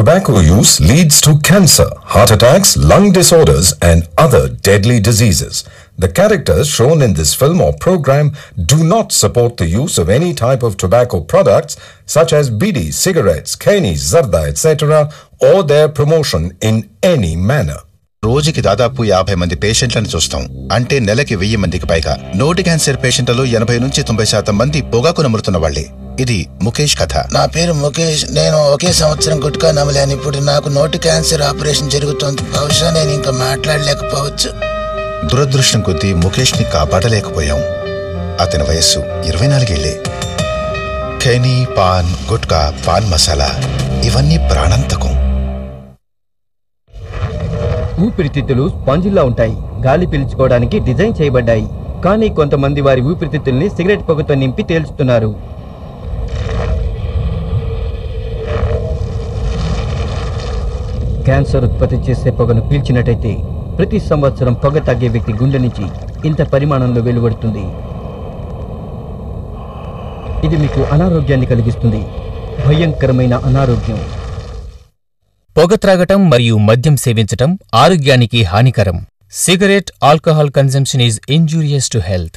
tobacco use leads to cancer, heart attacks, lung disorders, and other deadly diseases. The characters shown in this film or program do not support the use of any type of tobacco products such as bidi, cigarettes, keni, zarda, etc., or their promotion in any manner. రోజుకి దాదాపు యాభై మంది పేషెంట్లను చూస్తాం అంటే నెలకి వెయ్యి మందికి పైగా నోటి క్యాన్సర్ పేషెంట్లలో ఎనభై నుంచి తొంభై శాతం మంది పొగాకు నములుతున్న వాళ్లే ఇది ముఖేష్ కథ నా పేరు ముఖేష్ నేను ఒకే సంవత్సరం గుట్కా నమలాను ఇప్పుడు నాకు నోటి క్యాన్సర్ ఆపరేషన్ జరుగుతోంది బహుశా నేను ఇంకా మాట్లాడలేకపోవచ్చు దురదృష్టం కొద్దీ ముఖేష్ ని కాపాడలేకపోయాం అతని వయస్సు ఇరవై నాలుగేళ్లే ఖైనీ పాన్ గుట్కా పాన్ మసాలా ఇవన్నీ ప్రాణాంతకం ఊపిరితిత్తులు స్పాంజిల్లా ఉంటాయి గాలి పీల్చుకోవడానికి డిజైన్ చేయబడ్డాయి కానీ కొంతమంది వారి ఊపిరితిత్తుల్ని సిగరెట్ పొగతో నింపి తేల్చుతున్నారు క్యాన్సర్ ఉత్పత్తి చేసే పొగను పీల్చినట్టయితే ప్రతి సంవత్సరం పొగ తగ్గే వ్యక్తి గుండె నుంచి ఇంత పరిమాణంలో వెలువడుతుంది ఇది మీకు అనారోగ్యాన్ని కలిగిస్తుంది భయంకరమైన అనారోగ్యం పొగ త్రాగటం మరియు మద్యం సేవించటం ఆరోగ్యానికి హానికరం cigarette alcohol consumption is injurious to health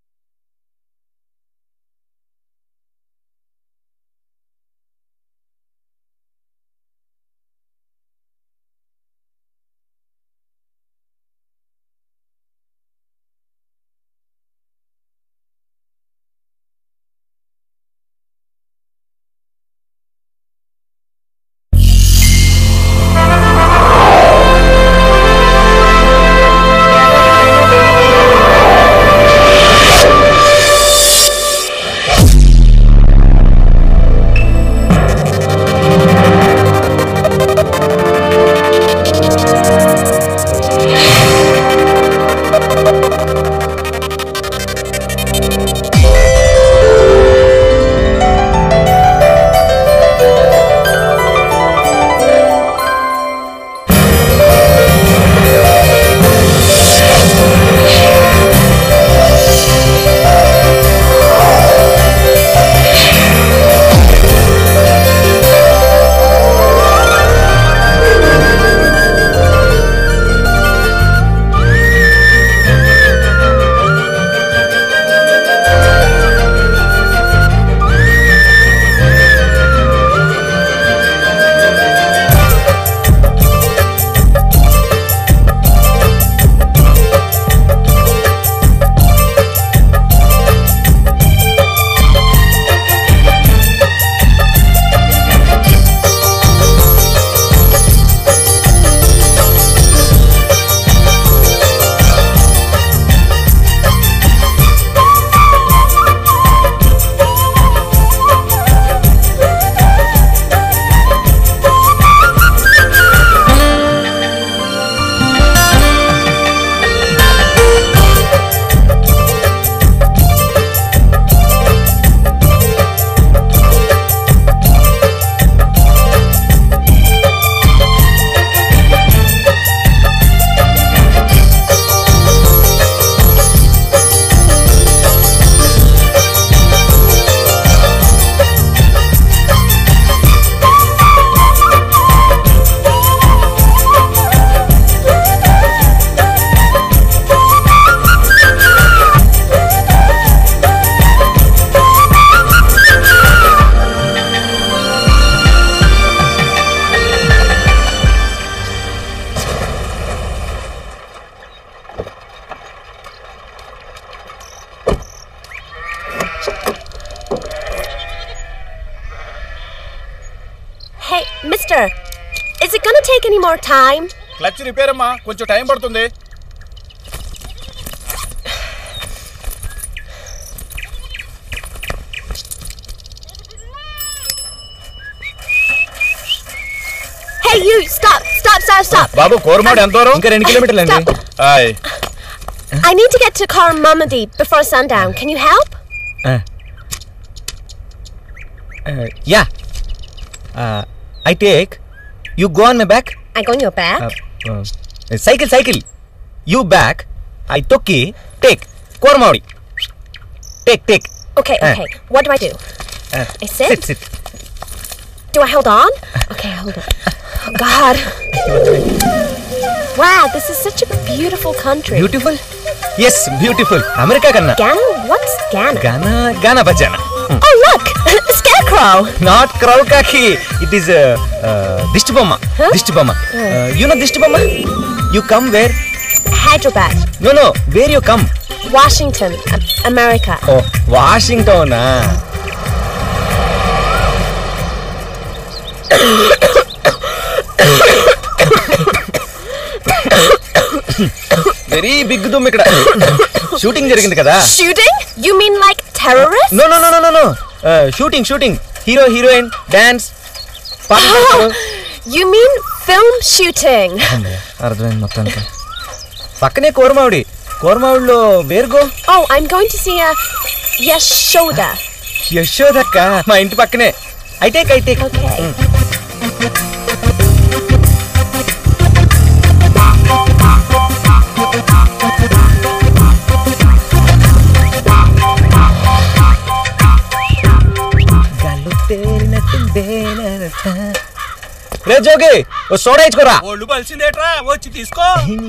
Hey, mister, is it gonna take any more time? Clutch repair అమ్మా కొంచెం టైం పడుతుంది Hey, you, stop, stop, stop, stop. బాబు కోరమాడు ఎంత దూరం ఇంకా రెండు కిలోమీటర్లు అండి Stop. Hi I need to get to Karamamadi before sundown. Can you help? Yeah I take you go on my back I go on your back. Cycle cycle you back I తొక్కి take కోరమాడి take take okay, uh. okay. What do I do? I sit? Sit sit Do I hold on? Okay, hold it. Oh, God. Wow, this is such a beautiful country. Beautiful yes beautiful America కన్నా Ghana? What's Ghana? గానా గానా బజానా Oh, look! A scarecrow! Not crow కాకి it is దిష్టి బొమ్మ దిష్టి బొమ్మ you know దిష్టి బొమ్మ you come where Hyderabad. No no where you come Washington, A- America. Oh వాషింగ్టోనా వెరీ బిగ్ దుమ్ ఇక్కడ షూటింగ్ జరిగింది కదా Shooting? You mean like terrorists? No no no no no shooting shooting hero heroine dance Oh, you mean film shooting? అర్థమైంది మొత్తానికి పక్కనే కోరమావిడి కోరమావిడిలో వేరుగో Oh, I'm going to see a Yashoda. యశోదక్క మా ఇంటి పక్కనే అయితే అయితే Okay. రే జోగి ఓ సోడా ఇచ్చుకోరా ఒళ్ళు బలిసిందేట్రా వచ్చి తీసుకో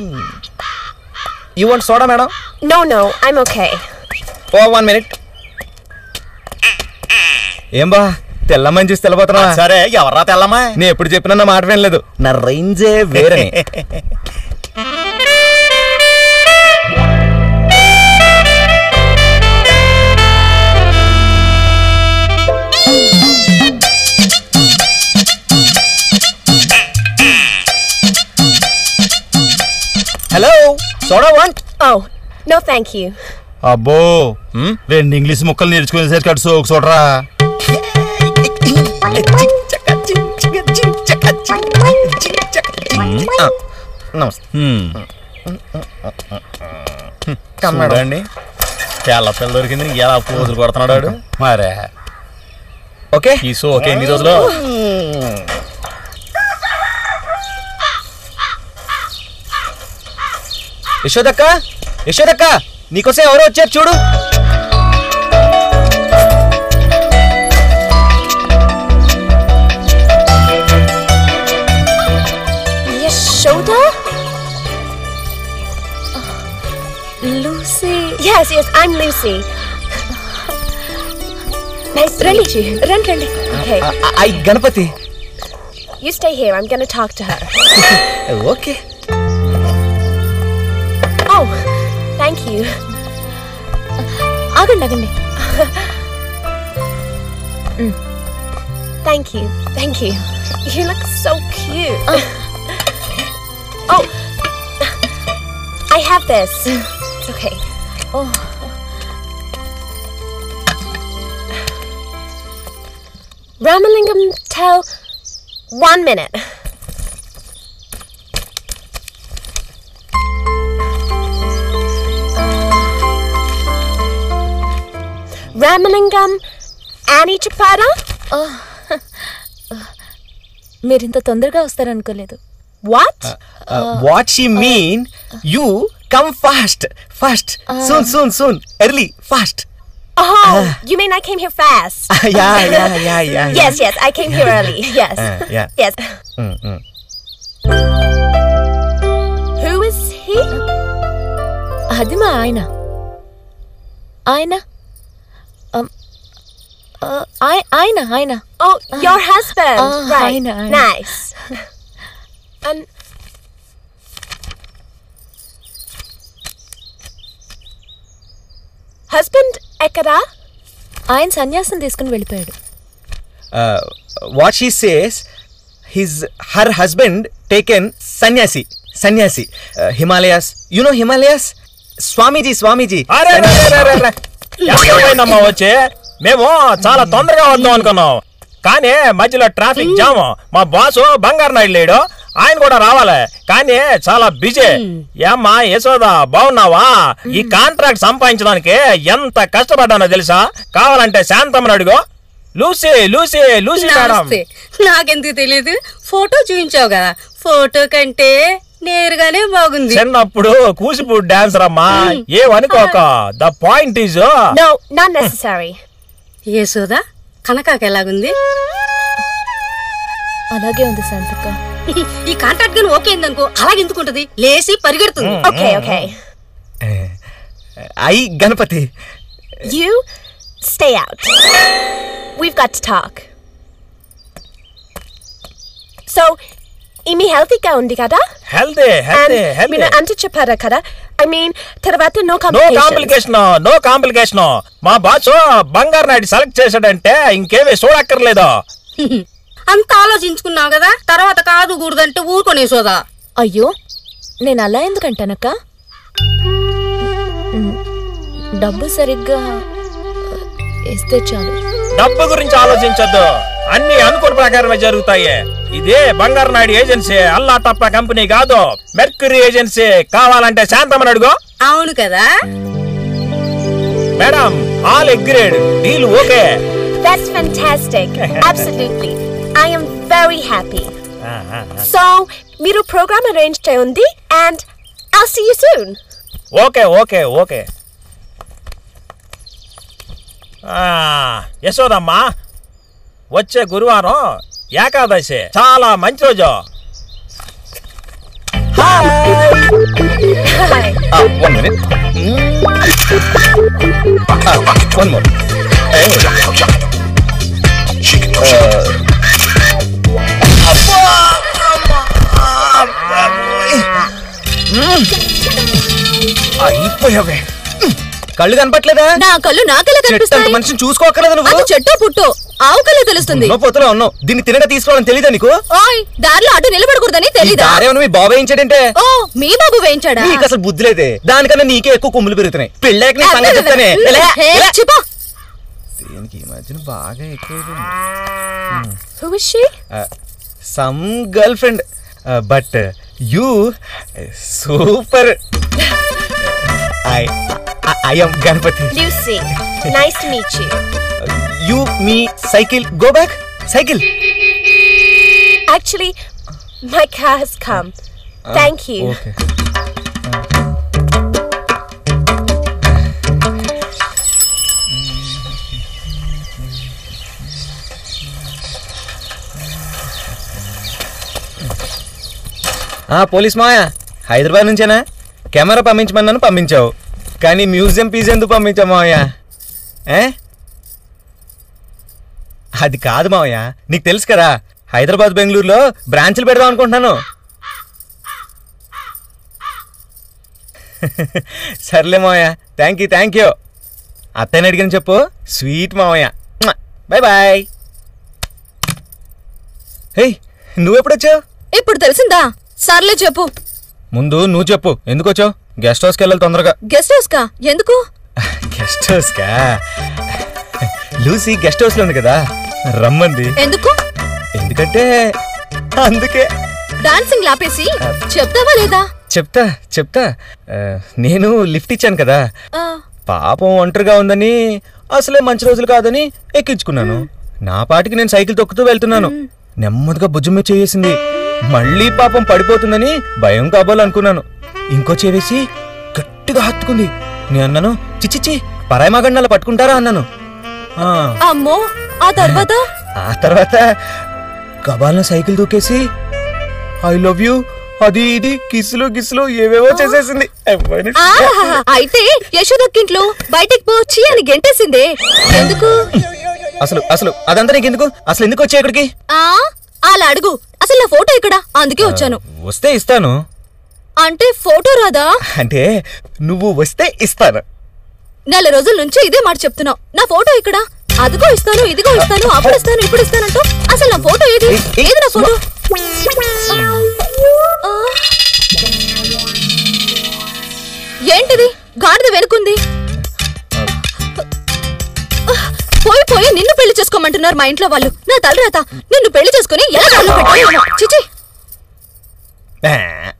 you want soda madam No, no, I'm okay. Oh one minute ఏం బా తెల్లమ్మని చూసి తెల్లబోతున్నా సరే ఎవర్రా తెల్లమ్మా నేను ఎప్పుడు చెప్పినా నా మాట వినలేదు నా రేంజే వేరే hello soda want Oh, no, thank you. అబ్బో రెండు ఇంగ్లీష్ ముక్కలు నేర్చుకునేసరికి అటు సోకు చూడరా నమస్తే చూడండి చాలా పిల్ల దొరికింది నీకు ఎలా పోజులు కొడుతున్నాడు వాడు. మరే ఓకే ఈ సో ఓకే ఎన్ని రోజులు యశోదక్క యశోదక్క నీకోసం ఎవరో వచ్చారు చూడు Yashoda? Lucy. Yes, yes, I'm Lucy. Nice to meet you. Run, run, Okay, ఐ Ganapati you stay here. I'm gonna talk to her. Okay Oh, thank you. ఆగండి ఆగండి Thank you. Thank you. You look so cute. oh, I have this. It's okay. Oh. Ramalingam, tell one minute. Ramalingam, Annie Chapada? మీరింత తొందరగా వస్తారనుకోలేదు What? What she mean you come fast fast soon soon soon early fast Oh, you mean I came here fast? Yeah yeah yeah yeah Yes, yes, I came here early. Yes. Uh, yeah. Yes. Who is he? అది మా ఆయన ఆయన అమ్, ఆ, ఆయ- ఆయన ఆయన Oh, your husband. Ah, right. I know, I know. Nice. um. Husband Ekada? ఆయన సన్యాసం తీసుకుని వెళ్ళిపోయాడు what she says his her husband taken sanyasi sanyasi Himalayas you know Himalayas Swamiji Swamiji అరే రే, రే, రే, రే. ఎంతసేపయిందమ్మా వచ్చి మేము చాలా తొందరగా వద్దాం అనుకున్నాం కానీ మధ్యలో ట్రాఫిక్ జామ్ మా బాసు బంగారు నాయుడు లేడు ఆయన కూడా రావాలి కానీ చాలా బిజీ ఏమ్మా యశోదా బాగున్నావా ఈ కాంట్రాక్ట్ సంపాదించడానికి ఎంత కష్టపడ్డానో తెలుసా కావాలంటే శాంతమ్మని అడుగు లూసీ లూసీ లూసీ మేడం నమస్తే నాకెందుకు తెలియదు ఫోటో చూపించావు కదా ఫోటో కంటే నేరుగానే బాగుంది చిన్నప్పుడు కూచిపూడి డాన్సర్ అమ్మా ఏమనుకోక the point is No, not necessary. Yashoda కనకాకి ఎలాగుంది అలాగే ఉంది శాంతక్క ఈ కాంట్రాక్ట్ గాని ఓకే అయిందనుకో అలాగే ఎందుకుంటది లేచి పరిగెడుతుంది Okay, okay. ఐ Ganapati You stay out. We've got to talk. So, ఈమె హెల్తీగా ఉంది కదా హెల్తీ హెల్తీ హెల్తీ మీరు అంత చెప్పారా కదా ఐ మీన్ తర్వాత no no complication complication no complication మా బాసు బంగారు నాయుడు సెలెక్ట్ చేశాడంటే ఇంకేమీ చూడక్కర్లేదు అంత ఆలోచించుకున్నావు కదా తర్వాత కాదు కూడదంటే ఊరుకొనే సోదా అయ్యో నేను అలా ఎందుకంటానక్క మ్, డబ్బు సరిగ్గా వేస్తే చాలు డబ్బు గురించి ఆలోచించొద్దు అన్ని అనుకున్న ప్రకారమే జరుగుతాయి ఇదే బంగారు నాయుడు ఏజెన్సీ అల్లా టప్ప కంపెనీ కాదు మెర్క్యూరీ ఏజెన్సీ కావాలంటే శాంతమని అడుగు అవును కదా madam all agreed deal okay That's fantastic. Absolutely. I am very happy. So, మీరు ప్రోగ్రామ్ అరేంజ్ చేయండి and I'll see you soon. Okay okay okay ఆ, యశోదమ్మా వచ్చే గురువారం ఏకాదశి చాలా మంచి రోజు Hi. One minute one more అయిపోయావే కళ్ళు కనపట్లేదా నా కళ్ళు నాకెలా చెట్టు అంత కనిపిస్తాయి మనిషిని చూసుకోకర్లేదా నువ్వు అది చెట్టు పుట్టు ఆవు కళ్ళే తెలుస్తుంది ఉన్న పొత్తులో ఉన్నావు దీన్ని తినగా తీసుకోవడం తెలీదా నీకు ఓయ్ దారిలో అటు నిలబడకూడదని ఈ తెలీదా దారేమన్నా మీ బాబాయ్ ఏంచాడంటే ఓ మీ బాబు వేయించాడా నీకు అసలు బుద్ధి లేదే దానికన్నా నీకే ఎక్కువ కొమ్ములు పెరుగుతున్నాయి పెళ్ళాక నీ సంగతి చెప్తానే ఎలా? హే, ఎలా? చిపో. దీనికి ఈ మధ్యన బాగా ఎక్కువ Who is she? Some girl friend but you super I I am Ganapathi Lucy. Nice to meet you. You me cycle go back cycle Actually, my car has come. Thank you. Okay police మాయ హైదరాబాద్ నుంచేనా camera పంపించమన్నాను పంపించావు కానీ museum piece ఎందుకు పంపించావు మావయ్య ఏ అది కాదు మావయ్య నీకు తెలుసు కదా హైదరాబాద్ బెంగళూరులో బ్రాంచ్లు పెడదాం అనుకుంటున్నాను సర్లే మావయ్య థ్యాంక్ యూ థ్యాంక్ యూ అత్తయ్యని అడిగిన చెప్పు స్వీట్ మావయ్య బాయ్ బాయ్ హే నువ్వెప్పుడొచ్చావు ఇప్పుడు తెలిసిందా సర్లే చెప్పు ముందు నువ్వు చెప్పు ఎందుకు వచ్చావు గెస్ట్ హౌస్కి వెళ్ళాలి తొందరగా గెస్ట్ హౌస్ కా ఎందుకు గెస్ట్ హౌస్కా లూసీ గెస్ట్ హౌస్లో ఉంది కదా రమ్మంది ఎందుకు ఎందుకంటే అందుకే డాన్సింగ్ లాపేసి చెప్తావా లేదా చెప్తా చెప్తా ఆ, నేను లిఫ్ట్ ఇచ్చాను కదా ఆ, పాపం ఒంటరిగా ఉందని అసలే మంచి రోజులు కాదని ఎక్కించుకున్నాను నా పాటికి నేను సైకిల్ తొక్కుతూ వెళ్తున్నాను నెమ్మదిగా భుజం మీద చేసింది మళ్ళీ పాపం పడిపోతుందని భయం కాబోలనుకున్నాను ఇంకో చేవేసి గట్టిగా హత్తుకుంది నేను అన్నాను చిచ్చిచ్చి పరాయి మగండాల పట్టుకుంటారా అన్నాను ఆ, అమ్మో ఆ తర్వాత ఆ తర్వాత గబాలను సైకిల్ దూకేసి ఐ లవ్ యూ అది ఇది కిస్సులు గిస్సులు ఏవేవో చేసేసింది అమ్మాయిని ఆహాహా, అయితే యశోదక్కింట్లో బయటికి పోచి అని గెంటేసిందే ఎందుకు అసలు అసలు అదంతా నీకు ఎందుకు అసలు ఎందుకు వచ్చాయి ఇక్కడికి ఆ అలా అడుగు అసలు నా ఫోటో ఇక్కడ అందుకే వచ్చాను వస్తే ఇస్తాను అంటే ఫోటో రాదా అంటే నువ్వు వస్తే ఇస్తాను నెల రోజుల నుంచి ఇదే మాట చెప్తున్నావు నా ఫోటో ఇక్కడ అదిగో ఇస్తాను ఇదిగో ఇస్తాను అప్పుడు ఇస్తాను ఇప్పుడు ఇస్తానంటూ అసలు నా ఫోటో ఏది ఏయ్, ఏయ్, ఏది నా ఫోటో ఆ. ఏంటిది గాడిద వెనుకుంది పోయి పోయి నిన్ను పెళ్లి చేసుకోమంటున్నారు మా ఇంట్లో వాళ్ళు నా తలరాత నిన్ను పెళ్లి చేసుకుని ఎలా దారిలో పెట్టాలి చిచి ఆ,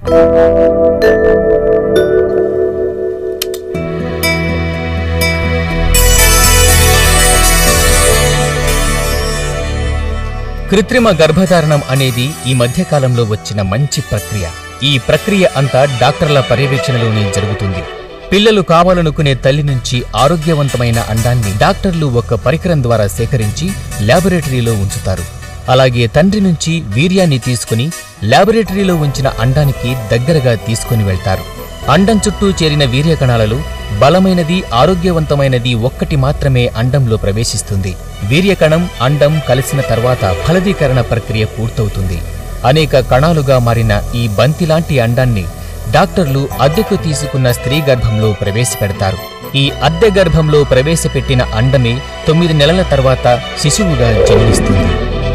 కృత్రిమ గర్భధారణం అనేది ఈ మధ్య కాలంలో వచ్చిన మంచి ప్రక్రియ ఈ ప్రక్రియ అంతా డాక్టర్ల పర్యవేక్షణలోనే జరుగుతుంది పిల్లలు కావాలనుకునే తల్లి నుంచి ఆరోగ్యవంతమైన అండాన్ని డాక్టర్లు ఒక పరికరం ద్వారా సేకరించి ల్యాబొరేటరీలో ఉంచుతారు అలాగే తండ్రి నుంచి వీర్యాన్ని తీసుకుని ల్యాబొరేటరీలో ఉంచిన అండానికి దగ్గరగా తీసుకుని వెళ్తారు అండం చుట్టూ చేరిన వీర్య కణాలలో బలమైనది ఆరోగ్యవంతమైనది ఒక్కటి మాత్రమే అండంలో ప్రవేశిస్తుంది వీర్యకణం అండం కలిసిన తర్వాత ఫలదీకరణ ప్రక్రియ పూర్తవుతుంది అనేక కణాలుగా మారిన ఈ బంతిలాంటి అండాన్ని డాక్టర్లు అద్దెకు తీసుకున్న స్త్రీ గర్భంలో ప్రవేశపెడతారు ఈ అద్దె గర్భంలో ప్రవేశపెట్టిన అండమే తొమ్మిది నెలల తర్వాత శిశువుగా జన్మిస్తుంది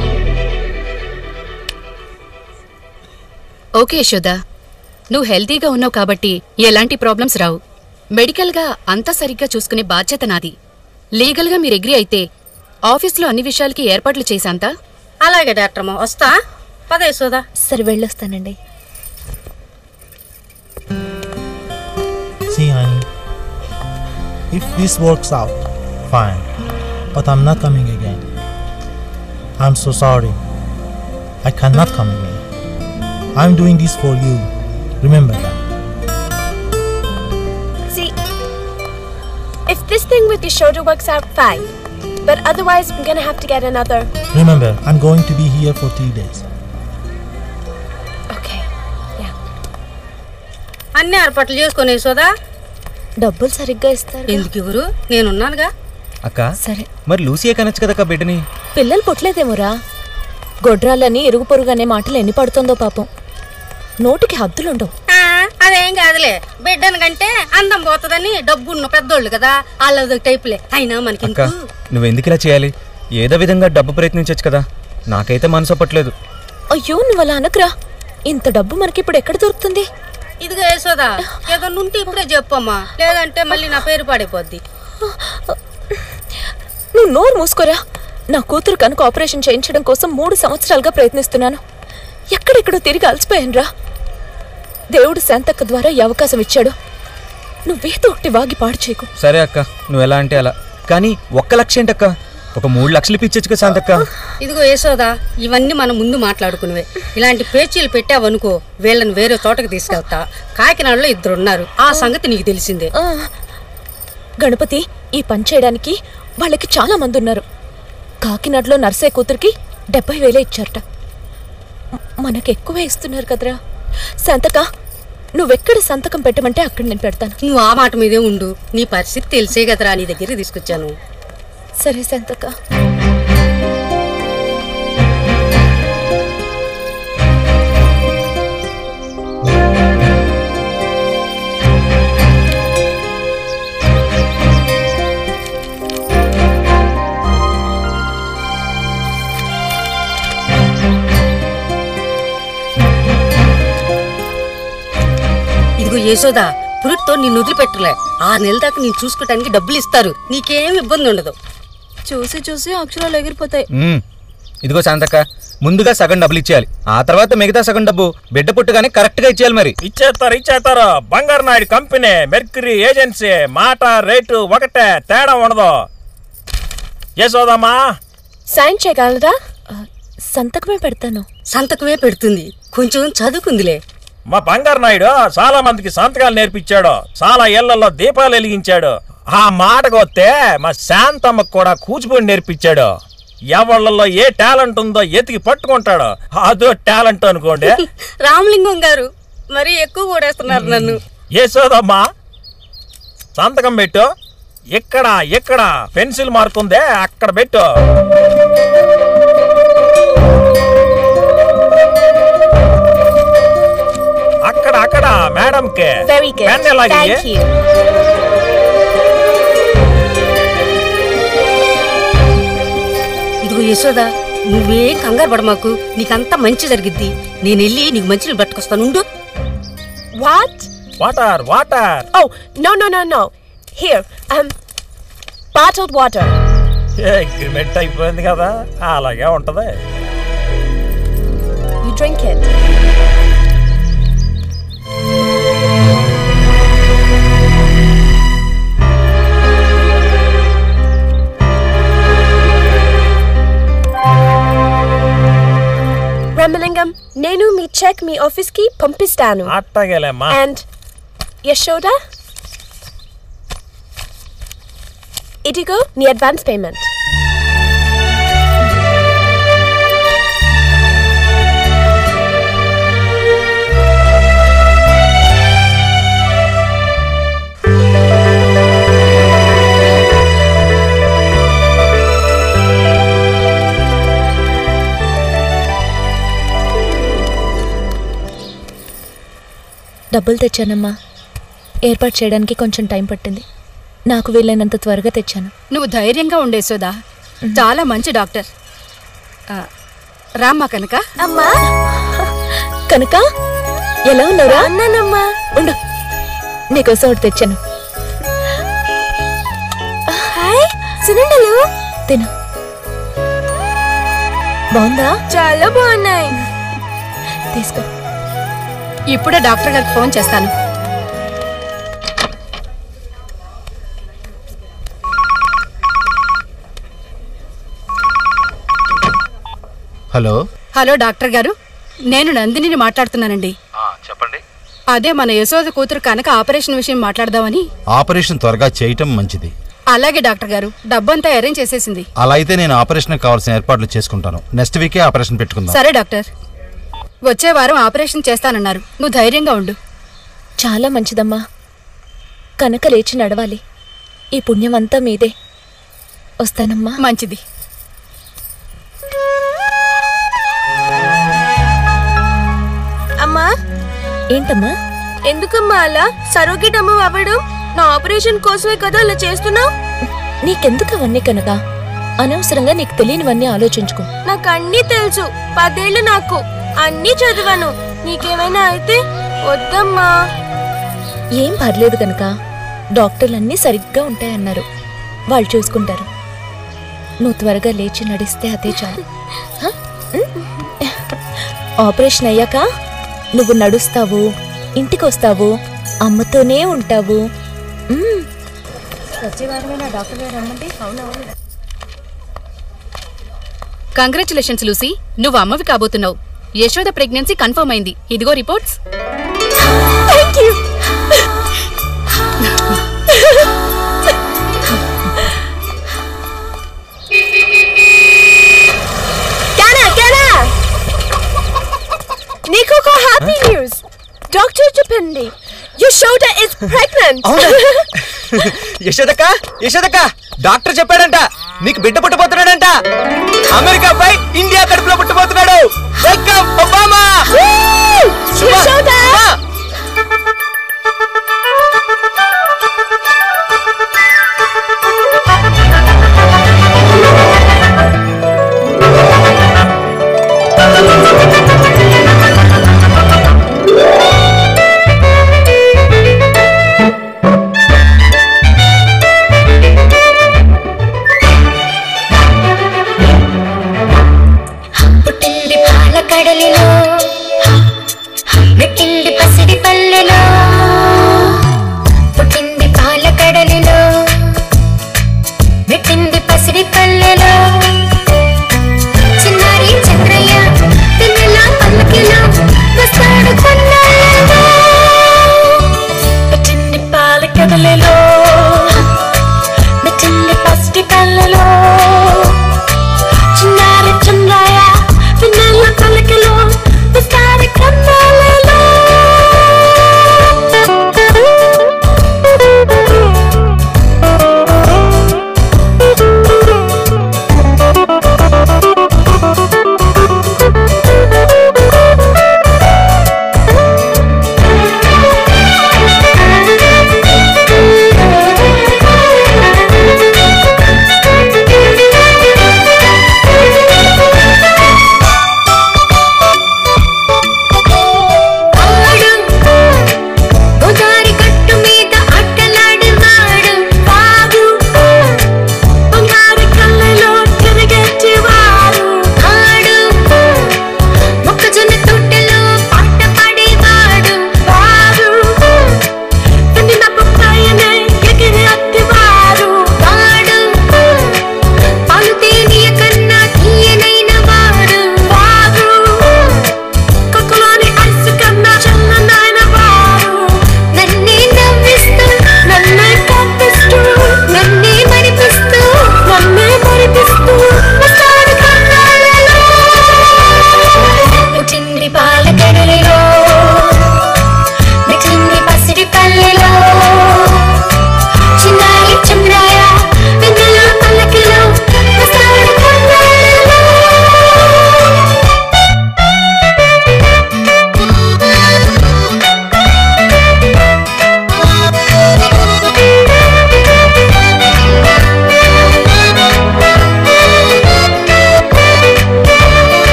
ఓకే యశోద నువ్వు హెల్తీగా ఉన్నావు కాబట్టి ఎలాంటి ప్రాబ్లమ్స్ రావు మెడికల్గా అంతా సరిగ్గా చూసుకునే బాధ్యత నాది లీగల్గా మీరు ఎగ్రీ అయితే ఆఫీస్లో అన్ని విషయాలకి ఏర్పాట్లు చేశాంతా అలాగే డాక్టర్ అమ్మ వస్తా పద యశోదా సరే వెళ్ళొస్తానండి See, honey, if this works out, fine. But I'm not coming again. I'm so sorry. I cannot come again. I'm doing this for you. Remember that. See, if this thing with your shoulder works out, fine. But otherwise, I'm gonna have to get another. Remember, I'm going to be here for three days. Okay. అన్ని ఏర్పాట్లు చేసుకుని యశోదా డబ్బులు సరిగ్గా ఇస్తారు ఎందుకు ఇవ్వరు నేనున్నానుగా అక్క సరే మరి లూసియే కనొచ్చు కదక్క బిడ్డని పిల్లలు పుట్టలేదేమోరా గొడ్రాలని ఇరుగు పొరుగు అనే మాటలు ఎన్ని పడుతుందో పాపం నోటికి హద్దులుండవు ఆ, అదేం కాదులే బిడ్డను కంటే అందం పోతుందని డబ్బున్న పెద్దోళ్ళు కదా వాళ్ళది టైపులే అయినా మనకి అక్క నువ్వు ఎందుకు ఇలా చేయాలి ఏదో విధంగా డబ్బు ప్రయత్నించవచ్చు కదా నాకైతే మనసు ఒప్పట్లేదు అయ్యో నువ్వు అలా అనకురా ఇంత డబ్బు మనకి ఇప్పుడు ఎక్కడ దొరుకుతుంది ఇదిగో యశోదా ఏదన్నా ఉంటే ఇప్పుడే చెప్పమ్మా లేదంటే మళ్ళీ నా పేరు పాడైపోద్ది నువ్వు నోరు మూసుకోరా నా కూతురు కనుక ఆపరేషన్ చేయించడం కోసం మూడు సంవత్సరాలుగా ప్రయత్నిస్తున్నాను ఎక్కడెక్కడో తిరిగి అలసిపోయానురా దేవుడు శాంతక్క ద్వారా ఈ అవకాశం ఇచ్చాడు నువ్వేదో ఒకటి వాగి పాడు చేయకు సరే అక్క నువ్వు ఎలా అంటే అలా కానీ ఒక్క లక్ష ఏంటక్క ఒక మూడు లక్షలు పిచ్చచ్చు కదా శాంతక్క ఇదిగో యశోదా ఇవన్నీ మనం ముందు మాట్లాడుకునేవే ఇలాంటి పేచీలు పెట్టావనుకో వీళ్ళని వేరే చోటకి తీసుకెళ్తా కాకినాడలో ఇద్దరు ఉన్నారు ఆ సంగతి నీకు తెలిసిందే ఆ, గణపతి ఈ పని చేయడానికి వాళ్ళకి చాలా మంది ఉన్నారు కాకినాడలో నర్సే కూతురికి డెబ్బై వేలే ఇచ్చారట మ- మనకి ఎక్కువే ఇస్తున్నారు కదరా శాంతక నువ్వెక్కడ సంతకం పెట్టమంటే అక్కడ నేను పెడతాను నువ్వు ఆ మాట మీదే ఉండు నీ పరిస్థితి తెలిసే కదరా నీ దగ్గరికి తీసుకొచ్చాను సరే శాంతక ఇదిగో యశోదా పురుట్తో నిన్ను వదిలిపెట్టలే ఆరు నెలల దాకా నేను చూసుకోవటానికి డబ్బులు ఇస్తారు నీకేం ఇబ్బంది ఉండదు చూసి చూసి అక్షరాలు ఎగిరిపోతాయి ఉమ్, ఇదిగో శాంతక్క ముందుగా సగం డబ్బులు ఇచ్చేయాలి ఆ తర్వాత మిగతా సగం డబ్బు బిడ్డ పుట్టగానే కరెక్ట్ గా ఇచ్చేయాలి మరి ఇచ్చేస్తారు ఇచ్చేస్తారు Bangaru Naidu company Mercury agency మాట రేటు ఒకటే తేడా ఉండదు యశోదమ్మా సైన్ చేయగలరా సంతకమే పెడతాను సంతకమే పెడుతుంది కొంచెం చదువుకుందిలే మా బంగారు నాయుడు చాలా మందికి సంతకాలు నేర్పించాడు చాలా ఇళ్లలో దీపాలు వెలిగించాడు ఆ మాటకు వస్తే మా శాంతమ్మకు కూడా కూచిపూడి నేర్పించాడు ఎవళ్ళల్లో ఏ టాలెంట్ ఉందో ఎతికి పట్టుకుంటాడు అదో టాలెంట్ అనుకోండి రామలింగం గారు మరి ఎక్కువ కూడేస్తున్నారు నన్ను యశోదమ్మా సంతకం పెట్టు ఇక్కడ ఇక్కడ పెన్సిల్ మార్క్ ఉందే అక్కడ పెట్టు అక్కడ అక్కడ మేడంకి Very good. పెన్ ఎలాగే Thank you. ఇదిగో యశోద నువ్వేం కంగారు పడ మాకు నీకంతా మంచి జరిగిద్ది నేను వెళ్ళి నీకు మంచి నీళ్ళు పట్టుకొస్తాను ఉండు What? Water water Oh, no, no, no, no. Here, um, bottled water. Agreement అయిపోయింది కదా అలాగే ఉంటది You drink it. Ramalingam, నేను మీ చెక్ మీ ఆఫీస్ కి పంపిస్తాను అట్టగేలేమ్మా అండ్ యశోద ఇదిగో నీ అడ్వాన్స్ పేమెంట్ డబ్బులు తెచ్చానమ్మా ఏర్పాటు చేయడానికి కొంచెం టైం పట్టింది నాకు వీలైనంత త్వరగా తెచ్చాను నువ్వు ధైర్యంగా ఉండే సుధా చాలా మంచి డాక్టర్ ఆ, రామ్మా కనుక అమ్మా కనుక ఎలా ఉన్నారా అన్నానమ్మా ఉండు నీకోసం ఒకటి తెచ్చాను హాయ్ సునండలు తిను బాగుందా చాలా బాగున్నాయి తీసుకో ఇప్పుడే డాక్టర్ గారికి ఫోన్ చేస్తాను హలో హలో డాక్టర్ గారు నేను నందినిని మాట్లాడుతున్నానండి చెప్పండి అదే మన యశోద కూతురు కనుక ఆపరేషన్ విషయం మాట్లాడదామని ఆపరేషన్ త్వరగా చేయటం మంచిది అలాగే డాక్టర్ గారు డబ్బంతా అరేంజ్ చేసేసింది అలా అయితే నేను ఆపరేషన్ కావాల్సిన ఏర్పాట్లు చేసుకుంటాను నెక్స్ట్ వీకే ఆపరేషన్ పెట్టుకుందాం సరే డాక్టర్ వచ్చే వారం ఆపరేషన్ చేస్తానన్నారు నువ్వు ధైర్యంగా ఉండు చాలా మంచిదమ్మా కనుక లేచి నడవాలి ఈ పుణ్యం అంతా మీదే వస్తానమ్మా మంచిది అమ్మా ఏంటమ్మా ఎందుకమ్మా అలా సరోగిట్ అమ్మ అవ్వడం నా ఆపరేషన్ కోసమే కదా అలా చేస్తున్నావు నీకెందుకు అవన్నీ కనుక అనవసరంగా నీకు తెలియనివన్నీ ఆలోచించుకో నాకు అన్నీ తెలుసు పదేళ్ళు నాకు అన్నీ చదివాను నీకేమైనా అయితే వద్దమ్మా ఏం పర్లేదు కనుక డాక్టర్లన్నీ సరిగ్గా ఉంటాయన్నారు వాళ్ళు చూసుకుంటారు నువ్వు త్వరగా లేచి నడిస్తే అదే చాలు హ? ఉం? ఆపరేషన్ అయ్యాక నువ్వు నడుస్తావు ఇంటికి వస్తావు అమ్మతోనే ఉంటావు ఉం. వచ్చే వారమైనా డాక్టర్ గారు రమ్మంటే అవునవును కంగ్రాచులేషన్స్ లూసీ నువ్వు అమ్మవి కాబోతున్నావు యశోద ప్రెగ్నెన్సీ కన్ఫర్మ్ అయింది ఇదిగో రిపోర్ట్స్ కానా కానా నీకు ఒక హ్యాపీ న్యూస్ డాక్టర్ చెప్పింది యు షోల్డర్ ఇస్ ప్రెగ్నెంట్ యశోదక్క యశోదక్క డాక్టర్ చెప్పాడంట నీకు బిడ్డ పుట్టబోతున్నాడంట అమెరికా పై ఇండియా కడుపులో పుట్టబోతున్నాడు వెల్కమ్ ఒబామా శుభ, యశోద! శుభ. పుట్టింది పాల కడలిలో మెట్టింది పసిడి పల్లెలో పుట్టింది పాల కడలిలో మెట్టింది పసిడి పల్లెలో చిన్నారి చంద్రయ్య పిల్లల పల్లకిలో వస్తాడు కొన్నాళ్ళలో పుట్టింది పాల కడలిలో మెట్టింది పసిడి పల్లెలో చిన్నారి చంద్రయ్య పిన్నెల పలకలో విస్తారి కన్నాలలో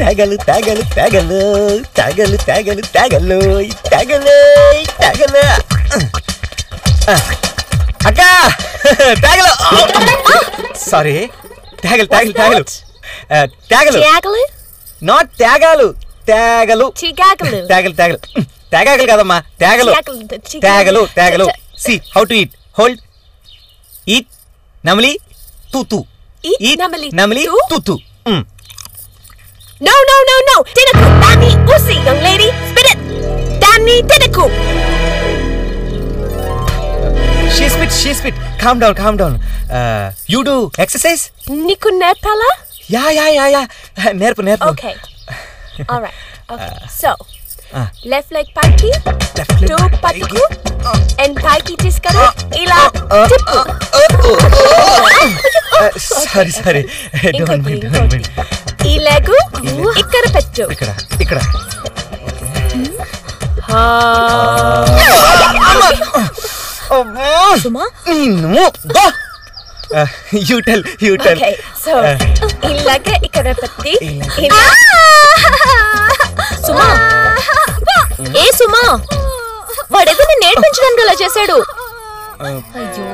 తెగలు తెగలు తెగలు తెగలు తెగలు తెగలు తెగలు తెగలు అక్క తెగలు సారీ తెగలు తెగలు తెగలు ఆ, తెగలు త్యాగలు నాట్ త్యాగాలు తేగలు చిగాకులు తేగలు తేగలు తేగాకలు కదమ్మా తేగలు త్యాగలు, చిగాకులు. తేగలు తేగలు చ- చ- see how to eat hold eat నమలి తూ తూ Eat నమిలి నమలి తూ? తూ తూ మ్. No, no, no, no! తినకు దాన్ని ఊసి young lady spit it దాన్ని తినకు she spit she spit calm down calm down you do exercise నీకు నేర్పాలా యా యా యా యా నేర్పు నేర్పు Okay. All right. Okay. So, Ah. left leg పైకి too పట్టుకు అండ్ పైకి తీసుకొని ఇలా తిప్పు sorry sorry don't mind don't mind ఈ లెగు ఇక్కడ పెట్టు ఇక్కడ ఇక్కడ సుమా నిన్ను you tell you tell okay so ఇలాగ ఇక్కడ పెట్టి ఇలా సుమా ఏ సుమా వాడేదో నేను నేర్పించడానికి అలా చేశాడు అయ్యో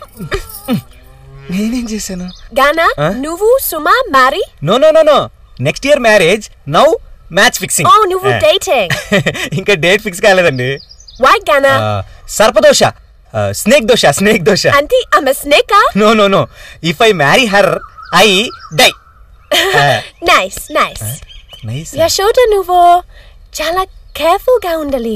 నేనేం చేశాను గానా ఆ? నువ్వు సుమా marry no no no no next year marriage now match fixing oh నువ్వు డేటింగ్ ఇంకా డేట్ ఫిక్స్ కాలేదండి వై గానా ఆ, సర్పదోష స్నేక్ దోష స్నేక్ దోష అంటే ఆమె స్నేకా no no no if I marry her I die nice nice nice Yashoda నువ్వు చాలా కేర్ఫుల్ గా ఉండాలి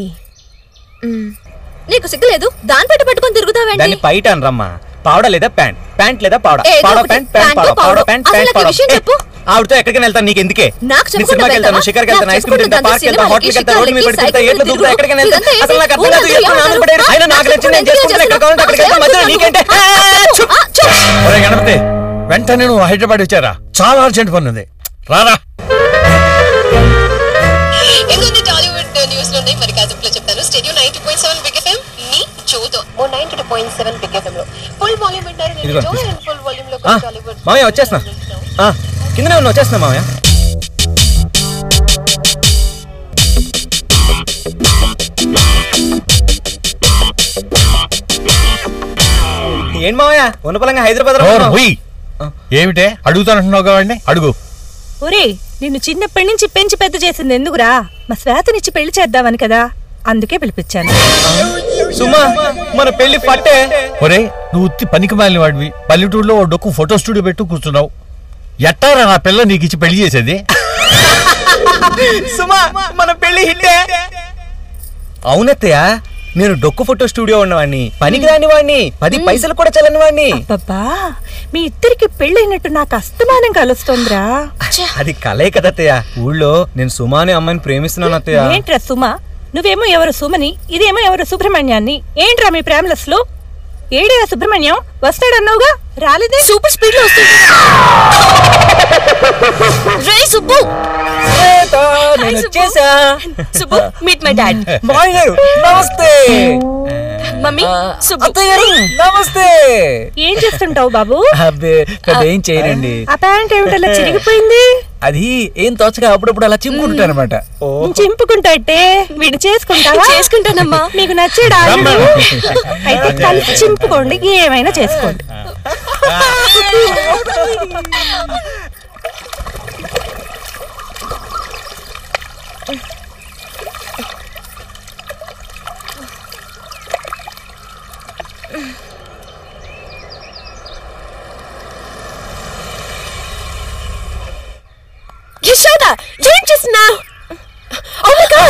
నీకు సిగ్గులేదు దాని పెట్టి పట్టుకొని తిరుగుతావేంటి దాన్ని పైట అనరమ్మా పావడ లేదా ప్యాంట్ ప్యాంట్ లేదా పావడ ఏదో పావడ ఒకటి. ప్యాంట్ ప్యాంట్ ప్యాంటు, పావడ పావడ పావడ. ప్యాంట్ అసలు ప్యాంట్ నాకు ఈ పావడ విషయం ఏ, చెప్పు. ఆవిడతో ఎక్కడికి వెళ్తాను నీకు ఎందుకే నాకు నేను చెప్పకుండా సినిమాకి వెళ్తాను వెళ్తావా? షికార్కి వెళ్తాను నాకు ఐస్ క్రీమ్ తింటా చెప్పకుండా పార్క్ వెళ్తాను సినిమాకి, హోటల్కి వెళ్తాను రోడ్డు మీద షికార్లకి, పడి తిరుగుతా ఎట్లా దొరుకుతా ఎక్కడికి వెళ్తాను ఇదంతా అసలు నాకు అర్థం కాదు ఊరంతా ఎప్పుడు నాన్న పడేరు అయినా నాకు నచ్చింది నేను చేసుకుంటాను ఎక్కడ కావాలంటే అక్కడికి వెళ్తాను మధ్యలో నీకేంటే ఆ, చుప్. ఒరే గణపతి వెంటనే నువ్వు హైదరాబాద్ వచ్చారా చాలా అర్జెంట్ పని ఉంది రారా ఇంకొన్ని టాలీవుడ్ న్యూస్ లో ఉన్నాయి మరి కాసేపులో చెప్తాను స్టేడియో ninety point seven big FM మీ చూతో ఓ ninety two point seven big FM లో ఫుల్ వాల్యూమ్ వింటారు నేను ఇదిగో జో తీసుకో. అండ్ ఫుల్ వాల్యూమ్ లో ఆ, టాలీవుడ్ మామయ్య వచ్చేస్తున్నా ఆ, కిందనే ఉన్నా వచ్చేస్తున్నా మామయ్య ఏంటి మామయ్య ఉన్నపలంగా హైదరాబాద్ ఓర్ హుయ్. ఏమిటే అడుగుతానంటున్నావు కావండి అడుగు ఒరే నిన్ను చిన్నప్పటి నుంచి పెంచి పెద్ద చేసింది ఎందుకురా మా శ్వేతనిచ్చి పెళ్లి చేద్దామని కదా అందుకే పిలిపించాను సుమా మన పెళ్లి పట్టే ఒరే నువ్వు ఉత్తి పనికి మాలిన వాడివి పల్లెటూరులో ఓ డొక్కు ఫోటో స్టూడియో పెట్టు కూర్చున్నావు ఎట్టారా నా పిల్ల నీకు ఇచ్చి పెళ్లి చేసేది సుమా మన పెళ్లి హిట్టే అవునత్తయ్య నేను డొక్కు ఫోటో స్టూడియో ఉన్నవాడిని పనికి రాని వాడిని పది పైసలు కూడా చల్లని వాడిని అబ్బబ్బా మీ ఇద్దరికి పెళ్ళైనట్టు నాకు అస్తమానం కలుస్తోందిరా అది కలే కదా అత్తయ్య ఊళ్ళో నేను సుమా అనే అమ్మాయిని ప్రేమిస్తున్నాను అత్తయ్య ఏంట్రా సుమ నువ్వేమో ఎవరు సుమని ఇదేమో ఎవరు సుబ్రహ్మణ్యాన్ని ఏంట్రా మీ ప్రేమలస్లో ఏడిరా సుబ్రహ్మణ్యం వస్తాడన్నావుగా రాలేదే సూపర్ స్పీడ్ లో వస్తుంది రే సుబ్బు నేను వచ్చేసా సుబ్బు మీట్ మై డాడ్ మామయ్య గారు నమస్తే మమ్మీ సుబ్బు అత్తయ్య గారు నమస్తే ఏం చేస్తుంటావు బాబు అబ్బే పెద్ద ఏం చేయరండి ఆ ప్యాంట్ ఏమిటలా చిరిగిపోయింది అది ఏం తోచగా అప్పుడప్పుడు అలా చింపుకుంటాను అనమాట చింపుకుంటాటే వీడు చేసుకుంటావా చేసుకుంటానమ్మా. మీకు నచ్చాడా రమ్మ. అయితే కలిసి చింపుకోండి ఏమైనా చేసుకోండి యశోద ఏం చేస్తున్నావు ఓ మై గాడ్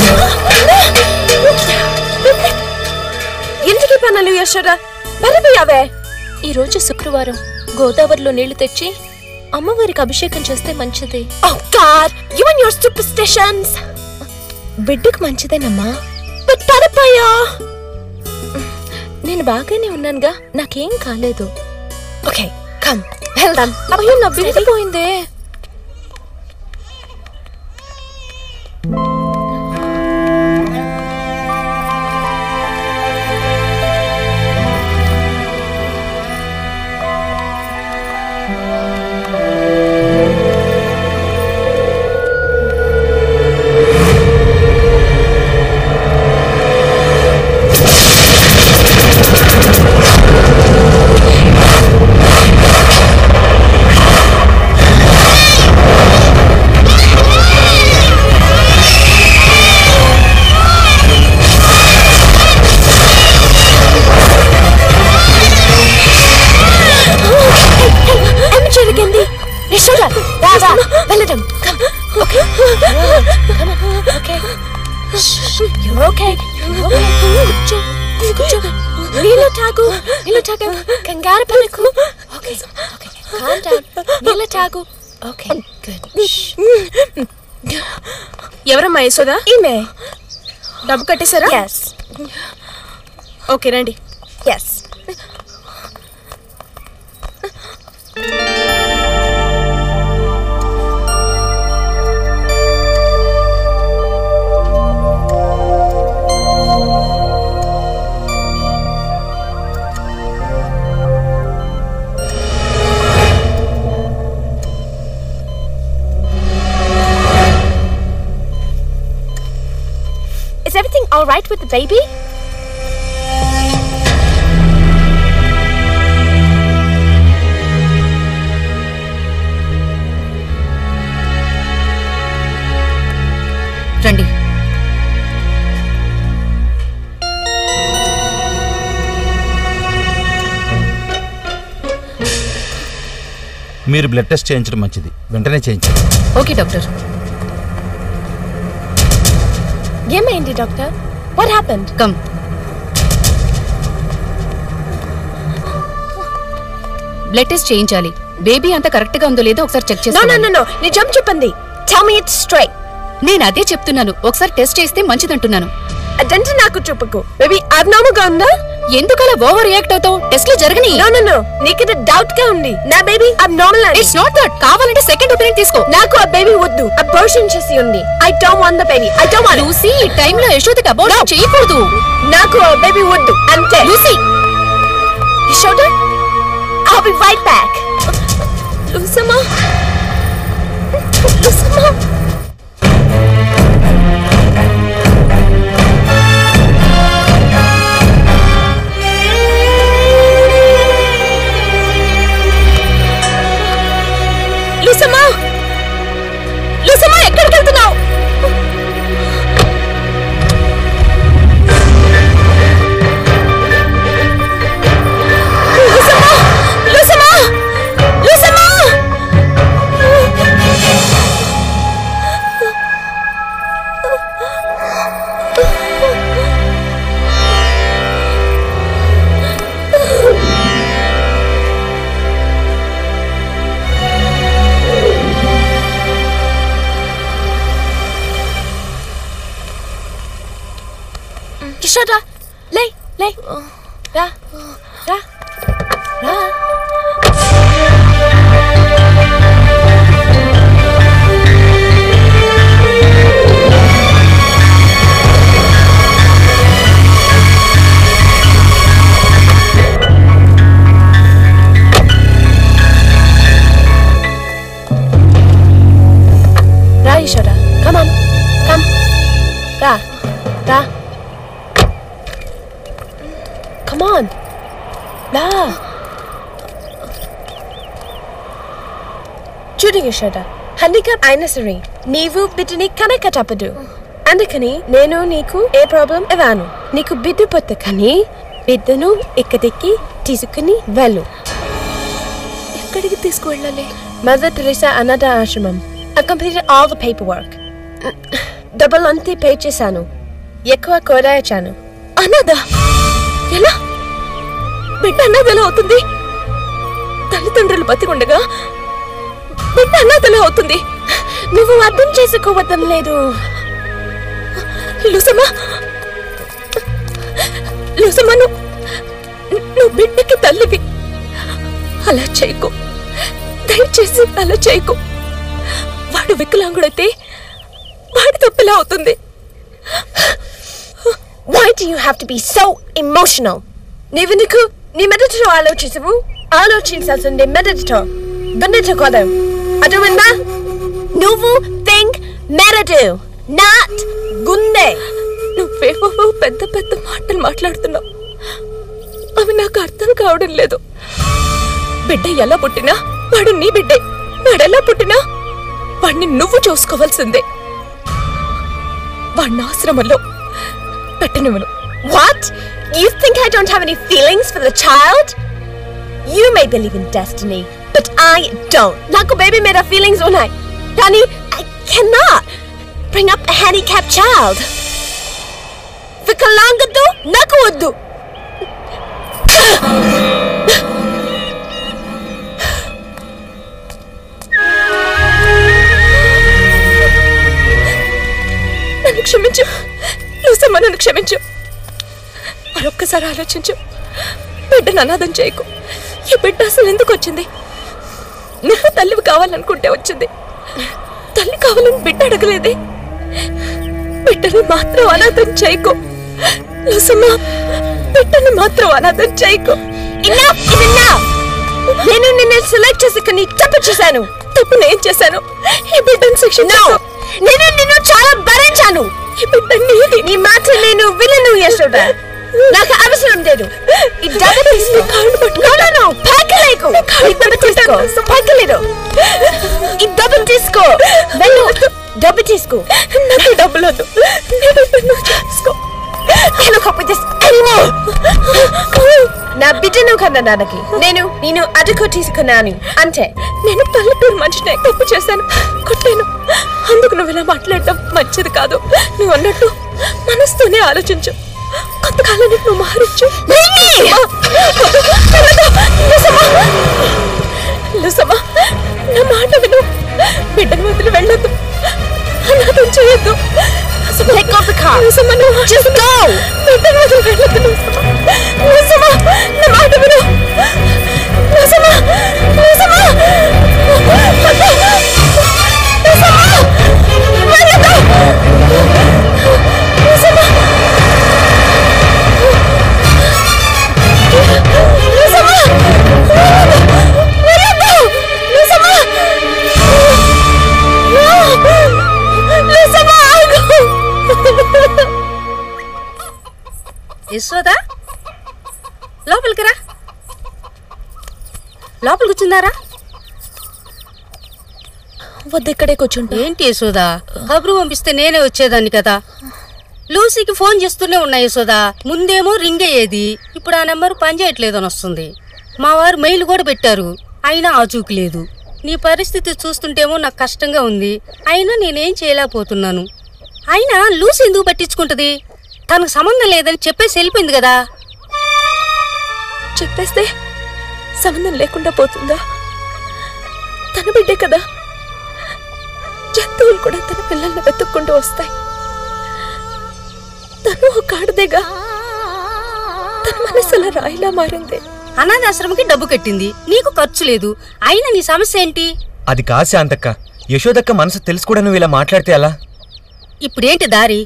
ఎందుకు ఈ పనులు యశోద పడిపోయావే ఈ రోజు శుక్రవారం గోదావరిలో నీళ్లు తెచ్చి అమ్మవారికి అభిషేకం చేస్తే మంచిది oh God you and your superstitions బిడ్డకు మంచిదేనమ్మా బట్ పడిపోయా నేను బాగానే ఉన్నానుగా నాకేం కాలేదు ఓకే కమ్ వెళ్దాం అయ్యో నా బిడ్డ పోయిందే కూర్చో కూర్చో నీళ్ళు తాగు నీళ్ళు తాగు కంగారు పడకు ఓకే ఓకే కామ్ డౌన్ నీళ్ళు తాగు ఓకే గుడ్ ఎవరమ్మా యశోదా ఈమె డబ్బు కట్టేశారా ఎస్ ఓకే రండి yes Is everything all right with the baby? రండి మీరు బ్లడ్ టెస్ట్ చేయించడం మంచిది వెంటనే చేయించండి ఓకే డాక్టర్ ఏమైంది doctor what happened come blood test చేయించాలి బేబీ అంత కరెక్ట్ గా ఉందో లేదో ఒకసారి చెక్ నో నో చేస్తాను నో నో నిజం చెప్పండి టెల్ మీ ఇట్స్ స్ట్రైట్ నేను అదే చెప్తున్నాను ఒకసారి టెస్ట్ చేస్తే మంచిదంటున్నాను అదంటే నాకు చెప్పకు బేబీ అబ్నార్మల్ గా ఉందా ఎందుకలా ఓవర్ రియాక్ట్ అవుతావు టెస్ట్ లో జరగని నో నో నో నీకు డౌట్ గా ఉంది నా బేబీ అబ్నార్మల్ అని ఇట్స్ నాట్ దట్ కావాలంటే సెకండ్ ఒపీనియన్ తీసుకో నాకు ఆ బేబీ వద్దు అబోర్షన్ చేసి ఉంది I don't want the baby I don't want Lucy ఈ టైంలో యశోదకి అబౌట్ చేయకూడదు నాకు ఆ బేబీ వద్దు అంతే Lucy Yashoda I'll be right back. Lusama. Lusama. లుసమా లుసమా ఎక్కడికి వెళ్తున్నావు లుసమా లుసమా లుసమా కిషోరా లే లే రా రా రా రా ఈశ్వర కమాన్ కమ్ రా రా కమాన్ రా చూడు యశోద హ్యాండిక్యాప్ అయినా సరే నీవు బిడ్డని కనక తప్పదు అందుకని నేను నీకు ఏ ప్రాబ్లం ఇవ్వను నీకు బిడ్డ పొత్త కానీ బిడ్డను ఇక్కడికి తీసుకుని వెళ్ళు ఎక్కడికి తీసుకువెళ్ళాలి మదర్ టెరిసా అనాథ ఆశ్రమం I completed all the paperwork. డబ్బులు అంతే పే చేశాను ఎక్కువ కూడా ఇచ్చాను అనాథ ఎలా బిడ్డ అనాథ ఎలా అవుతుంది తల్లిదండ్రులు బతికుండగా బిడ్డ అనాథ ఎలా అవుతుంది నువ్వు అర్థం చేసుకోవద్డం లేదు లుసమా లుసమా నువ్వు నువ్వు బిడ్డకి తల్లివి అలా చేయకు దయచేసి అలా చేయకు వాడు వికలాంగుడైతే వాడి తప్పెలా అవుతుంది why do you have to be so emotional నీవెందుకు నీ మెదడుతో ఆలోచించవు ఆలోచించాల్సిందే మెదడుతో గుండెతో కాదు అర్థమైందా నువ్వు థింక్ మెదడు నాట్ గుండె నువ్వేవో పెద్ద పెద్ద మాటలు మాట్లాడుతున్నావు అవి నాకు అర్థం కావడం లేదు బిడ్డ ఎలా పుట్టినా వాడు నీ బిడ్డే వాడు ఎలా పుట్టినా వాడిని నువ్వు చూసుకోవాల్సిందే వాడిని ఆశ్రమంలో పెట్టనివ్వను what you think I don't have any feelings for the child you may believe in destiny but I don't నాకు బేబీ మీద ఫీలింగ్స్ ఉన్నాయి కానీ I cannot bring up a handicapped child. For నాకు లాంగద్దు నాకు వద్దు నన్ను క్షమించు లూసమ్మ నన్ను క్షమించు మరొక్కసారి ఆలోచించు బిడ్డను అనాథం చేయకు ఈ బిడ్డ అసలు ఎందుకు వచ్చింది నువ్వు తల్లివి కావాలనుకుంటే వచ్చింది తల్లి కావాలని బిడ్డ అడగలేదే బిడ్డని మాత్రం అనాథం చేయకు లూసమ్మ బిడ్డని మాత్రం అనాథం చేయకు ఇన్నా ఇదిన్నా నేను నిన్ను సెలెక్ట్ చేసి ఇక్కడ నీ తప్పు చేశాను తప్పు నేను చేశాను ఈ బిడ్డను శిక్షణ నేను నిన్ను చాలా భరించాను ఈ బిడ్డ నీది నీ మాట నేను వినను యశోద నాకు అవసరం లేదు ఈ డబ్బు తీసుకో No, no, no, పైకలేకు. ఈ డబ్బు తీసుకో పైకలేరు ఈ డబ్బు తీసుకో వెళ్ళు డబ్బు తీసుకో నాకు డబ్బులు వద్దు నువ్వు తీసుకో నేను కప్పు తీసుకో నా బిడ్డను కన్నా నాన్నకి నేను నేను అడుగు తీసుకున్నాను అంతే నేను పల్లెటూరు మనిషిని తప్పు చేశాను కొట్టాను అందుకు నువ్వు ఇలా మాట్లాడటం మంచిది కాదు నువ్వు అన్నట్టు మనసుతోనే ఆలోచించు కొంతకాలానికి నువ్వు మారించు లుసమ్మా నా మాట విను బిడ్డను వదిలి వెళ్ళొద్దు అనాథం చేయొద్దు Let go of the car. Lusama, no. Just go. బిడ్డను వదిలి వెళ్ళొద్దు లుసమ్మా లుసమ్మా నా మాట విను లుసమ్మా లుసమ్మా వద్దు. లుసమ్మా వెళ్ళొద్దు. లుసమ్మా లుసమ్మా వెళ్ళొద్దు. లుసమ్మా లుసమ్మా ఆగు. యశోదా లోపలికి రా లోపల కూర్చుందారా వద్దు ఇక్కడే కూర్చుంటా ఏంటి యశోదా కబురు పంపిస్తే నేనే వచ్చేదాన్ని కదా లూసీకి ఫోన్ చేస్తూనే ఉన్నా యశోదా ముందేమో రింగ్ అయ్యేది ఇప్పుడు ఆ నెంబర్ పనిచేయట్లేదు అని వస్తుంది మా వారు మెయిల్ కూడా పెట్టారు అయినా ఆచూకు లేదు నీ పరిస్థితి చూస్తుంటేమో నాకు కష్టంగా ఉంది అయినా నేనేం చేయలేకపోతున్నాను అయినా లూసి ఎందుకు పట్టించుకుంటది తనకు సంబంధం లేదని చెప్పేసి వెళ్ళిపోయింది కదా చెప్పేస్తే సంబంధం లేకుండా పోతుందా తన బిడ్డే కదా జంతువులు కూడా తన పిల్లల్ని వెతుక్కుంటూ వస్తాయి తను ఒక ఆడదేగా తన మనసులో రాయిలా మారింది అనాథాశ్రమకి డబ్బు కట్టింది నీకు ఖర్చు లేదు అయినా నీ సమస్య ఏంటి అది కాదు శాంతక్క యశోదక్క మనసు తెలుసు కూడా నువ్వు ఇలా మాట్లాడితే ఎలా ఇప్పుడేంటి దారి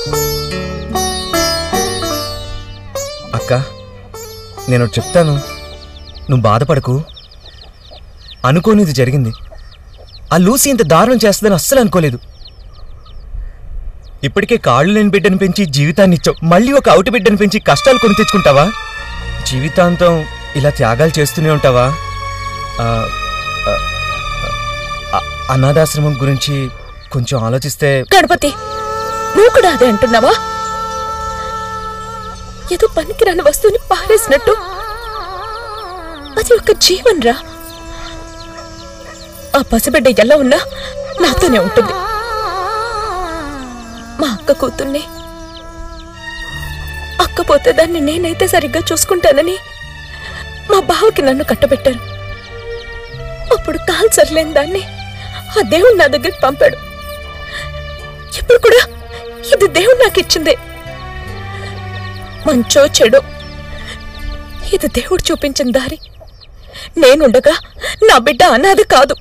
అక్క నేను ఒకటి చెప్తాను నువ్వు బాధపడకు అనుకోనిది జరిగింది ఆ లూసి ఇంత దారుణం చేస్తుందని అస్సలు అనుకోలేదు ఇప్పటికే కాళ్ళు లేని బిడ్డను పెంచి జీవితాన్ని ఇచ్చావు మళ్ళీ ఒక అవుటి బిడ్డను పెంచి కష్టాలు కొని తెచ్చుకుంటావా జీవితాంతం ఇలా త్యాగాలు చేస్తూనే ఉంటావా ఆ, ఆ, ఆ, అనాథాశ్రమం గురించి కొంచెం ఆలోచిస్తే గణపతి నువ్వు కూడా అదే అంటున్నావా ఏదో పనికిరాని వస్తువుని పారేసినట్టు అది ఒక జీవన్ రా ఆ పసిబిడ్డ ఎలా ఉన్నా నాతోనే ఉంటుంది మా అక్క కూతుర్ని అక్క పోతే దాన్ని నేనైతే సరిగ్గా చూసుకుంటానని మా బావకి నన్ను కట్టబెట్టారు అప్పుడు కాల్ సర్లేని దాన్ని ఆ దేవుడు నా దగ్గరికి పంపాడు ఇప్పుడు కూడా ఇది దేవుడు నాకు ఇచ్చిందే మంచో చెడో ఇది దేవుడు చూపించిన దారి నేనుండగా నా బిడ్డ అనాథ కాదు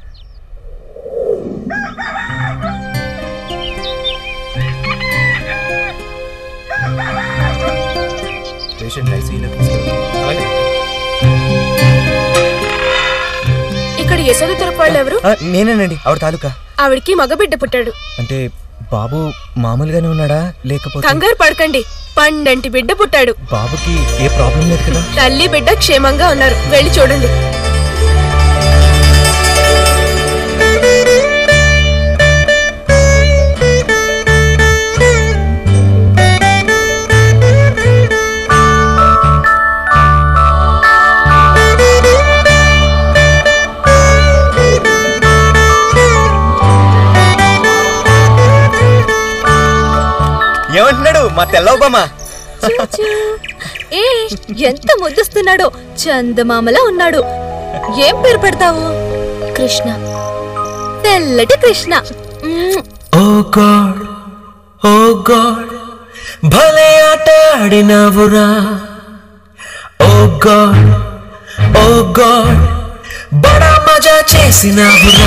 ఇక్కడ యశోద తరపాళ్ళు ఎవరు ఆ, నేనేనండి ఆవిడ తాలూకా ఆవిడికి మగబిడ్డ పుట్టాడు అంటే బాబు మామూలుగానే ఉన్నాడా లేకపోతే కంగారు పడకండి పండంటి బిడ్డ పుట్టాడు బాబుకి ఏ ప్రాబ్లం లేదు కదా తల్లి బిడ్డ క్షేమంగా ఉన్నారు వెళ్ళి చూడండి ఏమంటున్నాడు మా తెల్ల ఒబామా చూచూ. ఏ ఎంత ముద్దుస్తున్నాడో చందమామలా ఉన్నాడు ఏం పేరు పెడతావు కృష్ణ తెల్లటి కృష్ణ మ్మ్. ఓ గాడ్ ఓ గాడ్ భలే ఆట ఆడినావురా ఓ గాడ్ ఓ గాడ్ బడా మజా చేసినావురా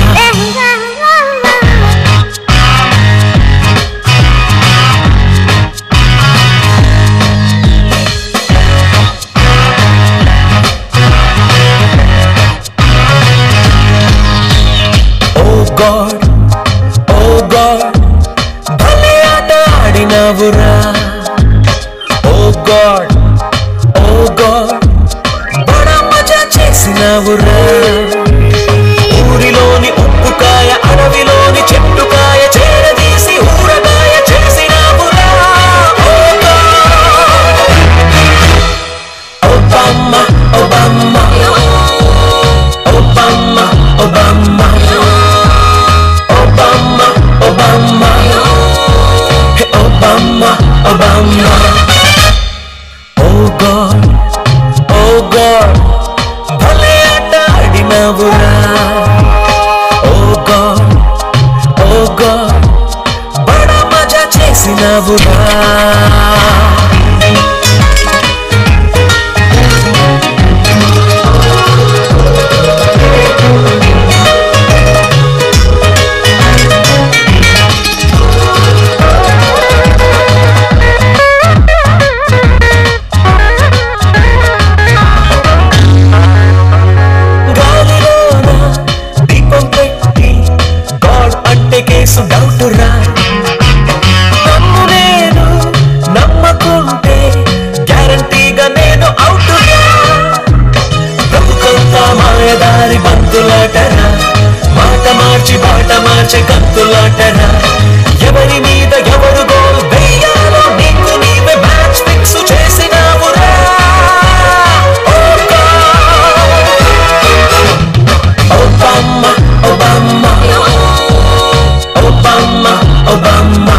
ఓ గాడ్ ఓ గాడ్ భలే ఆట ఆడినావురా ఓ గాడ్ ఓ గాడ్ బడా మజా చేసినావురా ఊరిలోని ఉప్పుకాయ అడవిలోని చెట్టుకాయ చేరదీసి ఊరగాయ చేసినావురా oh God Obama Obama Obama Obama Obama, Obama, hey Obama, Obama. Oh God, oh God, భలే ఆట ఆడినావురా. Oh God, oh God, బడా మజా చేసినావురా. గాలిలోన దీపం పెట్టి గాడ్ అంటే కేసు డౌట్ రా నమ్ము నేను నమ్మకుంటే గ్యారంటీగా నేను అవుట్ రా బ్రతుకంతా మాయదారి బంతులాటరా మాట మార్చి బాట మార్చే కంతులాటరా ఎవరి మీద ఎవరు గోల్ వెయ్యాలో నీకు నీవే మ్యాచ్ ఫిక్స్ చేసినావురా Oh God. Obama, Obama, Obama, Obama,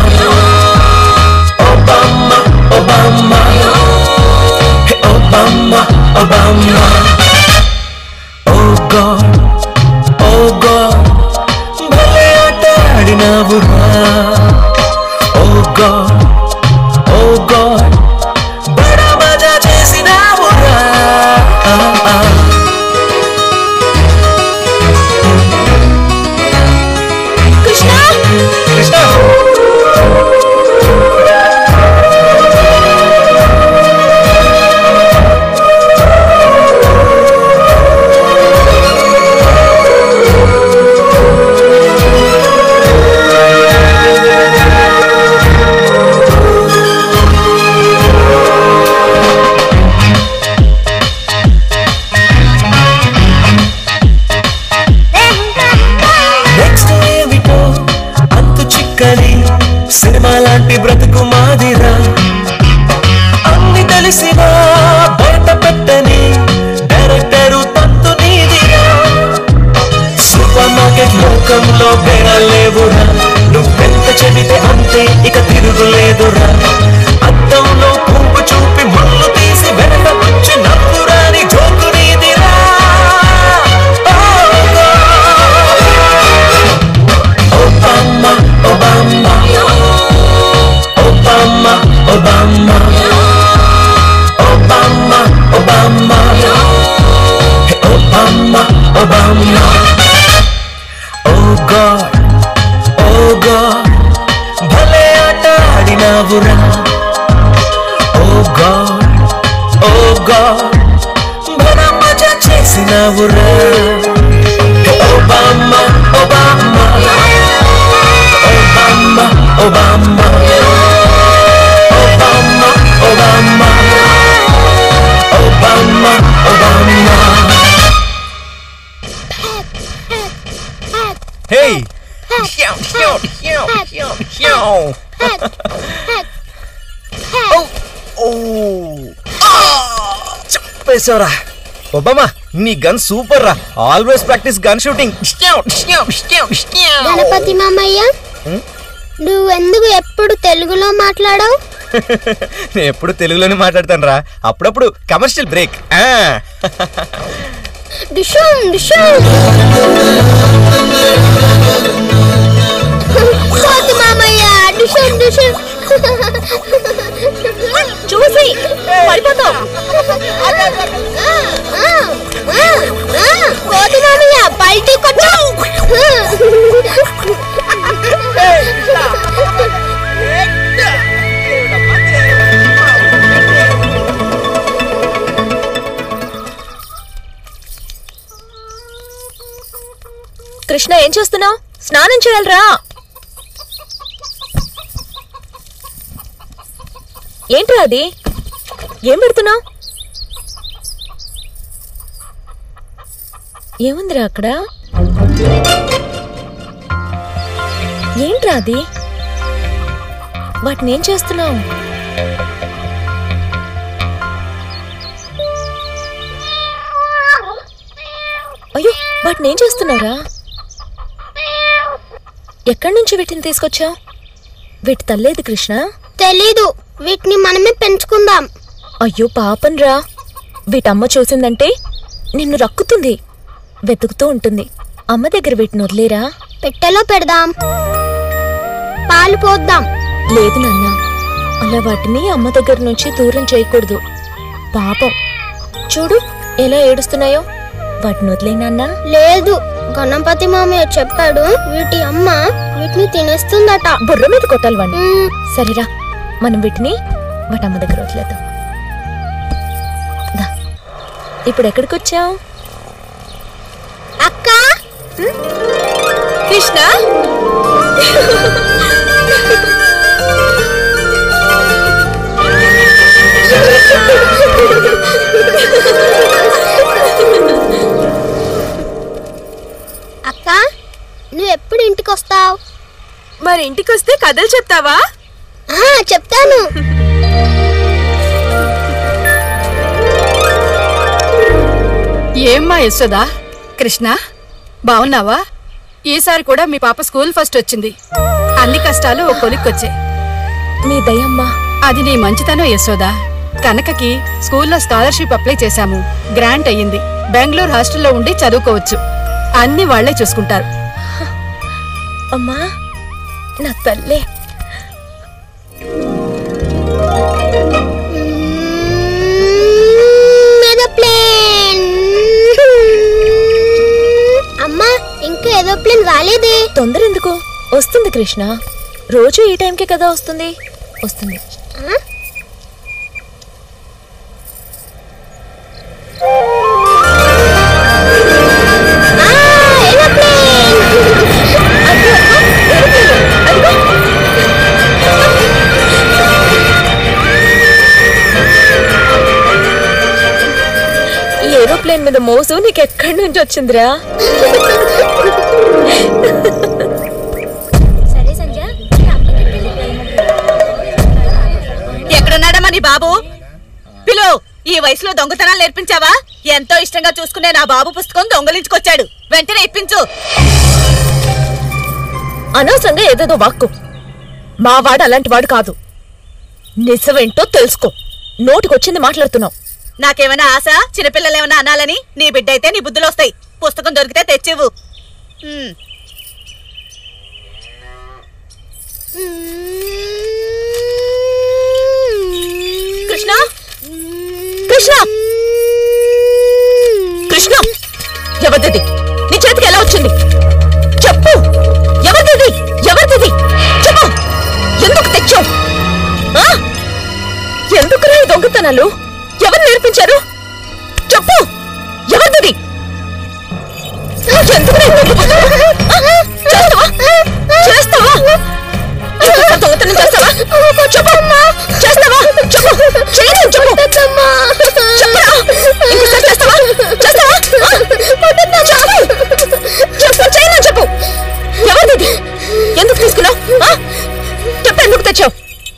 Obama, Obama, hey Obama, Obama. Oh God, oh God, భలే ఆట ఆడినావురా. Oh God, oh God, బడా మజా చేసినావురా. Ah, ah. Krishna Krishna next ఏమిటో అంతు చిక్కని సినిమా లాంటి బ్రతుకు మాదిరా అన్ని తెలిసినా బయట పెట్టని డైరెక్టరు తంతు నీదిరా సూపర్ మార్కెట్ లోకంలో బేరాలేవురా నువ్వెంత చెబితే అంతే ఇక తిరుగులేదురా అద్దంలో పువ్వు చూపి ముళ్ళు తీసి వెనక వచ్చి నవ్వురాని జోకు నీదిరా Oh, God. Obama, Obama, Obama, Obama, Obama, Obama, hey Obama, Obama. Oh God, oh God, భలే ఆట ఆడినావురా. Oh God, oh God, భల మజా చేసినావురా. Hey Obama, Obama. Obama, Obama, Obama, Obama, Obama, Obama. Hey చెప్పేశారా ఒబామా నీ gun super రా always practice gun shooting Ganapathi మామయ్య నువ్వెందుకు ఎప్పుడు తెలుగులో మాట్లాడవు నేను ఎప్పుడు తెలుగులోనే మాట్లాడతాను రా అప్పుడప్పుడు కమర్షియల్ బ్రేక్ డిషం డిషం కోతి మామయ్య డిషం డిషం చూసి పడిపోతావు కోతి మామయ్య పల్టీ కొట్టు కృష్ణ ఏం చేస్తున్నావు స్నానం చేయాలరా ఏంట్రా అది ఏం పెడుతున్నావు ఏముందిరా అక్కడ ఏంట్రా అది వాటిని ఏం చేస్తున్నావు అయ్యో వాటిని ఏం చేస్తున్నావురా ఎక్కడి నుంచి వీటిని తీసుకొచ్చావు వీటి తల్లేదు కృష్ణ తెలీదు వీటిని మనమే పెంచుకుందాం అయ్యో పాపం రా వీటమ్మ చూసిందంటే నిన్ను రక్కుతుంది వెతుకుతూ ఉంటుంది అమ్మ దగ్గర వీటిని వదిలేరా పెట్టెలో పెడదాం పాలు పోద్దాం లేదు నాన్న అలా వాటిని అమ్మ దగ్గర నుంచి దూరం చేయకూడదు పాపం చూడు ఎలా ఏడుస్తున్నాయో వాటిని వదిలే నాన్న లేదు గణపతి మామయ్య చెప్పాడు వీటి అమ్మ వీటిని తినేస్తుందట బుర్ర మీద కొట్టాలి వాడిని సరేరా మనం వీటిని వాటి అమ్మ దగ్గర వదిలేద్దాం దా. ఇప్పుడు ఎక్కడికి వచ్చావు అక్క కృష్ణ అక్క నువ్వు ఎప్పుడు ఇంటికి వస్తావు మరి ఇంటికి వస్తే కథలు చెప్తావా చెప్తాను ఏమ్మా యశోదా కృష్ణ బాగున్నావా ఈసారి కూడా మీ పాప స్కూల్ ఫస్ట్ వచ్చింది అన్ని కష్టాలు ఓ కొలిక్కొచ్చాయి మీ దయమ్మా అది నీ మంచితనం యశోదా కనకకి స్కూల్లో స్కాలర్షిప్ అప్లై చేశాము గ్రాంట్ అయ్యింది బెంగళూరు హాస్టల్లో ఉండి చదువుకోవచ్చు అన్ని వాళ్లే చూసుకుంటారు అమ్మా నా తల్లే ఏరోప్లేన్ అమ్మా ఇంకా ఏరోప్లేన్ రాలేదే తొందర ఎందుకు వస్తుంది కృష్ణ రోజు ఈ టైంకే కదా వస్తుంది వస్తుంది ఈ ఏరోప్లేన్ మీద మోసు నీకు ఎక్కడి నుంచి వచ్చిందిరా సరే సంజ ఎక్కడున్నాడమ్మా నీ బాబు పిలు ఈ వయసులో దొంగతనాలు నేర్పించావా ఎంతో ఇష్టంగా చూసుకునే నా బాబు పుస్తకం దొంగలించుకొచ్చాడు వెంటనే ఇప్పించు అనవసరంగా ఏదేదో వాక్కు మా వాడు అలాంటి వాడు కాదు నిజమేంటో తెలుసుకో నోటికొచ్చింది మాట్లాడుతున్నావు నాకేమైనా ఆశ చిన్నపిల్లలు ఏమైనా అనాలని నీ బిడ్డ అయితే నీ బుద్ధులు వస్తాయి పుస్తకం దొరికితే తెచ్చివు ఉమ్. కృష్ణ కృష్ణ కృష్ణ ఎవరిది నీ చేతికి ఎలా వచ్చింది చెప్పు ఎవరిది ఎవరిది చెప్పు ఎందుకు తెచ్చావు ఆ? ఎందుకురా ఈ దొంగతనాలు ఎవరు నేర్పించారు చెప్పు ఎవరిది ఎందుకురా ఈ దొంగతనాలు? ఆ? చేస్తావా చేస్తావా ఇంకోసారి దొంగతనం చేస్తావా చెప్పు చేస్తావా చెప్పు చేయను చెప్పు చెప్పరా ఇంకోసారి చేస్తావా చేస్తావా ఆ? చెప్పు చెప్పు చేయను చెప్పు ఎవరిది ఎందుకు తీసుకున్నావు ఆ? చెప్పు ఎందుకు తెచ్చావు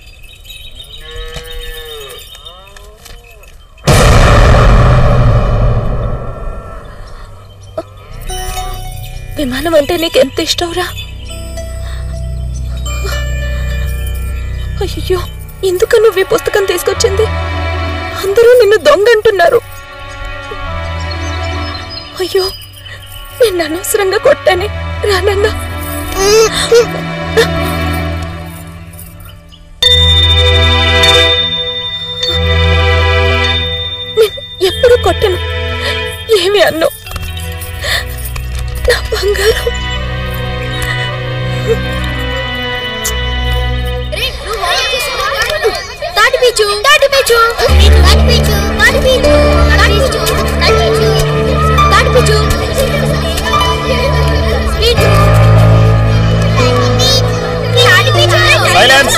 విమానం అంటే నీకు ఎంత ఇష్టంరా అయ్యో ఎందుకు నువ్వు ఈ పుస్తకం తీసుకొచ్చింది అందరూ నిన్ను దొంగ అంటున్నారు అయ్యో నేను అనవసరంగా కొట్టానే రానన్నా నేను ఎప్పుడు కొట్టను ఏమి అన్ను నా బంగారం తాటి పీచు తాటి పీచు తాటి పీచు తాటి పీచు తాటి పీచు తాటి పీచు తాటి పీచు పీచు తాటి పీచు Silence.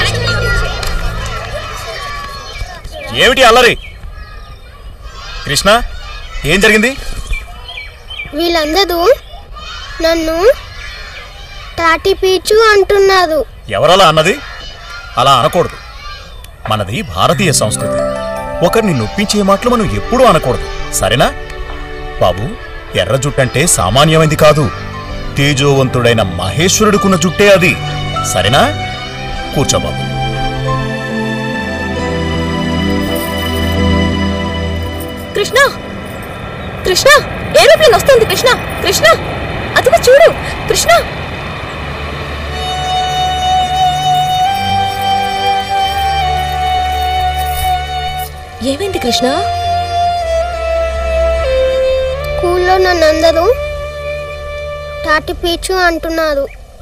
ఏమిటి అల్లరి కృష్ణ ఏం జరిగింది వీళ్ళందరూ నన్ను తాటి పీచు అంటున్నారు ఎవరలా అన్నది అలా అనకూడదు మనది భారతీయ సంస్కృతి ఒకరిని నొప్పించే మాటలు మనం ఎప్పుడూ అనకూడదు సరేనా బాబు ఎర్ర జుట్టంటే సామాన్యమైంది కాదు తేజోవంతుడైన మహేశ్వరుడికున్న జుట్టే అది సరేనా కూర్చో బాబు కృష్ణ కృష్ణ ఏరోప్లేన్ వస్తుంది కృష్ణ కృష్ణ అదిగో చూడు కృష్ణ ఏమైంది కృష్ణ స్కూల్లో నన్ను అందరూ తాటి పీచు అంటున్నారు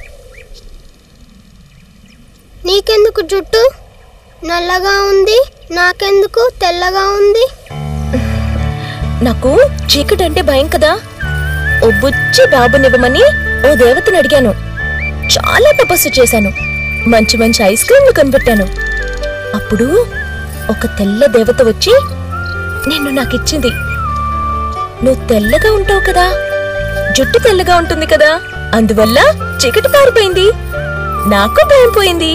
నీకెందుకు జుట్టు నల్లగా ఉంది నాకెందుకు తెల్లగా ఉంది నాకు చీకటి అంటే భయం కదా ఓ బుచ్చి బాబునివ్వమని ఓ దేవతను అడిగాను చాలా తపస్సు చేశాను మంచి మంచి ఐస్ క్రీంలు కనిపెట్టాను అప్పుడు ఒక తెల్ల దేవత వచ్చి నిన్ను నాకిచ్చింది నువ్వు తెల్లగా ఉంటావు కదా జుట్టు తెల్లగా ఉంటుంది కదా అందువల్ల చీకటి పారిపోయింది నాకు భయం పోయింది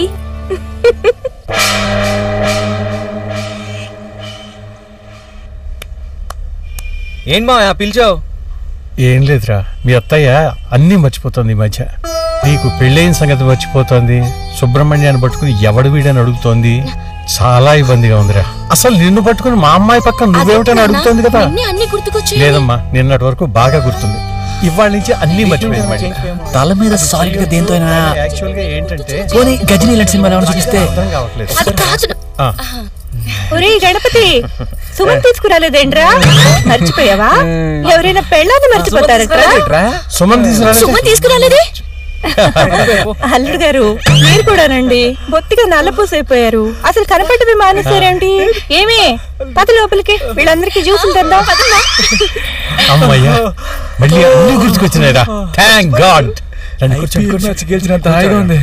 ఏం మా పిలిచావు ఏం లేదురా మీ అత్తయ్య అన్నీ మర్చిపోతుంది ఈ మధ్య నీకు పెళ్ళైన సంగతి మర్చిపోతోంది సుబ్రహ్మణ్యాన్ని పట్టుకుని ఎవడు వీడని అడుగుతోంది చాలా ఇబ్బందిగా ఉందిరా అసలు నిన్ను పట్టుకుని మా అమ్మాయి పక్కన నువ్వేమిటని అడుగుతోంది కదా నిన్నే అన్ని గుర్తుకొచ్చాయి లేదమ్మా నిన్నటి వరకు బాగా గుర్తుంది ఇవాళ నుంచి అన్ని మర్చిపోయింది మళ్ళీ. తల మీద సాలిడ్ గా దేంతో అయినా యాక్చువల్గా ఏంటంటే పోనీ గజనీ ఇలాంటి సినిమాలు ఏమైనా చూపిస్తే అర్థం కావట్లేదు అది కాదు ఆ, ఒరే గణపతి సుమన్ తీసుకురాలేదేంట్రా మర్చిపోయావా ఎవరైనా పెళ్ళాన్ని మర్చిపోతారట్రా సుమన్ తీసుకురాలేదే? సుమ తీసుకురాలేదే అల్లుడు గారు మీరు కూడానండి బొత్తిగా నల్లపూసైపోయారు అసలు కనపడమే మానేశారేంటి ఏమి పద లోపలికి వీళ్ళందరికీ జ్యూసులు తెద్దాం అమ్మయ్యా మళ్ళీ అన్ని గుర్తుకొచ్చినాయిరా థ్యాంక్ గాడ్ రండి కూర్చోండి, కూర్చోండి. గెలిచినంత హాయిగా ఉంది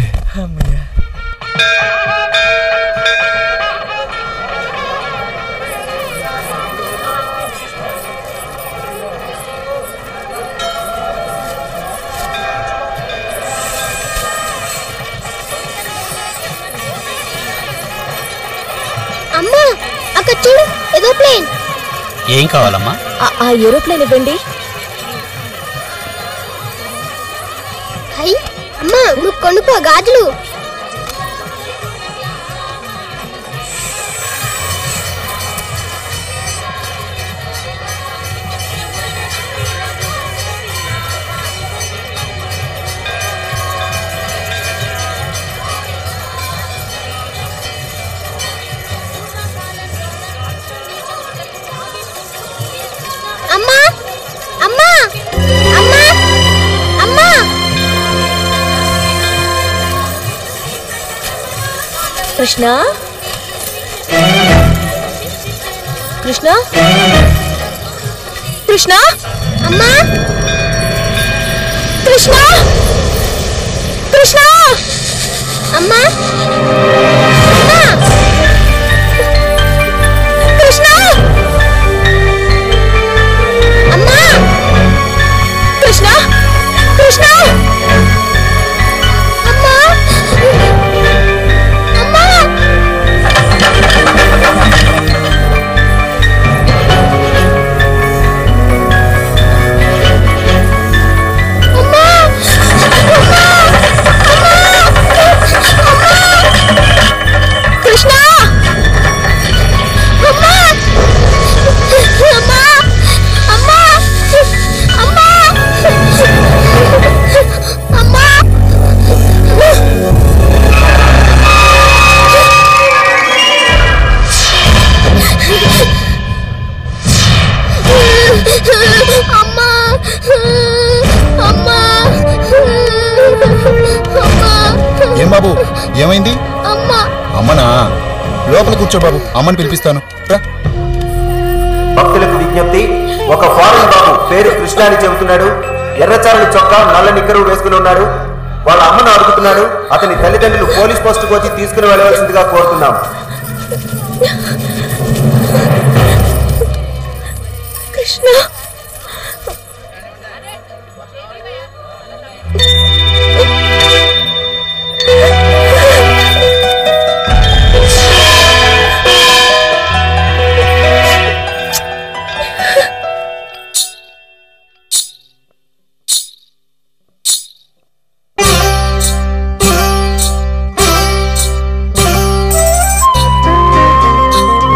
అమ్మా అక్కడ చూడు ఏదో ప్లేన్ ఏం కావాలమ్మా ఆ- ఆ ఏరోప్లేన్ ఇవ్వండి హై అమ్మా నువ్వు కొనుక్కో గాజులు అమ్మా అమ్మా అమ్మా అమ్మా కృష్ణ కృష్ణ కృష్ణ అమ్మా కృష్ణ కృష్ణ అమ్మా కృష్ణ అమ్మా కృష్ణ కృష్ణ అమ్మా అమ్మా అమ్మా ఏమైంది అమ్మా అమ్మనా లోపల కూర్చో బాబు అమ్మని పిలిపిస్తాను రా భక్తులకు విజ్ఞప్తి ఒక ఫారెన్ బాబు పేరు కృష్ణ అని చెబుతున్నాడు ఎర్రచారని చొక్కా నల్ల నిక్కరు వేసుకుని ఉన్నాడు వాళ్ళ అమ్మను అడుగుతున్నాడు అతని తల్లిదండ్రులు పోలీస్ పోస్టుకు వచ్చి తీసుకుని వెళ్ళవలసిందిగా కోరుతున్నాం కృష్ణ ఆ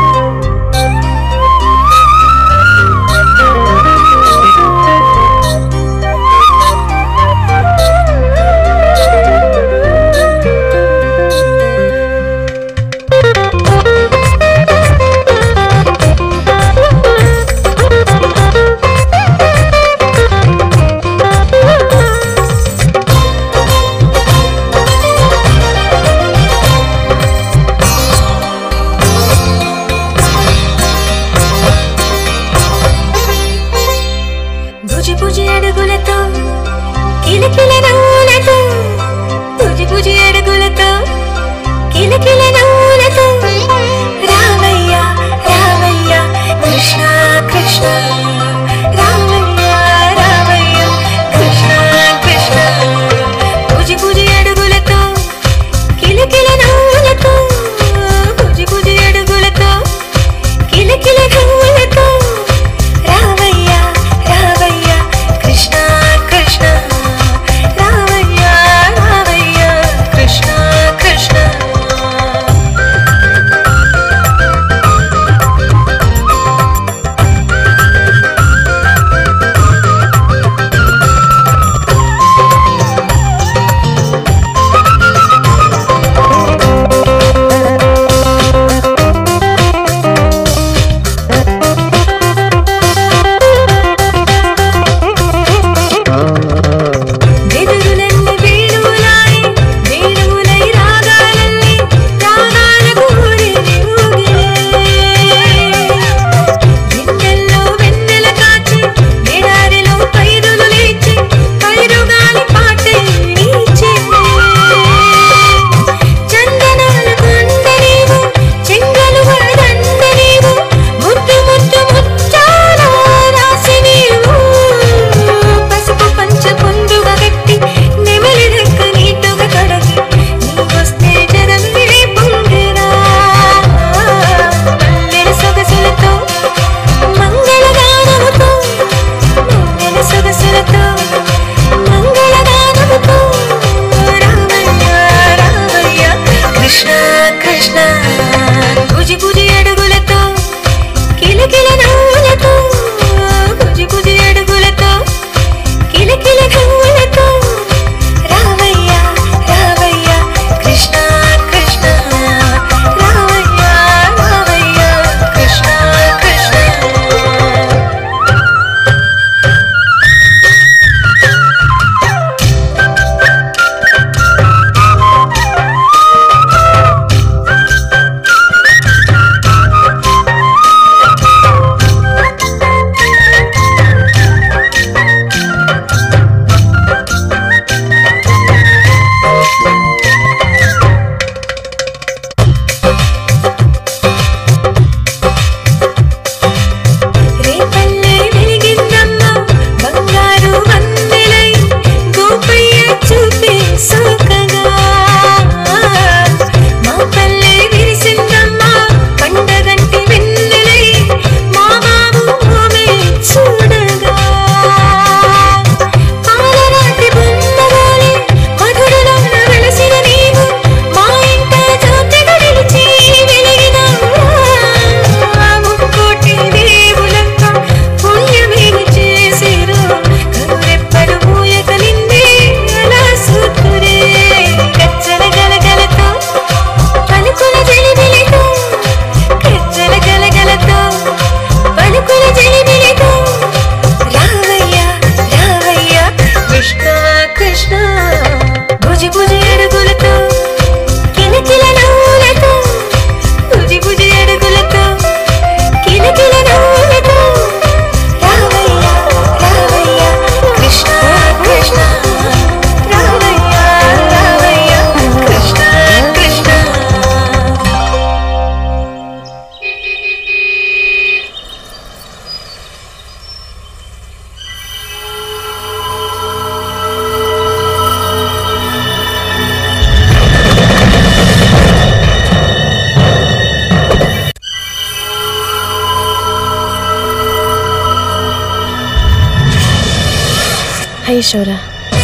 హాయ్ యశోరా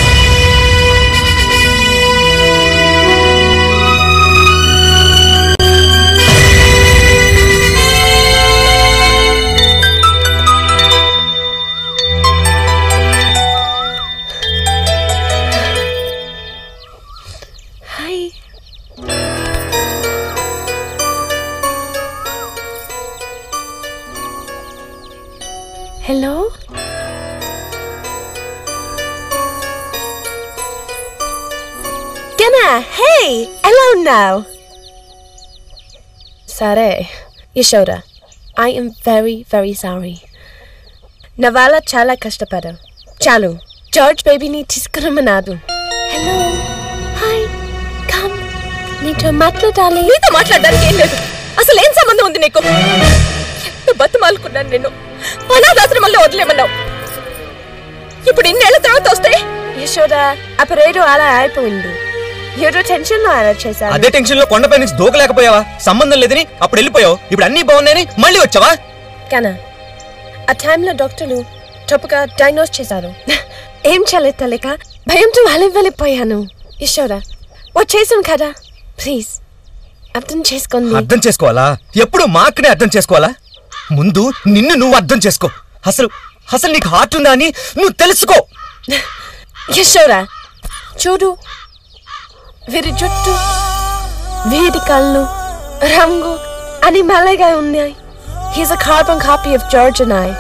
హాయ్ హలో గనా హే ఎలా ఉన్నావు సరే యశోరా I am very very sorry నా వాళ్ళ చాలా కష్టపడా చాలు జార్జ్ బేబీని తీసుకురమ్మనాదు హలో హాయ్ కమ్ నీతో మాట్లాడాలి నీతో మాట్లాడడానికి ఏం లేదు అసలు ఏం సంబంధం ఉంది నీకు ఎంత బతుమాలుకున్నాను నేను అనాథాశ్రమంలో వదిలేమన్నావు ఇప్పుడు ఇన్నేళ్ల తర్వాత వస్తే యశోదా అప్పుడేదో అలా అయిపోయింది ఏదో టెన్షన్ లో అలా చేశాను అదే టెన్షన్ లో కొండపై నుంచి దూకలేకపోయావా సంబంధం లేదని అప్పుడు వెళ్ళిపోయావు ఇప్పుడు అన్ని బాగున్నాయని మళ్ళీ వచ్చావా కనా ఆ టైంలో డాక్టర్లు తప్పుగా డయాగ్నోస్ చేశారు ఏం చేయలేదు తెలియక భయంతో వాళ్ళకి వెళ్ళిపోయాను యశోదా వచ్చేసాం కదా ప్లీజ్ అర్థం చేసుకోండి అర్థం చేసుకోవాలా ఎప్పుడు మాకునే అర్థం చేసుకోవాలా ముందు నిన్ను నువ్వు అర్థం చేసుకో అసలు అసలు నీకు హార్ట్ ఉందా అని నువ్వు తెలుసుకో యశోరా చూడు వీరి జుట్టు వీరి కళ్ళు రంగు అని మలగా ఉన్నాయి he's a carbon copy of George and I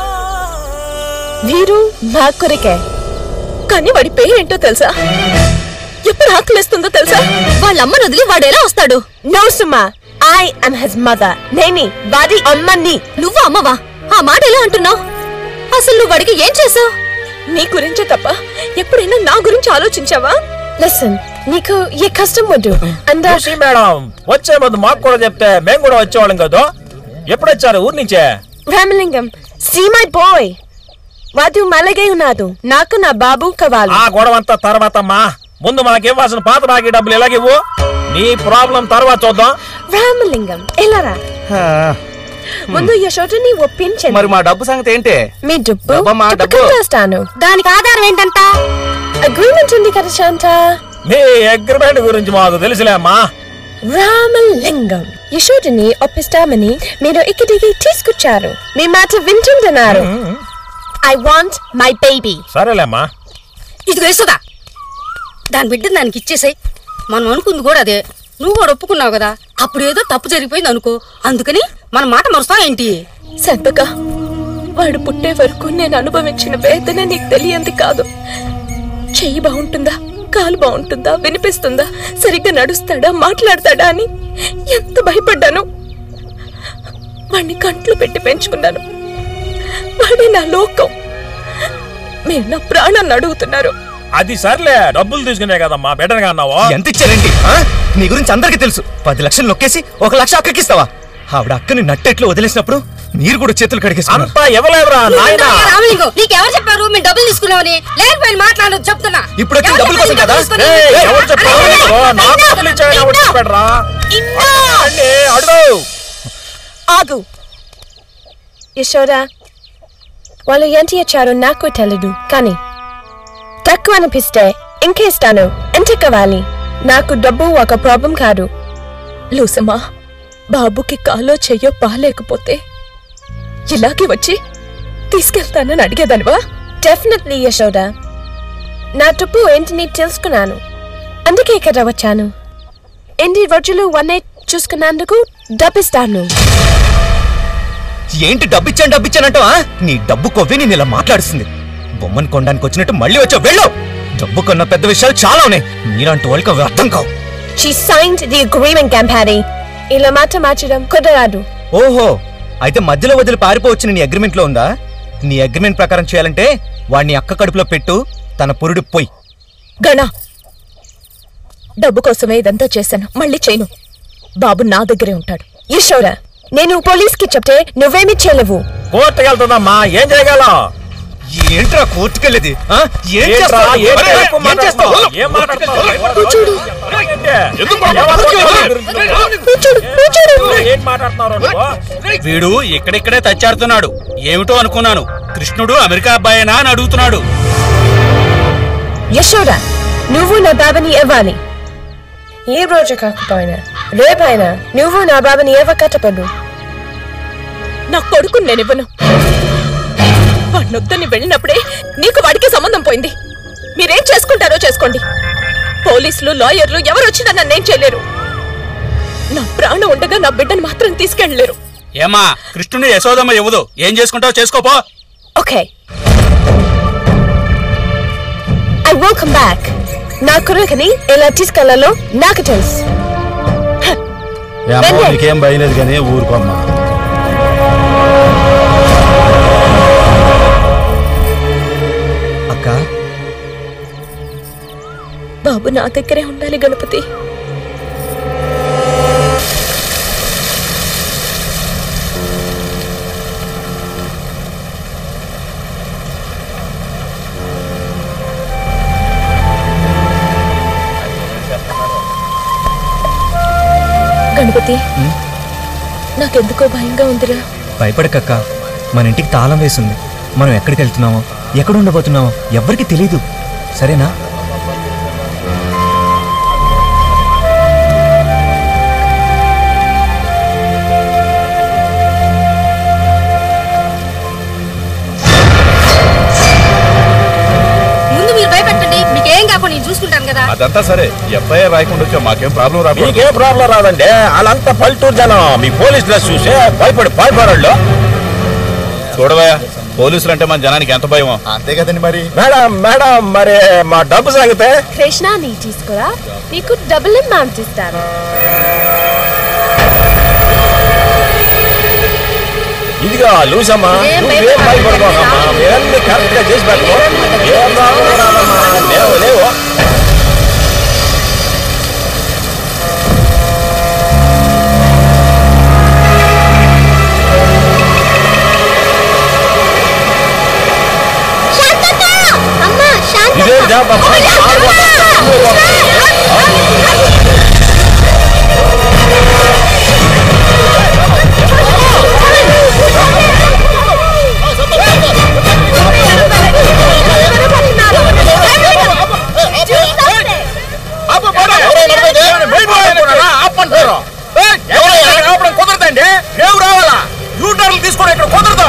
వీరు మా కొరికే కానీ వాడి పేరు ఏంటో తెలుసా ఎప్పుడు ఆకలిస్తుందో తెలుసా వాళ్ళ అమ్మను వదిలి వాడు ఎలా వస్తాడు నో సుమా ఐ am his మదర్ నేని వాడి అమ్మని నువ్వు అమ్మవా ఆ మాట ఎలా అంటున్నావు అసలు నువ్వు వాడికి ఏం చేసావు నీ గురించే తప్ప ఎప్పుడైనా నా గురించి ఆలోచించావా లిసన్ నీకు ఏ కష్టం వద్దు అందా లూసీ మేడం వచ్చే ముందు మాకు కూడా చెప్తే మేము కూడా వచ్చేవాళ్ళం కదా ఎప్పుడు వచ్చారు ఊరి నుంచే రామలింగం సీ మై బాయ్ వాడు మలగే ఉన్నాడు నాకు నా బాబు కావాలి ఆ గొడవ అంతా తర్వాత అమ్మా ముందు మనకి ఇవ్వాల్సిన పాత బాకీ డబ్బులు ఎలాగివ్వు నీ ప్రాబ్లం తర్వాత చూద్దాం రామలింగం ఎలారా ముందు యశోదని ఒప్పించండి మరి మా డబ్బు సంగతి ఏంటి మీ డబ్బు డబ్బమ్మా, డబ్బు. తప్పకుండా ఇస్తాను దానికి ఆధారం ఏంటంట అగ్రిమెంట్ ఉంది కదా శాంత మీ అగ్రిమెంట్ గురించి మాకు తెలుసులే అమ్మా రామలింగం యశోదని ఒప్పిస్తామని మీరు ఇక్కడికి తీసుకొచ్చారు మీ మాట వింటుంటున్నారు ఐ వాంట్ మై బేబీ సరేలేమ్మా ఇదిగో వేస్తుందా దాని బిడ్డను దానికి ఇచ్చేసాయి మనం అనుకుంది కూడా అదే నువ్వు కూడా ఒప్పుకున్నావు కదా అప్పుడు ఏదో తప్పు జరిగిపోయింది అనుకో అందుకని మన మాట మరుస్తాం ఏంటి సంతక వాడు పుట్టే వరకు నేను అనుభవించిన వేదన నీకు తెలియంది కాదు చెయ్యి బాగుంటుందా కాలు బాగుంటుందా వినిపిస్తుందా సరిగ్గా నడుస్తాడా మాట్లాడతాడా అని ఎంత భయపడ్డాను వాడిని కంట్లు పెట్టి పెంచుకున్నాను వాడే నా లోకం మీరు నా ప్రాణాన్ని అడుగుతున్నారు అది సర్లే డబ్బులు తీసుకునే కదమ్మా బెటర్ గా అన్నావు ఎంత ఇచ్చారేంటి ఆ? నీ గురించి అందరికీ తెలుసు పది లక్షలు నొక్కేసి ఒక లక్ష అక్కకిస్తావా ఆవిడ అక్కని నట్టెట్లు వదిలేసినప్పుడు మీరు కూడా చేతులు కడిగేసుకున్నారు అంతా ఎవలేవరా నాయనా రామలింగం నీకెవరు చెప్పారు మేము డబ్బులు తీసుకున్నామని లేకపోయిన మాట్లాడు చెప్తున్నా ఇప్పుడు వచ్చిన డబ్బుల కోసం కదా ఏయ్, ఎవరు చెప్పారు నీకు? నాకు డబ్బులు ఇచ్చావని ఎవరు చెప్పాడురా? అడగండి, అడుగు ఆగు యశోదా వాళ్ళు ఎంత ఇచ్చారో నాకు తెలియదు కానీ తక్కువ అనిపిస్తే ఇంకేస్తాను ఎంత కావాలి నాకు డబ్బు ఒక ప్రాబ్లం కాదు లూసమ్మా బాబుకి కాలో చెయ్యో బాలేకపోతే ఇలాగే వచ్చి తీసుకెళ్తానని అడిగేదానివా డెఫినెట్లీ యశోదా నా తుప్పు ఏంటిని తెలుసుకున్నాను అందుకే ఇక్కడ వచ్చాను ఎన్ని రోజులు వన్నే చూసుకున్నందుకు డబ్బిస్తాను ఏంటి డబ్బిచ్చాను డబ్బిచ్చానంటో నీ డబ్బు కొవ్వే నేను ఇలా మాట్లాడుస్తుంది బొమ్మను కొనడానికి వచ్చినట్టు మళ్ళీ వచ్చావు వెళ్ళు డబ్బు కొన్న పెద్ద విషయాలు చాలా ఉన్నాయి మీలాంటి వాళ్ళకి అవి అర్థం కావు She signed the agreement, Gampari. ఇలా మాట మార్చడం కుదరదు ఓహో అయితే మధ్యలో వదిలి పారిపోవచ్చిన నీ అగ్రిమెంట్ లో ఉందా నీ అగ్రిమెంట్ ప్రకారం చేయాలంటే వాడిని అక్క కడుపులో పెట్టు తన పురుడు పోయి గణ డబ్బు కోసమే ఇదంతా చేశాను మళ్ళీ చేయను బాబు నా దగ్గరే ఉంటాడు యశోరా నేను పోలీస్కి చెప్తే నువ్వేమి చేయలేవు కోర్టుకి వెళ్తుందమ్మా ఏం చేయగలం ఏంట్రా కోర్టుకెళ్ళేది ఆ? ఏం ఏంట్రా? చేస్తావు? ఏం ఒరేయ్, ఎక్కువ ఏం చేస్తావు? మాట్లాడుతున్నావు? ఏం మాట్లాడుతున్నావు? చూడు. ఏం మాట్లాడుతున్నారు నువ్వు? వీడు ఇక్కడిక్కడే తచ్చాడుతున్నాడు ఏమిటో అనుకున్నాను కృష్ణుడు అమెరికా అబ్బాయేనా అని అడుగుతున్నాడు యశోద నువ్వు నా బాబాని ఇవ్వాలి ఈ రోజు కాకపోయినా రేపైనా నువ్వు నా బాబాని ఇవ్వ కట్టపడు నా కొడుకుని నేను ఇవ్వను వాడినొద్దని వెళ్ళినప్పుడే నీకు వాడికి సంబంధం పోయింది మీరేం చేసుకుంటారో చేసుకోండి పోలీసులు లాయర్లు ఎవరు వచ్చినా నన్నేం చేయలేరు నా ప్రాణం ఉండగా నా బిడ్డను మాత్రం తీసుకెళ్ళలేరు ఏమా కృష్ణుని యశోదమ్మ ఇవ్వదు ఏం చేసుకుంటావు చేసుకోపో okay I will come back నా కొడుకుని ఎలా తీసుకెళ్లాలో నాకు తెలుసు ఏమో రండి. నీకేం భయం లేదు కానీ ఊరుకోమ్మా అక్క బాబు నా దగ్గరే ఉండాలి గణపతి గణపతి నాకెందుకో భయంగా ఉందిరా భయపడకక్క మన ఇంటికి తాళం వేసింది మనం ఎక్కడికి వెళ్తున్నామో ఎక్కడ ఉండబోతున్నామో ఎవ్వరికి తెలియదు సరేనా ముందు మీరు భయపెట్టండి మీకు ఏం కాకుండా నేను చూసుకుంటాను కదా అదంతా సరే ఎఫ్ఐఆర్ రాయకుండా వచ్చా మాకేం ప్రాబ్లం రాకూడదు మీకేం ప్రాబ్లం రాదండి వాళ్ళంతా పల్లెటూరు జనం మీ పోలీస్ డ్రెస్ చూసే భయపడి భయపడాళ్ళు చూడవయ్యా పోలీసులు అంటే మన జనానికి ఎంత భయం అంతే కదండి మరి మేడం మేడం మరి మా డబ్బు సంగతే కృష్ణ నీ తీసుకురా నీకు డబుల్ అమౌంట్ ఇస్తాను ఇదిగా లూసమ్మా ఏం నువ్వేం భయపడుకోనమ్మా మేమన్నీ కరెక్ట్ గా చేసి పెట్టుకో ఏం ప్రాబ్లం రాదమ్మా లేవు లేవు అమ్మా శాంత ఇదేం జాబ్ అమ్మా కుదరదండి మేము రావాలా యూటర్లు తీసుకొని ఇక్కడ కుదరదు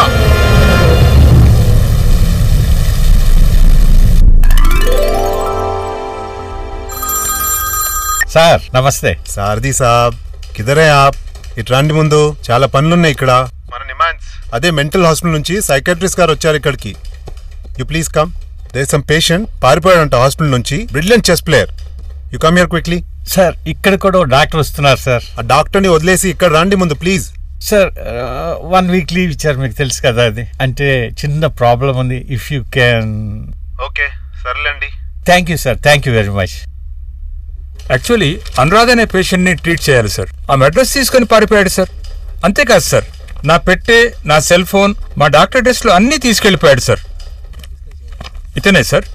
సార్ నమస్తే సారథి సాబ్ కిదరే ఆప్ ఇటు రండి ముందు చాలా పనులున్నాయి ఇక్కడ మన నిమాన్స్ అదే మెంటల్ హాస్పిటల్ నుంచి సైకాట్రిస్ట్ గారు వచ్చారు ఇక్కడికి you please come there some patient పారిపోయాడంట హాస్పిటల్ నుంచి brilliant chess player you come here quickly sir ఇక్కడ కూడా ఓ డాక్టర్ వస్తున్నారు సార్ ఆ డాక్టర్ని వదిలేసి ఇక్కడ రండి ముందు please sir one week leave ఇచ్చారు మీకు తెలుసు కదా అది అంటే చిన్న ప్రాబ్లం ఉంది ఇఫ్ యూ క్యాన్ ఓకే సర్లేండి thank you sir thank you very much actually Anuradha అనే పేషెంట్ని ట్రీట్ చేయాలి సార్ ఆమె అడ్రస్ తీసుకొని పారిపోయాడు సార్ అంతేకాదు సార్ నా పెట్టే నా సెల్ ఫోన్ మా డాక్టర్ టెస్ట్లో అన్నీ తీసుకెళ్ళిపోయాడు సార్ ఇతనే సార్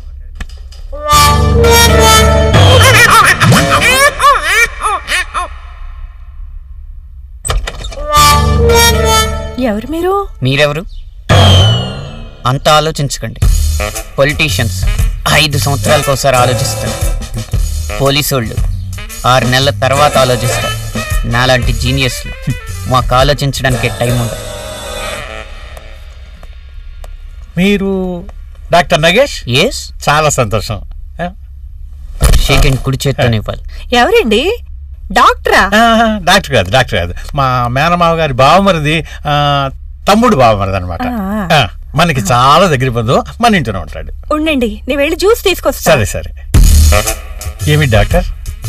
ఎవరు మీరు మీరెవరు అంత ఆలోచించకండి పొలిటీషియన్స్ ఐదు సంవత్సరాలకు ఒకసారి ఆలోచిస్తారు పోలీసు వాళ్ళు ఆరు నెలల తర్వాత ఆలోచిస్తారు నాలాంటి జీనియస్లు మాకు ఆలోచించడానికి టైం ఉండదు మీరు డాక్టర్ నగేష్ ఎస్ చాలా సంతోషం షేక్ అండ్ కుడి చేత్తోనే ఇవ్వాలి ఎవరండి డాక్టరా డాక్టర్ కాదు డాక్టర్ కాదు మా మేనమావ గారి బావమరిది ఆ, తమ్ముడు బావమరిది అనమాట ఆ. మనకి చాలా దగ్గర బంధువు మన ఇంట్లోనే ఉంటాడు ఉండండి నీ వెళ్ళి జ్యూస్ తీసుకొస్తా సరే సరే ఏమి డాక్టర్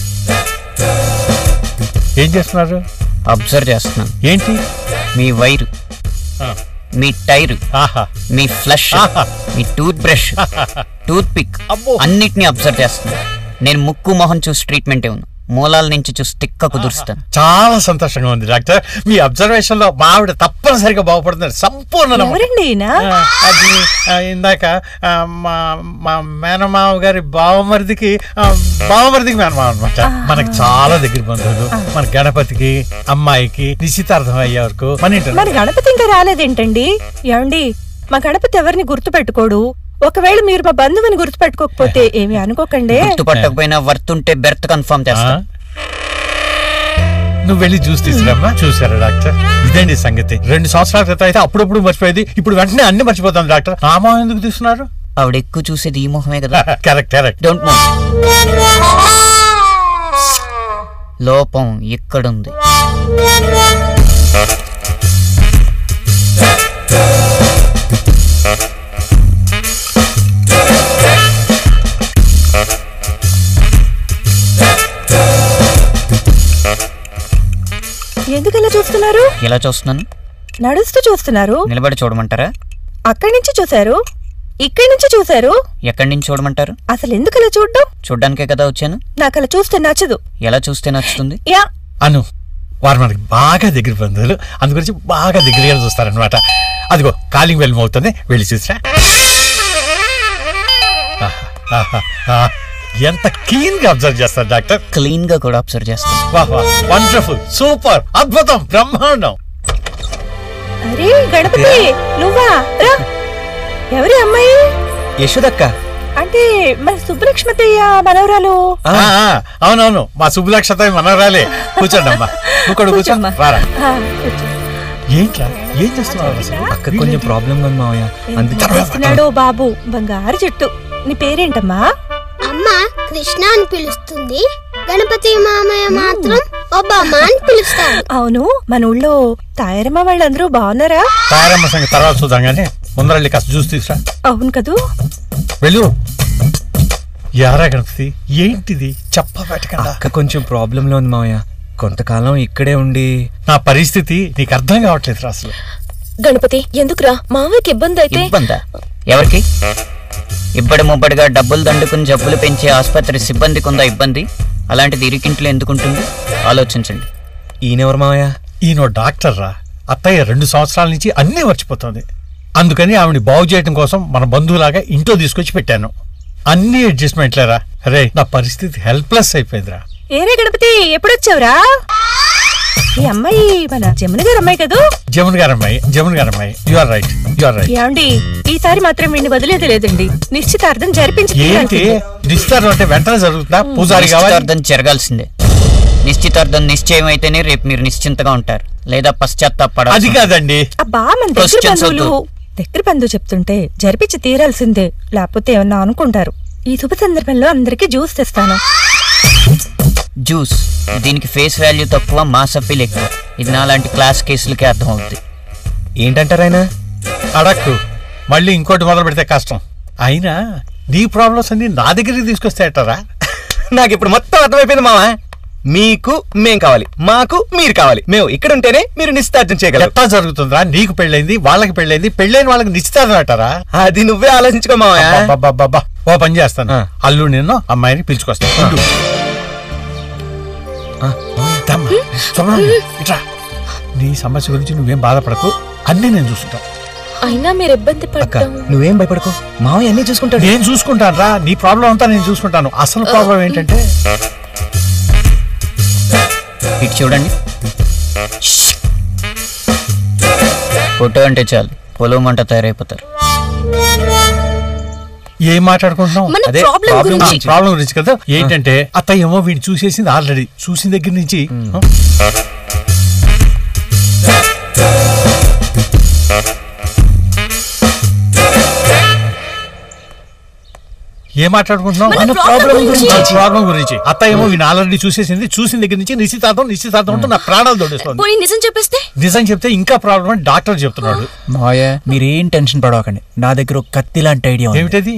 ఏం చేస్తున్నారు అబ్జర్వ్ చేస్తున్నాను ఏంటి మీ వైరు మీ టైరు మీ ఫ్లష్ మీ టూత్ బ్రష్ టూత్ పిక్ అన్నిటినీ అబ్జర్వ్ చేస్తున్నాను నేను ముక్కు మొహం చూసి ట్రీట్మెంట్ ఇవ్వను మూలాల నుంచి చూసి తిక్క కుదురుస్తాను చాలా సంతోషంగా ఉంది డాక్టర్ మీ అబ్జర్వేషన్ లో మా ఆవిడ తప్పనిసరిగా బాగుపడుతుంది సంపూర్ణ నమ్మకం. ఎవరండి ఈయన? ఆ, అది ఆ, ఇందాక ఆ, మా మా మేనమావ గారి బావమరిదికి ఆ, బావమరిదికి మేనమావ అనమాట మనకి చాలా దగ్గర బంధువులు మన గణపతికి అమ్మాయికి నిశ్చితార్థం అయ్యే వరకు మన ఇంటి మరి గణపతి ఇంకా రాలేదేంటండి ఏమండి మా గణపతి ఎవరిని గుర్తు పెట్టుకోడు ఒకవేళ మీరు మా బంధువుని గుర్తుపెట్టుకోకపోతే ఏమి అనుకోకండి గుర్తుపట్టకపోయినా వర్త్ ఉంటే బెర్త్ కన్ఫర్మ్ చేస్తా నువ్వు వెళ్ళి జ్యూస్ తీసుకురామ్మా చూసారా డాక్టర్ ఇదండి సంగతి రెండు సంవత్సరాల క్రితం అయితే అప్పుడప్పుడు మర్చిపోయేది ఇప్పుడు వెంటనే అన్ని మర్చిపోతాం డాక్టర్ ఆ మొహం ఎందుకు తీసుకున్నారు ఆవిడ ఎక్కువ చూసేది ఈ మొహమే కదా కరెక్ట్ కరెక్ట్ డోంట్ మూవ్ లోపం ఇక్కడుంది ఎందుకు ఇలా చూస్తున్నారు ఎలా చూస్తున్నాను నడుస్తూ చూస్తున్నారు నిలబడి చూడమంటారా అక్కడి నుంచి చూశారు ఇక్కడి నుంచి చూశారు ఎక్కడి నుంచి చూడమంటారు అసలు ఎందుకు ఇలా చూడడం చూడ్డానికే కదా వచ్చాను నాకు అలా చూస్తే నచ్చదు ఎలా చూస్తే నచ్చుతుంది యా అను వారు మనకి బాగా దగ్గర బంధువులు అందు గురించి బాగా దగ్గరగా చూస్తారనమాట అదిగో కాలింగ్ వెల్ అవుతుంది వెళ్ళి చూసిరా ఆహా, ఆహా, ఆహా. ఎంత క్లీన్ గా అబ్జర్వ్ చేస్తారు డాక్టర్ క్లీన్ గా కూడా అబ్జర్వ్ చేస్తాను వాహ్ వాహ్ వండర్ఫుల్ సూపర్ అద్భుతం బ్రహ్మాండం అరే గణపతి నువ్వా రా ఎవరి అమ్మాయి యశోదక్క అంటే మన సుబ్బలక్ష్మతయ్య మనవరాలు ఆ, ఆ, అవునవును మా శుభలక్షత మనరాలే కూర్చోండి అమ్మా కూర్చోండి కూర్చోండి రారా ఆ, కూర్చో. ఏంట్రా ఏం చేస్తున్నావు అసలు అక్క కొంచెం ప్రాబ్లం ఉంది మావయ్య అందుకే చేస్తున్నాడు బాబు బంగారు చెట్టు నీ పేరేంటమ్మా అమ్మ కృష్ణ అని పిలుస్తుంది గణపతి మామయ్య మాత్రం ఒబామా అని పిలుస్తారు అవును మన ఊళ్ళో తాయారమ్మ వాళ్ళందరూ బాగున్నారా తారమ్మ సంగతి తర్వాత చూద్దాం కానీ ముందరల్లి కాస్త జ్యూస్ తీసురా అవును కదూ వెళ్ళు యారా గణపతి ఏంటిది చెప్పబెట్టకుండా అక్క కొంచెం ప్రాబ్లంలో ఉంది మావయ్య కొంతకాలం ఇక్కడే ఉండి నా పరిస్థితి నీకు అర్థం కావట్లేదు అసలు గణపతి ఎందుకురా మావయ్యకి ఇబ్బంది అయితే ఇబ్బందా ఎవరికి ఇబ్బడి ముబ్బడిగా డబ్బులు దండుకుని జబ్బులు పెంచే ఆసుపత్రి సిబ్బందికి ఉందా ఇబ్బంది అలాంటిది ఇరికింట్లో ఎందుకుంటుంది ఆలోచించండి ఈయనెవరు మావయ్య ఈయన డాక్టర్ రా అత్తయ్య రెండు సంవత్సరాల నుంచి అన్నీ మర్చిపోతుంది అందుకని ఆవిడ బాగు చేయడం కోసం మన బంధువులాగా ఇంట్లో తీసుకొచ్చి పెట్టాను అన్ని అడ్జస్ట్మెంట్లేరా రే నా పరిస్థితి హెల్ప్లెస్ అయిపోయిందిరా ఏరే గణపతి ఎప్పుడొచ్చావురా ఈ అమ్మాయి మన జమున గారు అమ్మాయి కదూ జమున్ గారు అమ్మాయి జమున్ గారు అమ్మాయి you are right you are right ఏమండి ఈసారి మాత్రం వీడిని వదిలేది లేదండి నిశ్చితార్థం జరిపించి ఏంటి తీరాల్సిందే. నిశ్చితార్థం అంటే వెంటనే జరుగుతుందా పూజారి కావాలి నిశ్చితార్థం జరగాల్సిందే నిశ్చితార్థం నిశ్చయం అయితేనే రేపు మీరు నిశ్చింతగా ఉంటారు లేదా పశ్చాత్తాపడాలి అది కాదండి అబ్బా మన దగ్గర Questions బంధువులు వద్దు. దగ్గర బంధువు చెప్తుంటే జరిపించి తీరాల్సిందే లేకపోతే ఏమన్నా అనుకుంటారు ఈ శుభ సందర్భంలో అందరికీ జ్యూస్ తెస్తాను జ్యూస్ దీనికి ఫేస్ వాల్యూ తక్కువ మాస్ అప్పీల్ ఎక్కువ ఇది నాలాంటి క్లాస్ కేసులకే అర్థం అవుతుంది ఏంటంటారు ఆయన అడక్కు మళ్ళీ ఇంకోటి మొదలు పెడితే కష్టం అయినా నీ ప్రాబ్లమ్స్ అన్ని నా దగ్గరికి తీసుకొస్తే ఎట్టరా నాకు ఇప్పుడు మొత్తం అర్థమైపోయింది మావా మీకు మేం కావాలి మాకు మీరు కావాలి మేము ఇక్కడ ఉంటేనే మీరు నిశ్చితార్థం చేయగలరు ఎట్లా జరుగుతుందిరా నీకు పెళ్ళైంది వాళ్ళకి పెళ్ళైంది పెళ్ళైన వాళ్ళకి నిశ్చితార్థం అంటారా అది నువ్వే ఆలోచించుకో మావా అబ్బబ్బబ్బబ్బా. ఓ పని చేస్తాను అల్లు నిన్ను అమ్మాయిని పిలుచుకొస్తాను ఉండు. దమ్మా. సుబ్రహ్మణ్యం, ఇట్రా నీ సమస్య గురించి నువ్వేం బాధపడకు అన్ని నేను చూసుకుంటా అయినా మీరు ఇబ్బంది పడటం నువ్వేం భయపడకు మావయ్య అన్ని చూసుకుంటాడు నేను చూసుకుంటాను రా నీ ప్రాబ్లం అంతా నేను చూసుకుంటాను అసలు ప్రాబ్లం ఏంటంటే ఇటు చూడండి ఫోటో అంటే చాలు పొలం మంట తయారైపోతారు ఏం మాట్లాడుకుంటున్నాం మన అదే problem problem గురించి. ఆ, problem గురించి కదా ఏంటంటే అత్తయ్య ఏమో వీడిని చూసేసింది ఆల్రెడీ చూసిన దగ్గర నుంచి ఆ, ఏం మాట్లాడుకుంటున్నాం మన problem గురించి. ప్రాబ్లం గురించి అత్తయ్య ఏమో వీడిని ఆల్రెడీ చూసేసింది చూసిన దగ్గర నుంచి నిశ్చితార్థం నిశ్చితార్థం అంటూ నా ప్రాణాలు దొడేస్తుంది పోనీ నిజం చెప్పేస్తే నిజం చెప్తే ఇంకా ప్రాబ్లం అని డాక్టర్ చెప్తున్నాడు మావయ్య మీరేం టెన్షన్ పడవకండి నా దగ్గర ఒక కత్తి లాంటి ఐడియా ఉంది ఏమిటది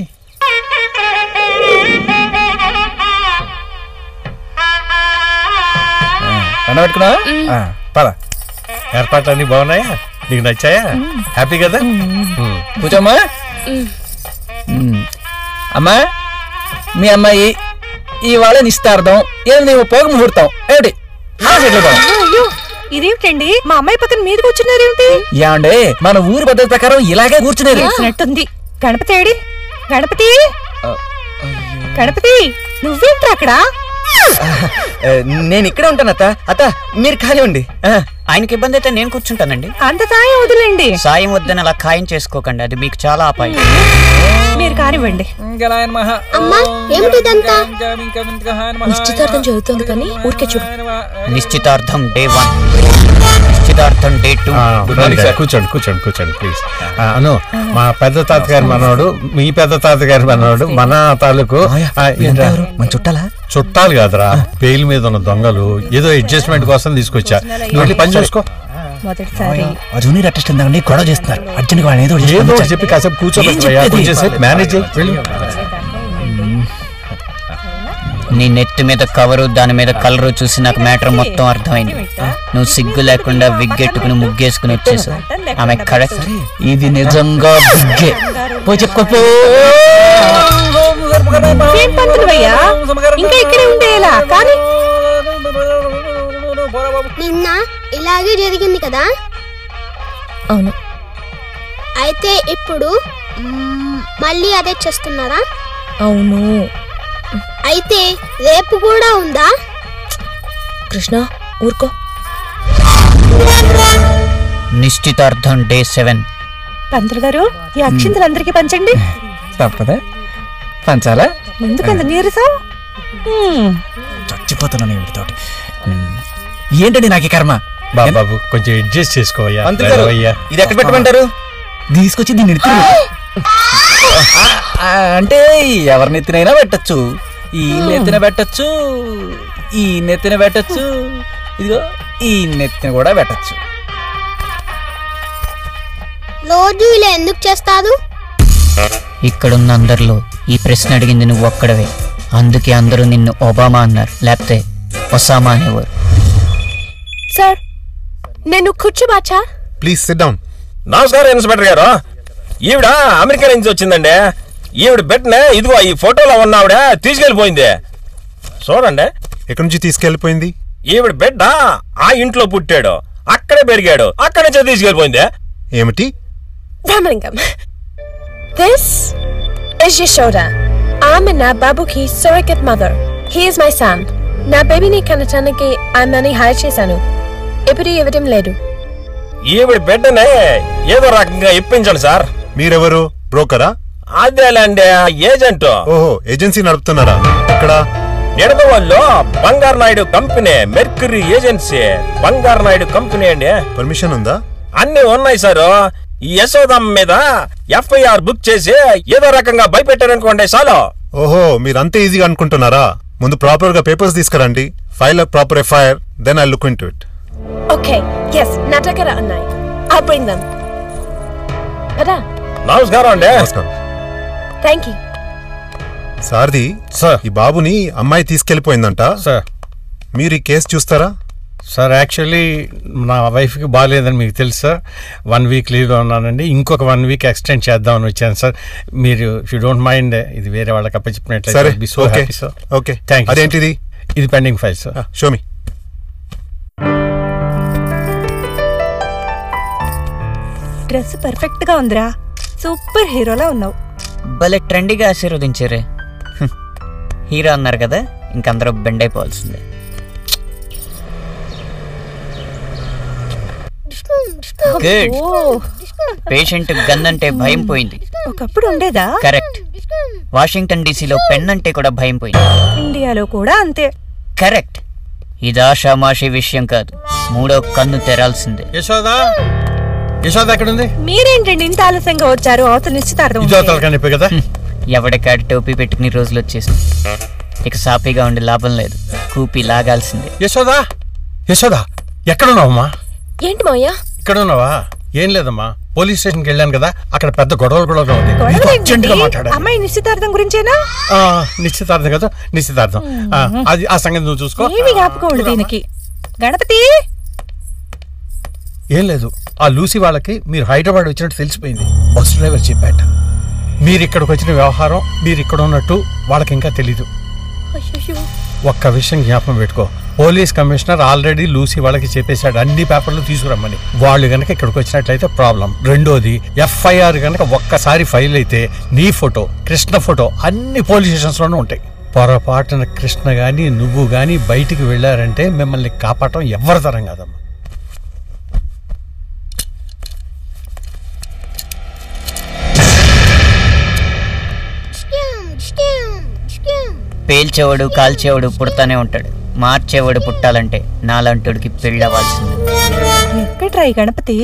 పెట్టుకున్నా పద ఏర్పాట్లన్నీ బాగున్నాయా నీకు నచ్చాయా హ్యాపీ కదా కూర్చోమ్మా ఉమ్. అమ్మా మీ అమ్మాయి ఇవాళ నిస్తార్థం ఏం నీవు పోగ ముహూర్తం ఏమిటి ఆ సైడ్లో పో. అయ్యో ఇదేమిటండి మా అమ్మాయి పక్కన మీద కూర్చున్నారేమిటి ఏమండి మన ఊరి పద్ధతి ప్రకారం ఇలాగే కూర్చునేది తెలిసినట్టుంది గణపతి ఏడి గణపతి గణపతి నువ్వేంట్రా అక్కడ ఆ, నేను ఇక్కడే ఉంటాను అత్త అత్త మీరు కానివ్వండి ఆయనకి ఇబ్బంది అయితే నేను కూర్చుంటానండి అంత సాయం వదిలేండి సాయం వద్దని అలా ఖాయం చేసుకోకండి అది మీకు చాలా అపాయం మీరు కానివ్వండి అమ్మా ఏమిటిదంతా నిశ్చితార్థం జరుగుతోంది కానీ ఊరికే చూడు నిశ్చితార్థం డే వన్ నిశ్చితార్థం day two good morning sir కూర్చోండి కూర్చోండి కూర్చోండి ప్లీజ్ అను మా పెద్ద తాతగారి మనవాడు మీ పెద్ద తాతగారి మనవాడు మన తాలూకు ఆ, ఏంట్రా? మన చుట్టాలా చుట్టాలు కాదురా బెయిల్ మీద ఉన్న దొంగలు ఏదో అడ్జస్ట్మెంట్ కోసం తీసుకొచ్చా నువ్వు వెళ్ళి పని చూసుకో మొదటిసారి ఆ జూనియర్ ఆర్టిస్ట్ ఇందాక గొడవ చేస్తున్నారు అర్జెంట్ వాళ్ళు ఏదో ఒకటి చేసి ఏదో ఒకటి పంపించాలి. చెప్పి కాసేపు కూర్చోబెట్టయ్యా ఏం చెప్పేది? కొంచెం సేపు మేనేజ్ చేయి వెళ్ళు. నీ నెత్తి మీద కవరు దాని మీద కలరు చూసి నాకు మ్యాటర్ మొత్తం అర్థమైంది నువ్వు సిగ్గు లేకుండా విగ్గెట్టుకుని ముగ్గేసుకుని వచ్చేసావు ఆమె కరెక్ట్ ఇది నిజంగా విగ్గే పోయి చెప్పుకోపో ఏం పంతులువయ్యా ఇంకా ఇక్కడే ఉండేలా కానీ నిన్న ఇలాగే జరిగింది కదా అవును అయితే ఇప్పుడు మ్మ్, మళ్ళీ అదే చేస్తున్నారా అవును అయితే రేపు కూడా ఉందా కృష్ణ ఊరుకో నిశ్చితార్థం డే సెవెన్ పంతులు గారు ఈ అక్షింతలు అందరికీ పంచండి తప్పదా పంచాలా ఎందుకంత నీరసం హ్మ్. చచ్చిపోతున్నాను వీటితోటి ఉమ్. ఏంటండి నాకు ఈ కర్మ బాబు బాబు కొంచెం అడ్జస్ట్ చేసుకోవయ్యా పంతులు గారు, అయ్యా ఇది ఎక్కడ పెట్టమంటారు తీసుకొచ్చి దీన్ని ఎత్తురు అంటే ఎవరి నెత్తినైనా పెట్టచ్చు ఈ నెత్తిన పెట్టచ్చు ఈ నెత్తిన పెట్టచ్చు ఇదిగో ఈ నెత్తిన కూడా పెట్టచ్చు రోజు ఇలా ఎందుకు చేస్తారు ఇక్కడున్న అందరిలో ఈ ప్రశ్న అడిగింది నువ్వు ఒక్కడవే అందుకే అందరూ నిన్ను ఒబామా అన్నారు లేకపోతే ఒసామా అనేవారు సార్ నేను కూర్చోబాచా ప్లీజ్ సిట్ డౌన్ నమస్కారం ఇన్స్పెక్టర్ గారు ఈవిడ అమెరికా నుంచి వచ్చిందండి ఈవిడ పెట్టిన ఇదిగో ఈ ఫోటోలో ఉన్న ఆవిడ తీసుకెళ్లిపోయింది చూడండి ఎక్కడి నుంచి తీసుకెళ్లిపోయింది ఈవిడ బిడ్డ ఆ ఇంట్లో పుట్టాడు అక్కడే పెరిగాడు అక్కడి నుంచే తీసుకెళ్లిపోయింది ఏమిటి రామలింగం దిస్ ఇస్ యశోదా ఆమె నా బాబుకి surrogate mother he is my son నా బేబీని కనటానికి ఆమెని హైర్ చేశాను ఇప్పుడు ఇవ్వడం లేదు ఈవిడ బిడ్డనే ఏదో రకంగా ఇప్పించండి సార్ మీరెవరు బ్రోకరా అదేలేండి ఏజెంట్ ఓహో ఏజెన్సీ నడుపుతున్నారా ఎక్కడ నిడదవల్లో బంగారు నాయుడు కంపెనీ మెర్క్యూరీ ఏజెన్సీ బంగారు నాయుడు కంపెనీ అండి పర్మిషన్ ఉందా అన్ని ఉన్నాయి సార్ ఈ యశోదమ్మ మీద ఎఫ్ఐఆర్ బుక్ చేసి ఏదో రకంగా భయపెట్టారనుకోండి చాలు ఓహో మీరు అంతే ఈజీగా అనుకుంటున్నారా ముందు ప్రాపర్ గా పేపర్స్ తీసుకురండి file proper FIR then I look into it okay yes నా దగ్గర ఉన్నాయి ఐ బ్రింగ్ దమ్ కదా నమస్కారం అండి థ్యాంక్ యూ సార్ది ఈ బాబుని అమ్మాయి తీసుకెళ్లిపోయిందంట సార్ మీరు ఈ కేసు చూస్తారా సార్ యాక్చువల్లీ నా వైఫ్కి బాగాలేదని మీకు తెలుసు సార్ వన్ వీక్ లీవ్లో ఉన్నానండి ఇంకొక వన్ వీక్ ఎక్స్టెండ్ చేద్దామని వచ్చాను సార్ మీరు ఇఫ్ యూ డోంట్ మైండ్ ఇది వేరే వాళ్ళకి అప్పచెప్పినట్లయితే సరే, be so okay. Happy sir Okay. Thank అదేంటిది? ఇది pending file sir show me dress perfect గా ఉందిరా సూపర్ హీరోలా ఉన్నావు భలే ట్రెండీగా ఆశీర్వదించారే హ్మ్. హీరో అన్నారు కదా ఇంకందరూ బెండ్ అయిపోవాల్సిందే గుడ్ ఓ, పేషెంట్ గన్ అంటే భయం పోయింది ఒకప్పుడు ఉండేదా కరెక్ట్ వాషింగ్టన్ డీసీలో పెన్ అంటే కూడా భయం పోయింది ఇండియాలో కూడా అంతే కరెక్ట్ ఇది ఆషామాషి విషయం కాదు మూడో కన్ను తెరాల్సిందే యశోదా యశోద ఎక్కడుంది మీరేంటండి ఇంత ఆలస్యంగా వచ్చారు అవతల నిశ్చితార్థం ఇదో ఉంటే. తలకాయ కదా ఎవడికాడి టోపీ పెట్టుకుని రోజులు వచ్చేసింది ఇక సాఫీగా ఉండే లాభం లేదు కూపి లాగాల్సిందే యశోదా యశోదా ఎక్కడున్నావమ్మా ఏంటి మావయ్య ఇక్కడ ఉన్నావా ఏం లేదమ్మా పోలీస్ స్టేషన్కి వెళ్ళాను కదా అక్కడ పెద్ద గొడవలు కూడా ఉంది గొడవ నీతో ఏంటండి? అర్జెంటుగా మాట్లాడాలి అమ్మాయి నిశ్చితార్థం గురించేనా ఆ, నిశ్చితార్థం కదా నిశ్చితార్థం ఆ, అది ఆ సంగతి నువ్వు చూసుకో ఏమి జ్ఞాపకం ఉండదు దీనికి గణపతి ఏం లేదు ఆ లూసి వాళ్ళకి మీరు హైదరాబాద్ వచ్చినట్టు తెలిసిపోయింది బస్ డ్రైవర్ చెప్పాట మీరు ఇక్కడికి వచ్చిన వ్యవహారం మీరు ఇక్కడ ఉన్నట్టు వాళ్ళకి ఇంకా తెలీదు ఒక్క విషయం జ్ఞాపకం పెట్టుకో పోలీస్ కమిషనర్ ఆల్రెడీ లూసి వాళ్ళకి చెప్పేశాడు అన్ని పేపర్లు తీసుకురమ్మని వాళ్ళు గనక ఇక్కడికి వచ్చినట్లయితే ప్రాబ్లం రెండోది ఎఫ్ఐఆర్ గనక ఒక్కసారి ఫైల్ అయితే నీ ఫోటో కృష్ణ ఫోటో అన్ని పోలీస్ స్టేషన్స్లోనూ ఉంటాయి పొరపాటున కృష్ణ గాని నువ్వు గాని బయటికి వెళ్ళారంటే మిమ్మల్ని కాపాడటం ఎవరి తరం కాదమ్మా పేల్చేవాడు కాల్చేవాడు పుడతానే ఉంటాడు మార్చేవాడు పుట్టాలంటే నాలంటుడికి పెళ్ళవలసింది ఎక్కడ్రా ఈ గణపతి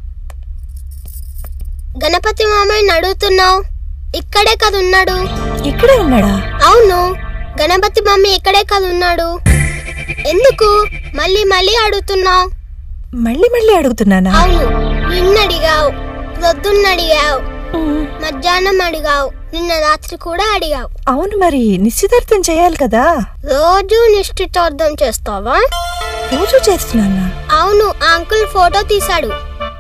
గణపతి మామయ్యని అడుగుతున్నావు ఇక్కడే కదా ఉన్నాడు ఇక్కడే ఉన్నాడా అవును గణపతి మమ్మీ ఇక్కడే కదా ఉన్నాడు ఎందుకు మళ్ళీ మళ్ళీ అడుగుతున్నావు మళ్ళీ మళ్ళీ అడుగుతున్నానా అవును నిన్న అడిగావు ప్రొద్దున్న అడిగావు మధ్యాహ్నం అడిగావు నిన్న రాత్రి కూడా అడిగావు అవును మరి నిశ్చితార్థం చేయాలి కదా రోజు నిశ్చితార్థం చేస్తావా రోజు చేస్తున్నానా అవును ఆ అంకుల్ ఫోటో తీశాడు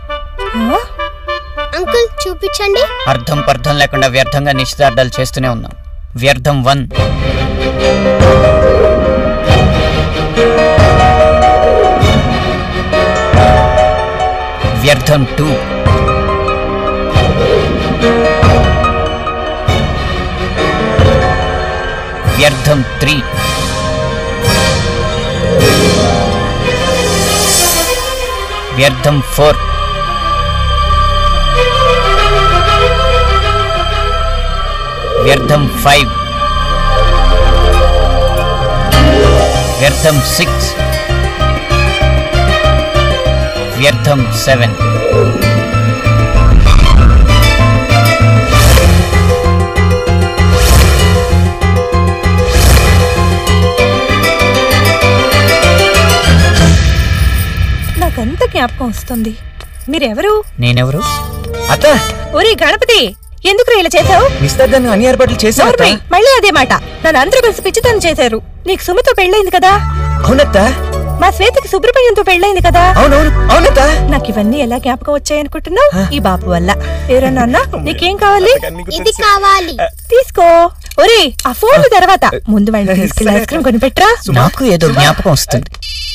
అంకుల్ చూపించండి అర్థం పర్థం లేకుండా వ్యర్థంగా నిశ్చితార్థాలు చేస్తూనే ఉన్నాం వ్యర్థం వన్ వ్యర్థం టూ వ్యర్థం త్రీ వ్యర్థం ఫోర్ వ్యర్థం ఫైవ్ వ్యర్థం సిక్స్ వ్యర్థం సెవెన్ నాకంత జ్ఞాపకం వస్తుంది మీరెవరు నేనెవరు అత్త ఒరే గణపతి ఎందుకు ఇలా చేశావు నిశ్చితార్థాన్ని అన్ని ఏర్పాట్లు చేశాను అత్త. నోర్మై, మళ్ళీ అదే మాట నన్ను అందరూ కలిసి పిచ్చితనం చేశారు నీకు సుమతో పెళ్ళైంది కదా అవునత్త మా శ్వేతకి సుబ్రహ్మణ్యంతో పెళ్ళైంది కదా అవునవును అవునత్త నాకు ఇవన్నీ ఎలా జ్ఞాపకం వచ్చాయనుకుంటున్నావు ఈ బాబు వల్ల ఏరా నాన్న నీకేం కావాలి ఇది కావాలి తీసుకో ఒరే ఆ ఫోన్ తర్వాత ముందు వెళ్ళి తీసుకెళ్ళి ఐస్ క్రీమ్ కొని పెట్టరా నాకు ఏదో జ్ఞాపకం వస్తుంది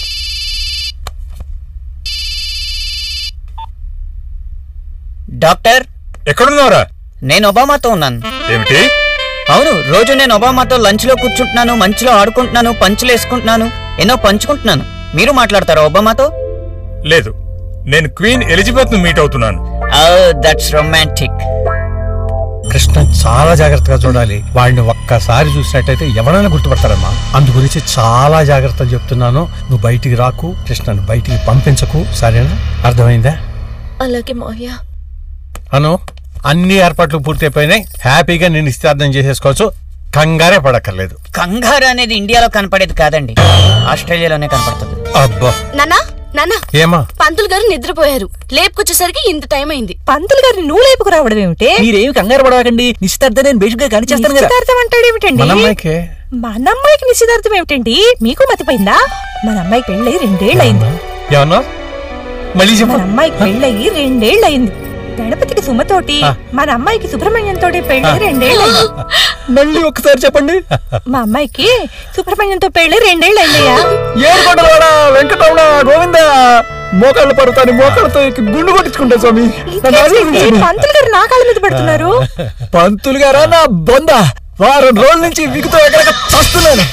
డాక్టర్ ఎక్కడున్నారా నేను ఒబామాతో ఉన్నాను ఏమిటి అవును రోజు నేను ఒబామాతో లంచ్ లో కూర్చుంటున్నాను మంచులో ఆడుకుంటున్నాను పంచులు వేసుకుంటున్నాను ఎన్నో పంచుకుంటున్నాను మీరు మాట్లాడతారా ఒబామాతో లేదు నేను క్వీన్ ఎలిజబెత్ ను మీట్ అవుతున్నాను దట్స్ రొమాంటిక్ కృష్ణ చాలా జాగ్రత్తగా చూడాలి వాడిని ఒక్కసారి చూసినట్టయితే ఎవరైనా గుర్తుపడతారమ్మా అందు గురించి చాలా జాగ్రత్తలు చెప్తున్నాను నువ్వు బయటికి రాకు కృష్ణను బయటికి పంపించకు సరేనా అర్థమైందా అలాగే మావయ్య అను అన్ని ఏర్పాట్లు పూర్తయిపోయినాయి హ్యాపీగా నేను నిశ్చితార్థం చేసేసుకోవచ్చు కంగారే పడక్కర్లేదు కంగారు అనేది ఇండియాలో కనపడేది కాదండి ఆస్ట్రేలియాలోనే కనపడుతుంది అబ్బా నానా నానా ఏమా పంతులు గారు నిద్రపోయారు లేపుకొచ్చేసరికి ఇంత టైం అయింది పంతులు గారిని నువ్వు లేపుకు రావడం ఏమిటి మీరేమి కంగారు పడవకండి నిశ్చితార్థం నేను బేసిక్ గా కాని చేస్తాను కదా నిశ్చితార్థం అంటాడేమిటండి మన అమ్మాయికే మన అమ్మాయికి నిశ్చితార్థం ఏమిటండి మీకు మతిపోయిందా మన అమ్మాయికి పెళ్ళయి రెండేళ్ళయింది ఏమన్నా మళ్ళీ చెప్పు మన అమ్మాయికి పెళ్ళయి రెండేళ్ళయింది గణపతికి సుమతోటి మన అమ్మాయికి సుబ్రహ్మణ్యం తోటి పెళ్ళి రెండేళ్ళయింది మళ్ళీ ఒకసారి చెప్పండి మా అమ్మాయికి సుబ్రహ్మణ్యంతో పెళ్ళి రెండేళ్ళయిందయ్యా ఏడుకొండలవాడ వెంకటరమణ గోవింద మోకాళ్ళ పడతాను మోకాళ్ళతో ఎక్కి గుండు కొట్టించుకుంటా స్వామి నన్ను ఆశీర్వదించండి. పంతులు గారు నా కాళ్ళ మీద పడుతున్నారు పంతులు గారా నా బొంద వారం రోజుల నుంచి విగుతో ఎక్కడ చస్తున్నాను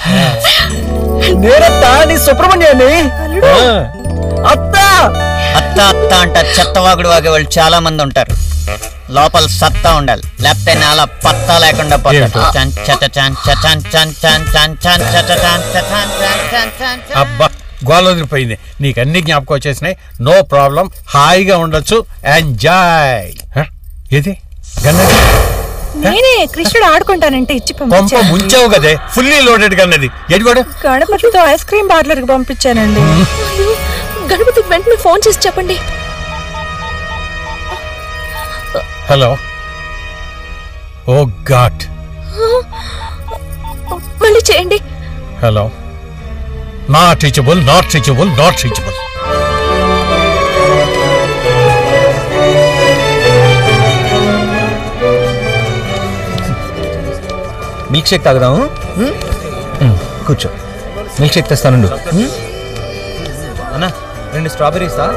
నేనత్తా నీ సుబ్రహ్మణ్యాన్ని ఆ, అత్త అత్త అత్త అంట చెత్తవాగుడు వాగే వాళ్ళు చాలా మంది ఉంటారు లోపల సత్తా ఉండాలి లేకపోతే నాలా పత్తా లేకుండా పోతాడు చన్ చట చన్ చ చన్ చన్ చన్ చన్ చన్ చట చన్ చ చన్ చన్ చన్ చన్ చన్. అబ్బా గోల వదిలిపోయింది నీకు అన్ని జ్ఞాపకం వచ్చేసినాయి నో ప్రాబ్లం హాయిగా ఉండొచ్చు ఎంజాయ్ హ? ఏది గన్నది నేనే కృష్ణుడు ఆడుకుంటానంటే ఇచ్చి కొంప పంపించాను ముంచావు కదే ఫుల్లీ లోడెడ్ గన్నది ఎడివాడు గణపతితో ఐస్ క్రీమ్ పార్లర్ కి పంపించానండి అయ్యో, గణపతికి వెంటనే ఫోన్ చేసి చెప్పండి హలో ఓ గాడ్ మళ్ళీ చేయండి hello not reachable not reachable not reachable milk shake తాగుదాము ఉం? ఉం, కూర్చో మిల్క్ షేక్ తెస్తానుండు ఉం? అన్నా రెండు స్ట్రాబెర్రీసా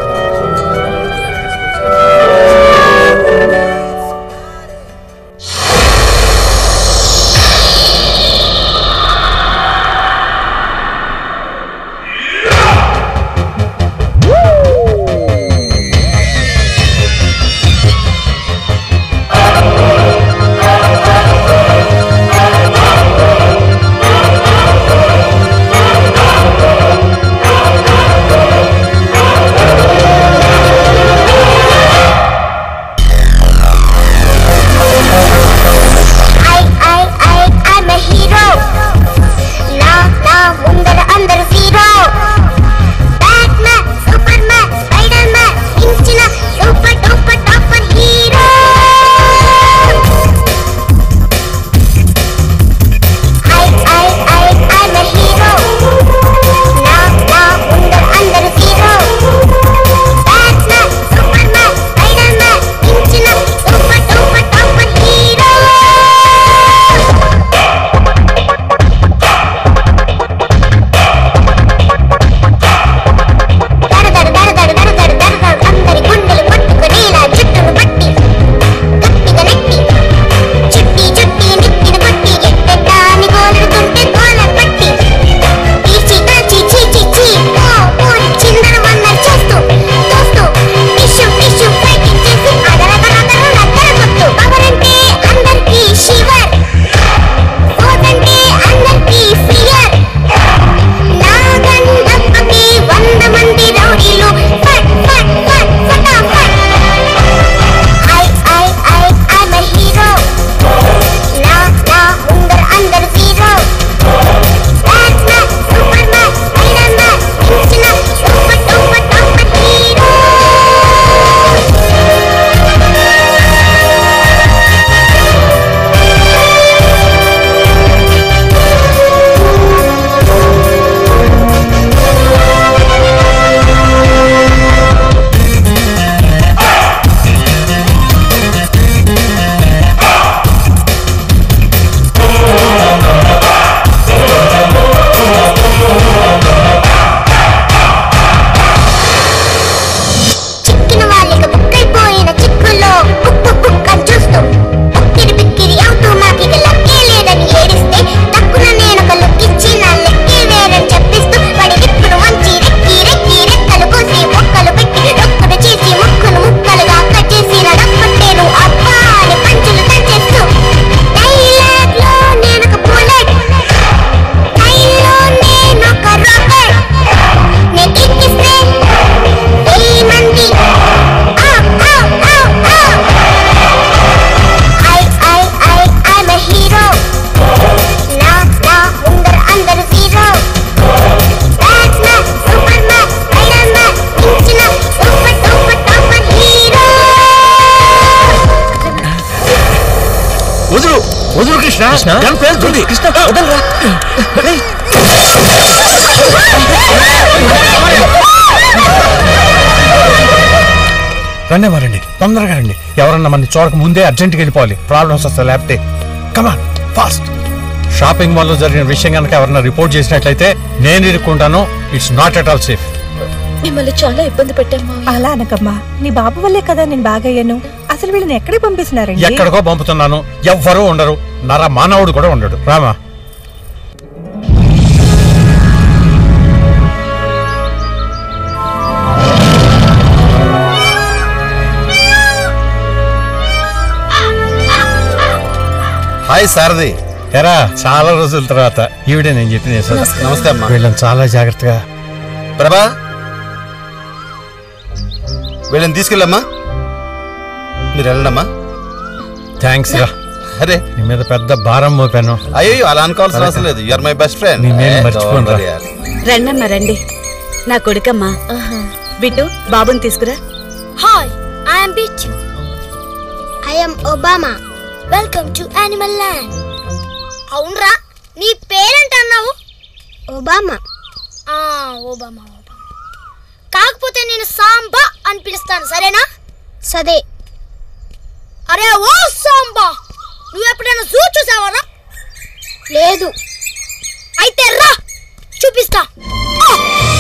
వదులు వదులు కృష్ణ గన్ పేలుతుంది కృష్ణ వదలరా రండి అమ్మా, రండి తొందరగా రండి ఎవరన్నా మన చూడక ముందే అర్జెంట్గా వెళ్ళిపోవాలి ప్రాబ్లమ్స్ వస్తాయి లేకపోతే కమాన్ ఫాస్ట్ షాపింగ్ మాల్లో జరిగిన విషయం కనుక ఎవరన్నా రిపోర్ట్ చేసినట్లయితే నేను ఇరుక్కుంటాను it's not at all safe మిమ్మల్ని చాలా ఇబ్బంది పెట్టామ్మా అలా అనకమ్మా నీ బాబు వల్లే కదా నేను బాగయ్యాను అసలు వీళ్ళని ఎక్కడికి పంపిస్తున్నారండి ఎక్కడికో పంపుతున్నాను ఎవ్వరూ ఉండరు నర మానవుడు కూడా ఉండడు రామా హాయ్ సారథి ఎరా చాలా రోజుల తర్వాత ఈవిడే నేను చెప్పిన యశోద. నమస్తే. నమస్తే అమ్మా. వీళ్ళని చాలా జాగ్రత్తగా ప్రభా వీళ్ళని తీసుకెళ్ళమ్మా మీరు వెళ్ళండమ్మా థ్యాంక్స్ రా అరే నీ మీద పెద్ద భారం మోపాను అయ్యో అలా అనుకోవాల్సిన అవసరం లేదు యూఆర్ మై బెస్ట్ ఫ్రెండ్ నీ మేలు మర్చిపోను రా. రండమ్మా రండి నా కొడుకమ్మా బిడ్డు బాబుని తీసుకురా హాయ్ ఐఎమ్ బిచ్చు I am Obama welcome to animal land అవునరా నీ పేరెంట్ అన్నావు ఒబామా ఆ ఒబామా ఒబామా కాకపోతే నేను సాంబా అని పిలుస్తాను సరేనా సరే అరే ఓ సాంబా నువ్వు ఎప్పుడైనా జూ చూసావరా లేదు అయితే రా చూపిస్తా ఆ!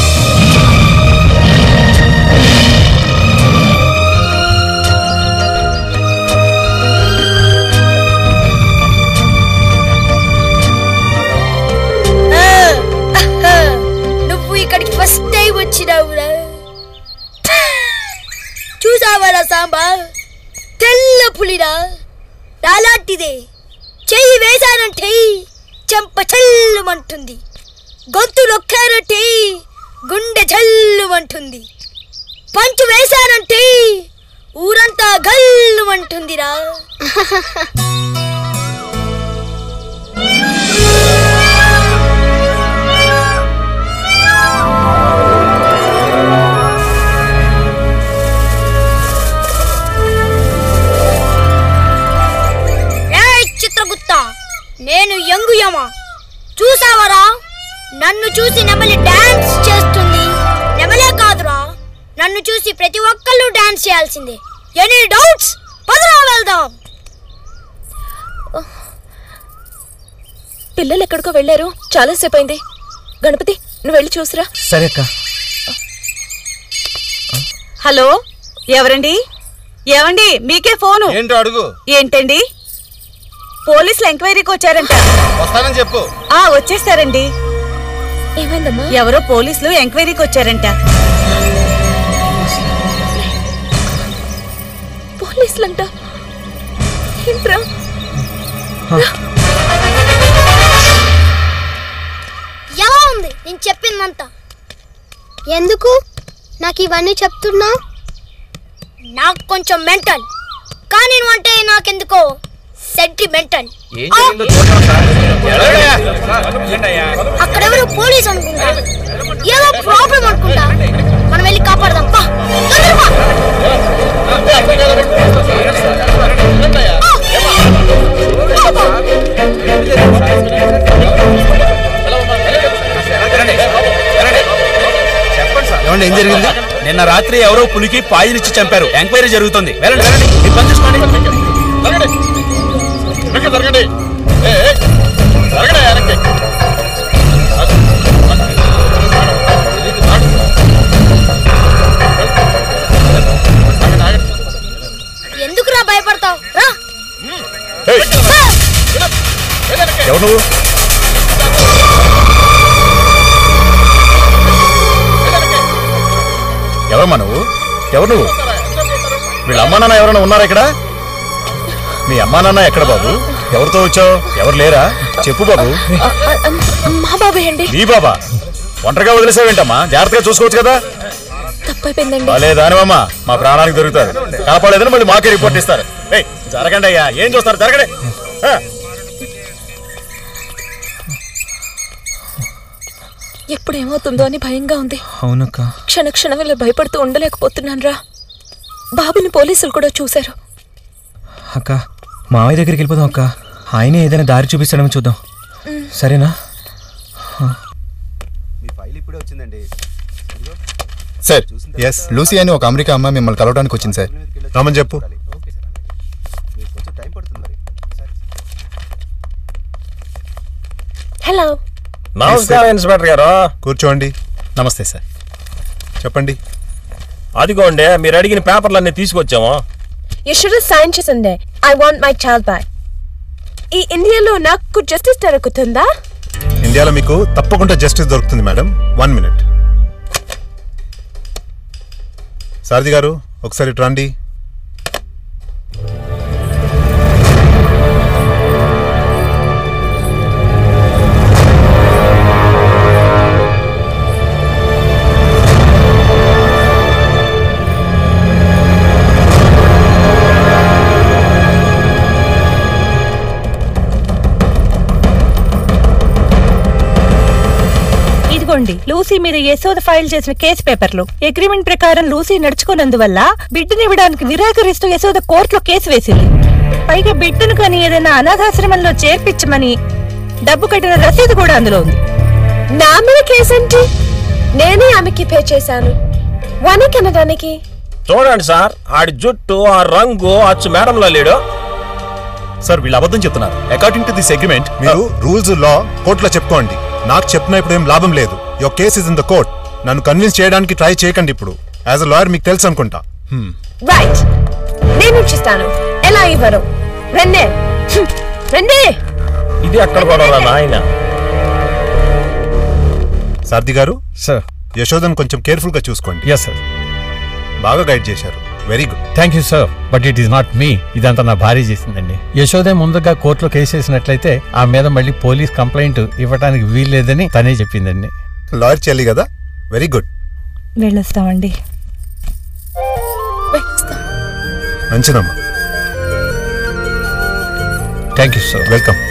నువ్వు ఇక్కడికి ఫస్ట్ టైం వచ్చినావురా చూసావారా సాంబా తెల్ల పులిరా నాలాంటిదే చెయ్యి వేశానంటే చెంప చల్లుమంటుంది గొంతు నొక్కారంటే గుండె జల్లుమంటుంది పంచు వేశానంటే ఊరంతా గల్లుమంటుందిరా ఏయ్ చిత్రగుప్త నేను యంగు యమ చూసావరా నన్ను చూసి నెమలి డాన్స్ చేస్తుంది నెమలే కాదురా నన్ను చూసి ప్రతి ఒక్కళ్ళు డాన్స్ చేయాల్సిందే ఎనీ డౌట్స్ పదరా వెళ్దాం పిల్లలు ఎక్కడికో వెళ్ళారు చాలాసేపు అయింది గణపతి నువ్వు వెళ్ళి చూసిరా సరే అక్క హలో ఎవరండి ఏవండి మీకే ఫోను ఏంటో అడుగు ఏంటండి పోలీసులు ఎంక్వైరీకి వచ్చారంట వస్తానని చెప్పు ఆ వచ్చేస్తారండి ఏమైందమ్మా ఎవరో పోలీసులు ఎంక్వైరీకి వచ్చారంట పోలీసులంట ఏంట్రా ఎలా ఉంది నేను చెప్పిందంతా ఎందుకు నాకు ఇవన్నీ చెప్తున్నా నాకు కొంచెం మెంటల్ కానీ నువ్వు అంటే నాకెందుకో సెంటిమెంటల్ ఏం జరిగిందో చూద్దాం సార్ అక్కడెవరో పోలీస్ అనుకుంటా ఏదో ప్రాబ్లం అనుకుంటా మనం వెళ్ళి కాపాడదాం పా తొందరగా పా. ఏమండి ఏం జరిగింది నిన్న రాత్రి ఎవరో పులికి పాయిజన్ ఇచ్చి చంపారు ఎంక్వైరీ జరుగుతుంది వెళ్ళండి వెళ్ళండి మీ పని చూసుకోండి ఎందుకురా భయపడతావు రా ఎవరు నువ్వు ఎవరమ్మా నువ్వు ఎవరు నువ్వు వీళ్ళ అమ్మా నాన్న ఎవరైనా ఉన్నారా ఇక్కడ మీ అమ్మా నాన్న ఎక్కడ బాబు ఎవరితో వచ్చావు ఎవరు లేరా చెప్పు బాబు ఆ, ఆ, ఆ, మా బాబాయ్ అండి నీ బాబా ఒంటరిగా వదిలేసావేంటమ్మా జాగ్రత్తగా చూసుకోవచ్చు కదా తప్పైపోయిందండి భలే దానివమ్మా మా ప్రాణానికి దొరుకుతారు కాపాడేదని మళ్ళీ మాకే రిపోర్ట్ ఇస్తారు ఏయ్ జరగండి అయ్యా ఏం చూస్తారు జరగండి ఆ. ఎప్పుడు ఏమవుతుందో అని భయంగా ఉంది అవునక్క క్షణ క్షణం ఇలా భయపడుతూ ఉండలేకపోతున్నాను రా బాబుని పోలీసులు కూడా చూశారు అక్క మావయ్య దగ్గరికి వెళ్ళిపోదాం అక్క ఆయనే ఏదైనా దారి చూపిస్తాడేమో చూద్దాం సరేనా మీ ఫైల్ ఇప్పుడే వచ్చిందండి సార్ ఎస్ లూసీ అని ఒక అమెరికా అమ్మాయి మిమ్మల్ని కలవడానికి వచ్చింది సార్ రమని చెప్పు కొంచెం టైం పడుతుంది మరి హలో నమస్కారం ఇన్స్పెక్టర్ గారు కూర్చోండి నమస్తే సార్ చెప్పండి అదిగోండి మీరు అడిగిన పేపర్లన్నీ తీసుకొచ్చాము యూ షుడ్ సైన్ చేసిందే I want my child back ఈ ఇండియాలో నాకు జస్టిస్ దొరుకుతుందా ఇండియాలో మీకు తప్పకుండా జస్టిస్ దొరుకుతుంది మేడం వన్ మినిట్ సారథి గారు ఒకసారి ఇటు రండి ఇదిగోండి లూసీ మీద యశోద ఫైల్ చేసిన కేసు పేపర్లు అగ్రిమెంట్ ప్రకారం లూసీ నడుచుకున్నందువల్ల బిడ్డని ఇవ్వడానికి నిరాకరిస్తూ యశోద కోర్టులో కేసు వేసింది పైగా బిడ్డను కానీ ఏదైనా అనాథాశ్రమంలో చేర్పించమని డబ్బు కట్టిన రసీదు కూడా అందులో ఉంది నా మీద కేసు ఏంటి నేనే ఆమెకి పే చేశాను వని కనడానికి చూడండి సార్ ఆడి జుట్టు ఆ రంగు అచ్చు మేడంలో లేడు సార్ వీళ్ళు అబద్ధం చెప్తున్నారు అకార్డింగ్ టు దిస్ అగ్రిమెంట్ మీరు రూల్స్ లా కోర్టులో చెప్పుకోండి నాకు చెప్పిన ఇప్పుడు ఏం లాభం లేదు your case is in the court నన్ను కన్విన్స్ చేయడానికి ట్రై చేయకండి ఇప్పుడు యాజ్ అ లాయర్ మీకు తెలుసు అనుకుంటా రైట్ నేను ఇచ్చిస్తాను ఎలా ఇవ్వరు రెండే హ్మ్. రెండే ఇది అక్కడ కూడా నాయన సారథి గారు సార్ యశోదన్ కొంచెం కేర్ఫుల్ గా చూసుకోండి ఎస్ సార్ బాగా గైడ్ చేశారు very good thank you sir but it is not me ఇదంతా నా భార్య చేసిందండి యశోదే ముందుగా కోర్టులో కేసు వేసినట్లయితే ఆ మీద మళ్ళీ పోలీస్ కంప్లైంట్ ఇవ్వడానికి వీల్లేదని తనే చెప్పిందండి లాయర్ చెల్లి కదా వెరీ గుడ్ వెళ్ళొస్తామండి మంచిదమ్మా థ్యాంక్ యూ సార్ వెల్కమ్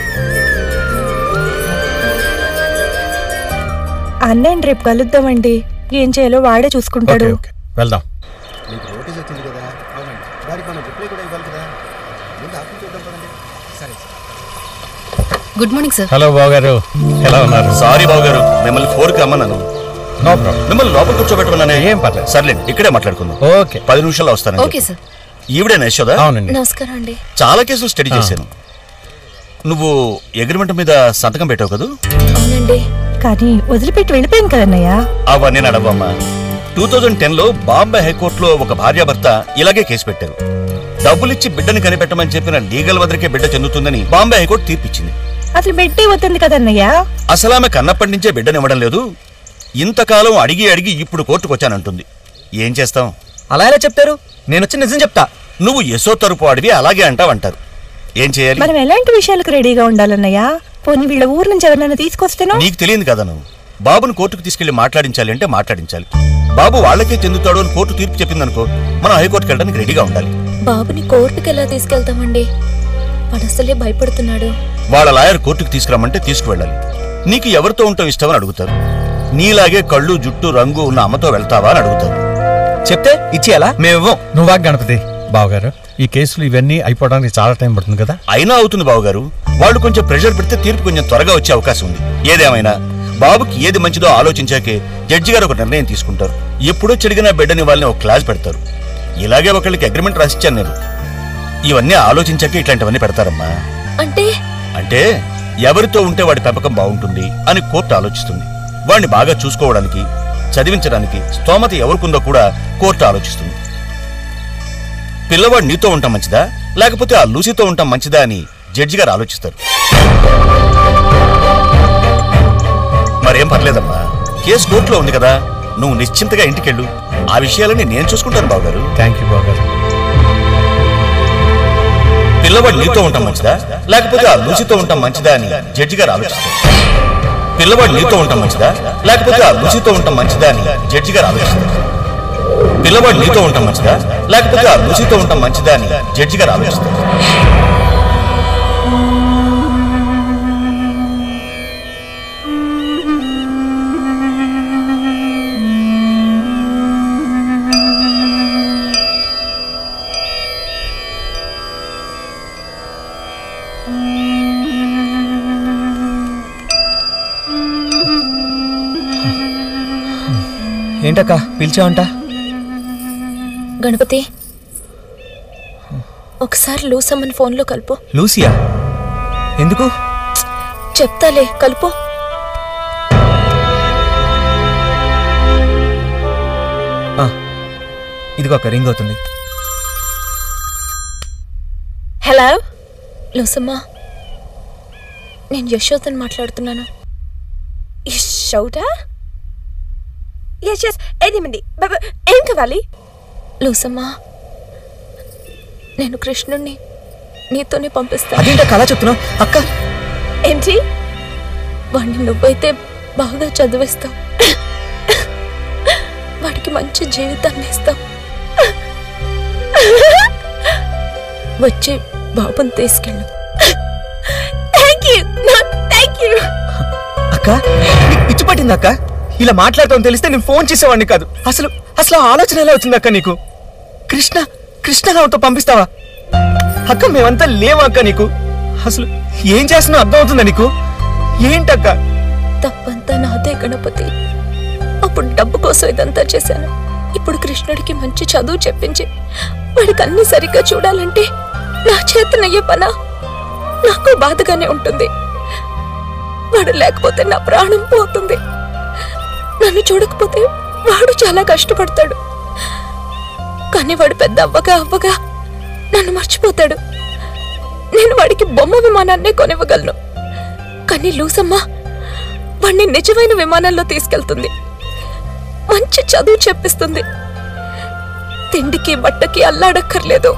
అన్నయ్య రేపు కలుద్దామండి ఏం చేయాలో వాడే చూసుకుంటాడు ఓకే ఓకే వెళ్దాం మీకు నోటీస్ వచ్చింది కదా అవునండి దానికి మనం రిప్లై కూడా ఇవ్వాలి కదా ముందు ఆఫీస్ చూద్దాం పదండి సరే good morning sir hello Babu గారు ఎలా ఉన్నారు సారీ బాబు గారు మిమ్మల్ని ఫోర్కి రమ్మన్నాను నో ప్రాబ్లం మిమ్మల్ని లోపల కూర్చోబెట్టమన్నానే ఏం పర్లేదు సర్లేండి ఇక్కడే మాట్లాడుకుందాం ఓకే పది నిమిషాల్లో వస్తాను ఓకే సార్ ఈవిడేనా యశోదా అవునండి నమస్కారం అండి చాలా కేసులు స్టడీ ఆ. చేశాను నువ్వు అగ్రిమెంట్ మీద సంతకం పెట్టావు కదూ అవునండి కానీ వదిలిపెట్టి వెళ్ళిపోయాను కదన్నయ్య అవన్నీ నడవమ్మా టూ థౌజండ్ టెన్ లో బాంబే హైకోర్టులో ఒక భార్యాభర్త ఇలాగే కేసు పెట్టారు డబ్బులిచ్చి బిడ్డని కనిపెట్టమని చెప్పిన లీగల్ వదరికే బిడ్డ చెందుతుందని బాంబే హైకోర్టు తీర్పిచ్చింది అసలు బెడ్డే వద్దంది కదన్నయ్య అసలు ఆమె కన్నప్పటి నుంచే బిడ్డనివ్వడం లేదు ఇంతకాలం అడిగి అడిగి ఇప్పుడు కోర్టుకు వచ్చానంటుంది ఏం చేస్తాం అలా ఎలా చెప్తారు నేను వచ్చి నిజం చెప్తా నువ్వు యశో తరపు అడివి అలాగే అంటావంటారు ఏం చేయాలి మనం ఎలాంటి విషయాలకు రెడీగా ఉండాలన్నయ్య పోనీ వీళ్ళ ఊరు నుంచి ఎవరినైనా తీసుకొస్తేనో నీకు తెలియదు కదా నువ్వు బాబుని కోర్టుకు తీసుకెళ్లి మాట్లాడించాలి అంటే మాట్లాడించాలి బాబు వాళ్ళకే చెందుతాడు అని కోర్టు తీర్పు చెప్పిందనుకో మనం హైకోర్టుకి వెళ్ళడానికి రెడీగా ఉండాలి బాబుని కోర్టుకి ఎలా తీసుకెళ్తామండి వాడు అసలే భయపడుతున్నాడు వాళ్ళ లాయర్ కోర్టుకు తీసుకురమ్మంటే తీసుకువెళ్ళాలి నీకు ఎవరితో ఉంటాం ఇష్టమని అడుగుతారు నీలాగే కళ్ళు జుట్టు రంగు ఉన్న అమ్మతో వెళ్తావా అని అడుగుతారు చెప్తే ఇచ్చేయాలా మేము నువ్వా గణపతి బావగారు ఈ కేసులు ఇవన్నీ అయిపోవడానికి చాలా టైం పడుతుంది కదా అయినా అవుతుంది బావగారు వాళ్ళు కొంచెం ప్రెషర్ పెడితే తీర్పు కొంచెం త్వరగా వచ్చే అవకాశం ఉంది ఏదేమైనా బాబుకి ఏది మంచిదో ఆలోచించాకే జడ్జి గారు ఒక నిర్ణయం తీసుకుంటారు ఎప్పుడో చెడిగిన బిడ్డని వాళ్ళని ఒక క్లాస్ పెడతారు ఇలాగే ఒకళ్ళకి అగ్రిమెంట్ రాసిచ్చాను నేను ఇవన్నీ ఆలోచించాకే ఇట్లాంటివన్నీ పెడతారమ్మా అంటే అంటే ఎవరితో ఉంటే వాడి పెంపకం బాగుంటుంది అని కోర్టు ఆలోచిస్తుంది వాడిని బాగా చూసుకోవడానికి చదివించడానికి స్తోమత ఎవరికుందో కూడా కోర్టు ఆలోచిస్తుంది పిల్లవాడు నీతో ఉంటాం మంచిదా లేకపోతే ఆ లూసీతో ఉంటాం మంచిదా అని జడ్జి గారు ఆలోచిస్తారు మరేం పర్లేదమ్మా కేసు కోర్టులో ఉంది కదా నువ్వు నిశ్చింతగా ఇంటికెళ్ళు ఆ విషయాలని నేను చూసుకుంటాను బావగారు థ్యాంక్ యూ బావగారు పిల్లవాడు నీతో ఉంటాం మంచిదా లేకపోతే ఆ లూసీతో ఉంటాం మంచిదా అని జడ్జి గారు ఆలోచిస్తారు పిల్లవాడు నీతో ఉంటాం మంచిదా లేకపోతే ఆ లూసీతో ఉంటాం మంచిదా అని జడ్జి గారు ఆలోచిస్తారు పిల్లవాడు నీతో ఉంటాం మంచిదా లేకపోతే ఆ లూసీతో ఉంటాం మంచిదా అని జడ్జి గారు ఆలోచిస్తారు ఏంటక్క పిలిచావంట గణపతి ఒకసారి లూసమ్మని ఫోన్లో కలుపు లూసియా ఎందుకు చెప్తాలే కలుపు ఆ, ఇదిగో అక్క రింగ్ అవుతుంది హలో లూసమ్మ నేను యశోదన్ మాట్లాడుతున్నాను యశోద ఎస్ ఎస్ ఏదేమండి బాబా ఏం కావాలి లూసమ్మ నేను కృష్ణుణ్ణి నీతోనే పంపిస్తాను అదేంటక్క అలా చెప్తున్నావు అక్క ఏంటి వాడిని నువ్వైతే బాగా చదివిస్తావు వాడికి మంచి జీవితాన్ని ఇస్తావు వచ్చి బాబుని తీసుకెళ్ళు థ్యాంక్ యూ థ్యాంక్ యూ అక్క నీకు పిచ్చి పట్టింది అక్క ఇలా మాట్లాడతాం తెలిస్తే నేను ఫోన్ చేసేవాడిని కాదు అసలు అసలు ఆ ఆలోచన ఎలా వచ్చింది అక్క నీకు కృష్ణ కృష్ణరావుతో పంపిస్తావా అక్క మేమంతా లేవా అక్క నీకు అసలు ఏం చేస్తున్నా అర్థం అవుతుందా నీకు ఏంటక్క తప్పంతా నాదే గణపతి అప్పుడు డబ్బు కోసం ఇదంతా చేశాను ఇప్పుడు కృష్ణుడికి మంచి చదువు చెప్పించి వాడికి అన్ని సరిగ్గా చూడాలంటే నా చేతనయ్యే పనా నాకు బాధగానే ఉంటుంది వాడు లేకపోతే నా ప్రాణం పోతుంది నన్ను చూడకపోతే వాడు చాలా కష్టపడతాడు కానీ వాడు పెద్ద అవ్వగా అవ్వగా నన్ను మర్చిపోతాడు నేను వాడికి బొమ్మ విమానాన్నే కొనివ్వగలను కానీ లూసమ్మ వాణ్ణి నిజమైన విమానంలో తీసుకెళ్తుంది మంచి చదువు చెప్పిస్తుంది తిండికి బట్టకి అల్లాడక్కర్లేదు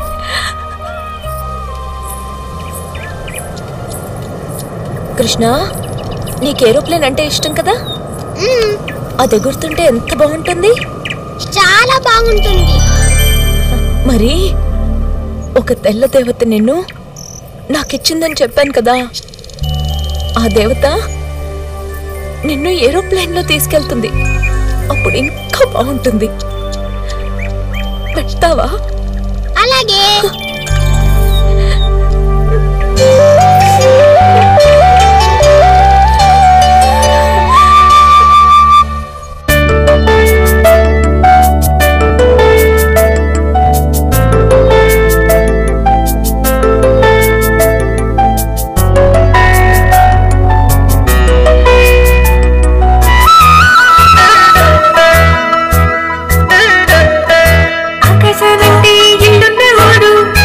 కృష్ణ నీకు ఏరోప్లేన్ అంటే ఇష్టం కదా అది ఎగురుతుంటే ఎంత బాగుంటుంది చాలా బాగుంటుంది మరి ఒక తెల్ల దేవత నిన్ను నాకిచ్చిందని చెప్పాను కదా ఆ దేవత నిన్ను ఏరోప్లేన్ లో తీసుకెళ్తుంది అప్పుడు ఇంకా బాగుంటుంది పెడతావా అలాగే ఆకాశమంటే ఇల్లున్నవాడు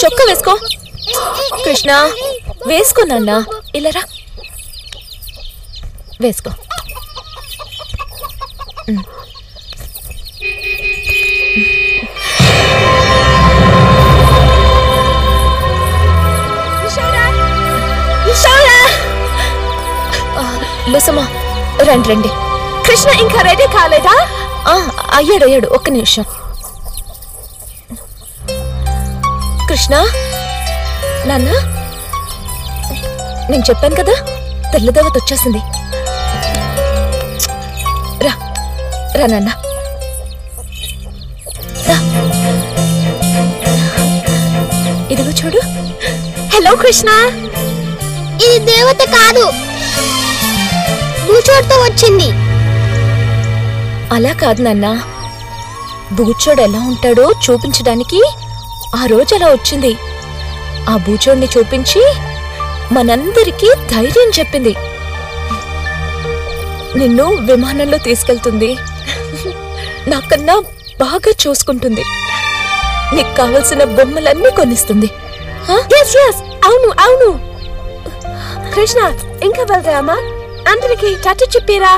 చొక్కా వేసుకో కృష్ణ వేసుకో నాన్న ఇలా రా వేసుకో ఉమ్. ఆ, లుసమ్మా రండి రండి కృష్ణ ఇంకా రెడీ కాలేదా ఆ, అయ్యాడు అయ్యాడు ఒక్క నిమిషం కృష్ణ నాన్న నేను చెప్పాను కదా తెల్లదేవత వచ్చేసింది రా రా నాన్న రా. ఇదిగో చూడు హలో కృష్ణ ఇది దేవత కాదు భూచోడ్తో వచ్చింది అలా కాదు నాన్న బూచోడు ఎలా ఉంటాడో చూపించడానికి ఆ రోజు అలా వచ్చింది ఆ బూచోడిని చూపించి మనందరికీ ధైర్యం చెప్పింది నిన్ను విమానంలో తీసుకెళ్తుంది నాకన్నా బాగా చూసుకుంటుంది నీకు కావలసిన బొమ్మలన్నీ కొనిస్తుంది అవును అవును కృష్ణ ఇంకా వెళ్తామా అందరికి టచ్ చెప్పిరా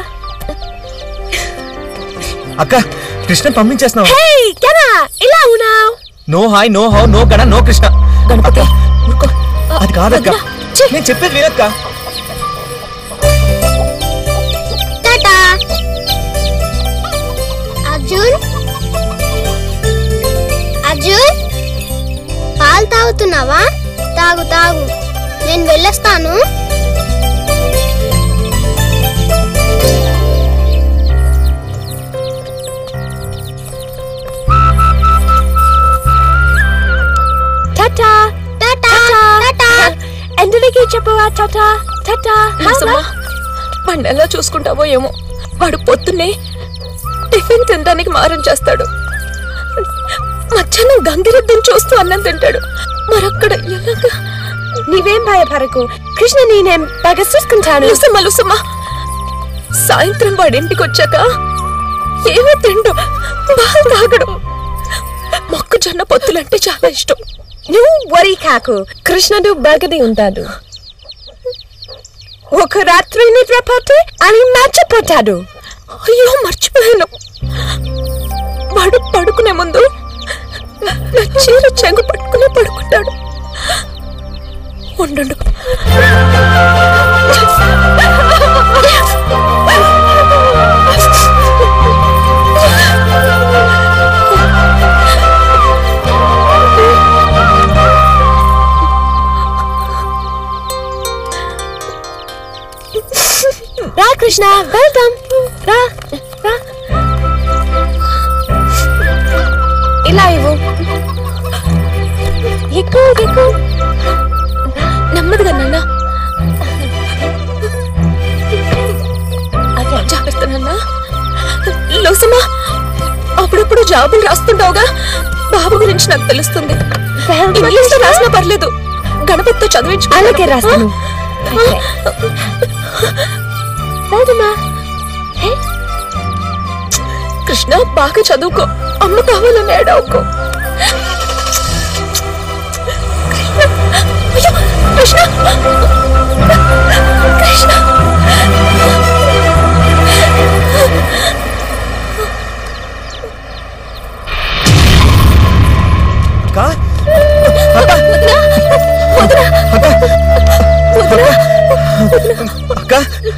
అక్క కృష్ణ పంపించేస్తున్నావు హే కనా ఇలా ఉన్నావు no hi no how no గణ నో కృష్ణ గణపతి అది కాదక్క నేను చెప్పేది వినక్క టాటా అర్జున్ అర్జున్ పాలు తాగుతున్నావా తాగు తాగు నేను వెళ్ళొస్తాను టాటా టాటా టాటా అందరికీ చెప్పవా టాటా టాటా వాడిని ఎలా చూసుకుంటావో ఏమో వాడు పొద్దున్నే టిఫిన్ తినడానికి మారం చేస్తాడు మధ్యాహ్నం గంగిరెద్దుని చూస్తూ అన్నం తింటాడు మరక్కడ ఎలాగా నీవేం భయపడకు కృష్ణ నేనేం బాగా చూసుకుంటాను లుసమ్మ లుసమ్మ సాయంత్రం వాడి ఇంటికి వచ్చాక ఏమీ తిండు బాగా తాగడు మొక్కజొన్న పొత్తులంటే చాలా ఇష్టం నువ్వు వరి కాకు కృష్ణుడు బాగానే ఉంటాడు ఒక రాత్రి నిద్రపోతే అని మర్చిపోతాడు అయ్యో మర్చిపోయాను వాడు పడుకునే ముందు నా చీర చెంగు పట్టుకుని పడుకుంటాడు ఉండు రా కృష్ణ వెళ్దాం రా రా ఇలా ఇవ్వు ఎక్కువ ఎక్కువ నెమ్మదిగా నాన్న అదే జాగ్రత్త నాన్న లోసమ్మా అప్పుడప్పుడు జాబులు రాస్తుంటావుగా బాబు గురించి నాకు తెలుస్తుంది ఇంగ్లీష్ లో రాసినా పర్లేదు గణపతితో చదివించు అలాగే రాస్తాను కృష్ణ బాగా చదువుకో అమ్మ కావాలని ఏడవుకో అయ్యో, కృష్ణ కృష్ణ అక్క అక్క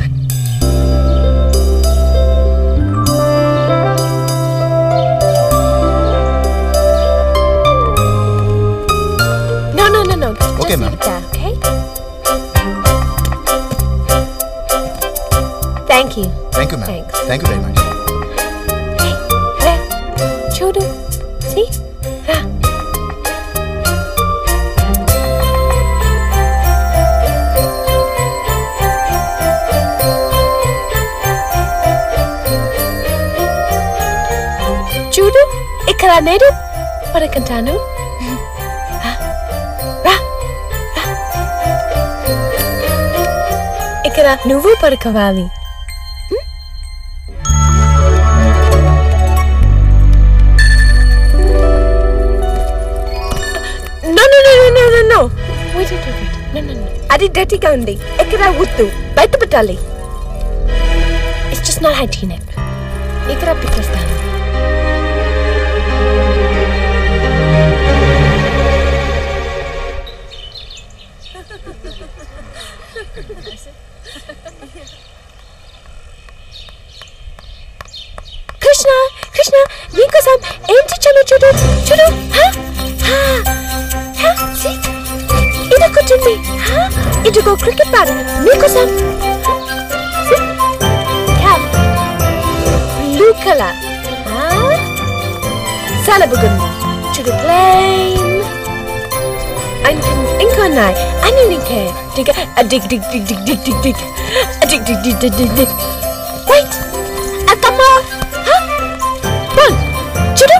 No, no, no, no. Okay, Just ma'am. leave it there, okay? Thank you. Thank you ma'am Thanks. Thank you very much రా, చూడు See? రా. చూడు ఇక్కడ నేను పడుకుంటాను రా, రా, రా. ఇక్కడ నువ్వు పడుకోవాలి No, no, no, no, no wait wait wait no no no అది డర్టీగా ఉంది ఎక్కడ వద్దు బయట పెట్టాలి ఇట్స్ జస్ట్ నాట్ హైజీనిక్ ఇక్కడ పెట్టేస్తాను కృష్ణ కృష్ణ నీకోసం ఏం తెచ్చాను చూడు చూడు హా? హా? హా? See? ఇది కూర్చుంది హా? ఇదిగో క్రికెట్ బ్యాట్ నీకోసం క్యాప్ బ్లూ కలర్ చాలా బాగుంది చూడు ప్లేన్ ఇంకా ఉన్నాయి అన్ని నీకే దిగ దిగ్ దిగ్ దిగ్ దిగ్ దిగ్ దిగ్ దిగ్ దిగ్ దిగ్ దిగ్ దిగ్ దిగ్ దిగ్ వెయిట్ అక్కమ్మ One, చూడు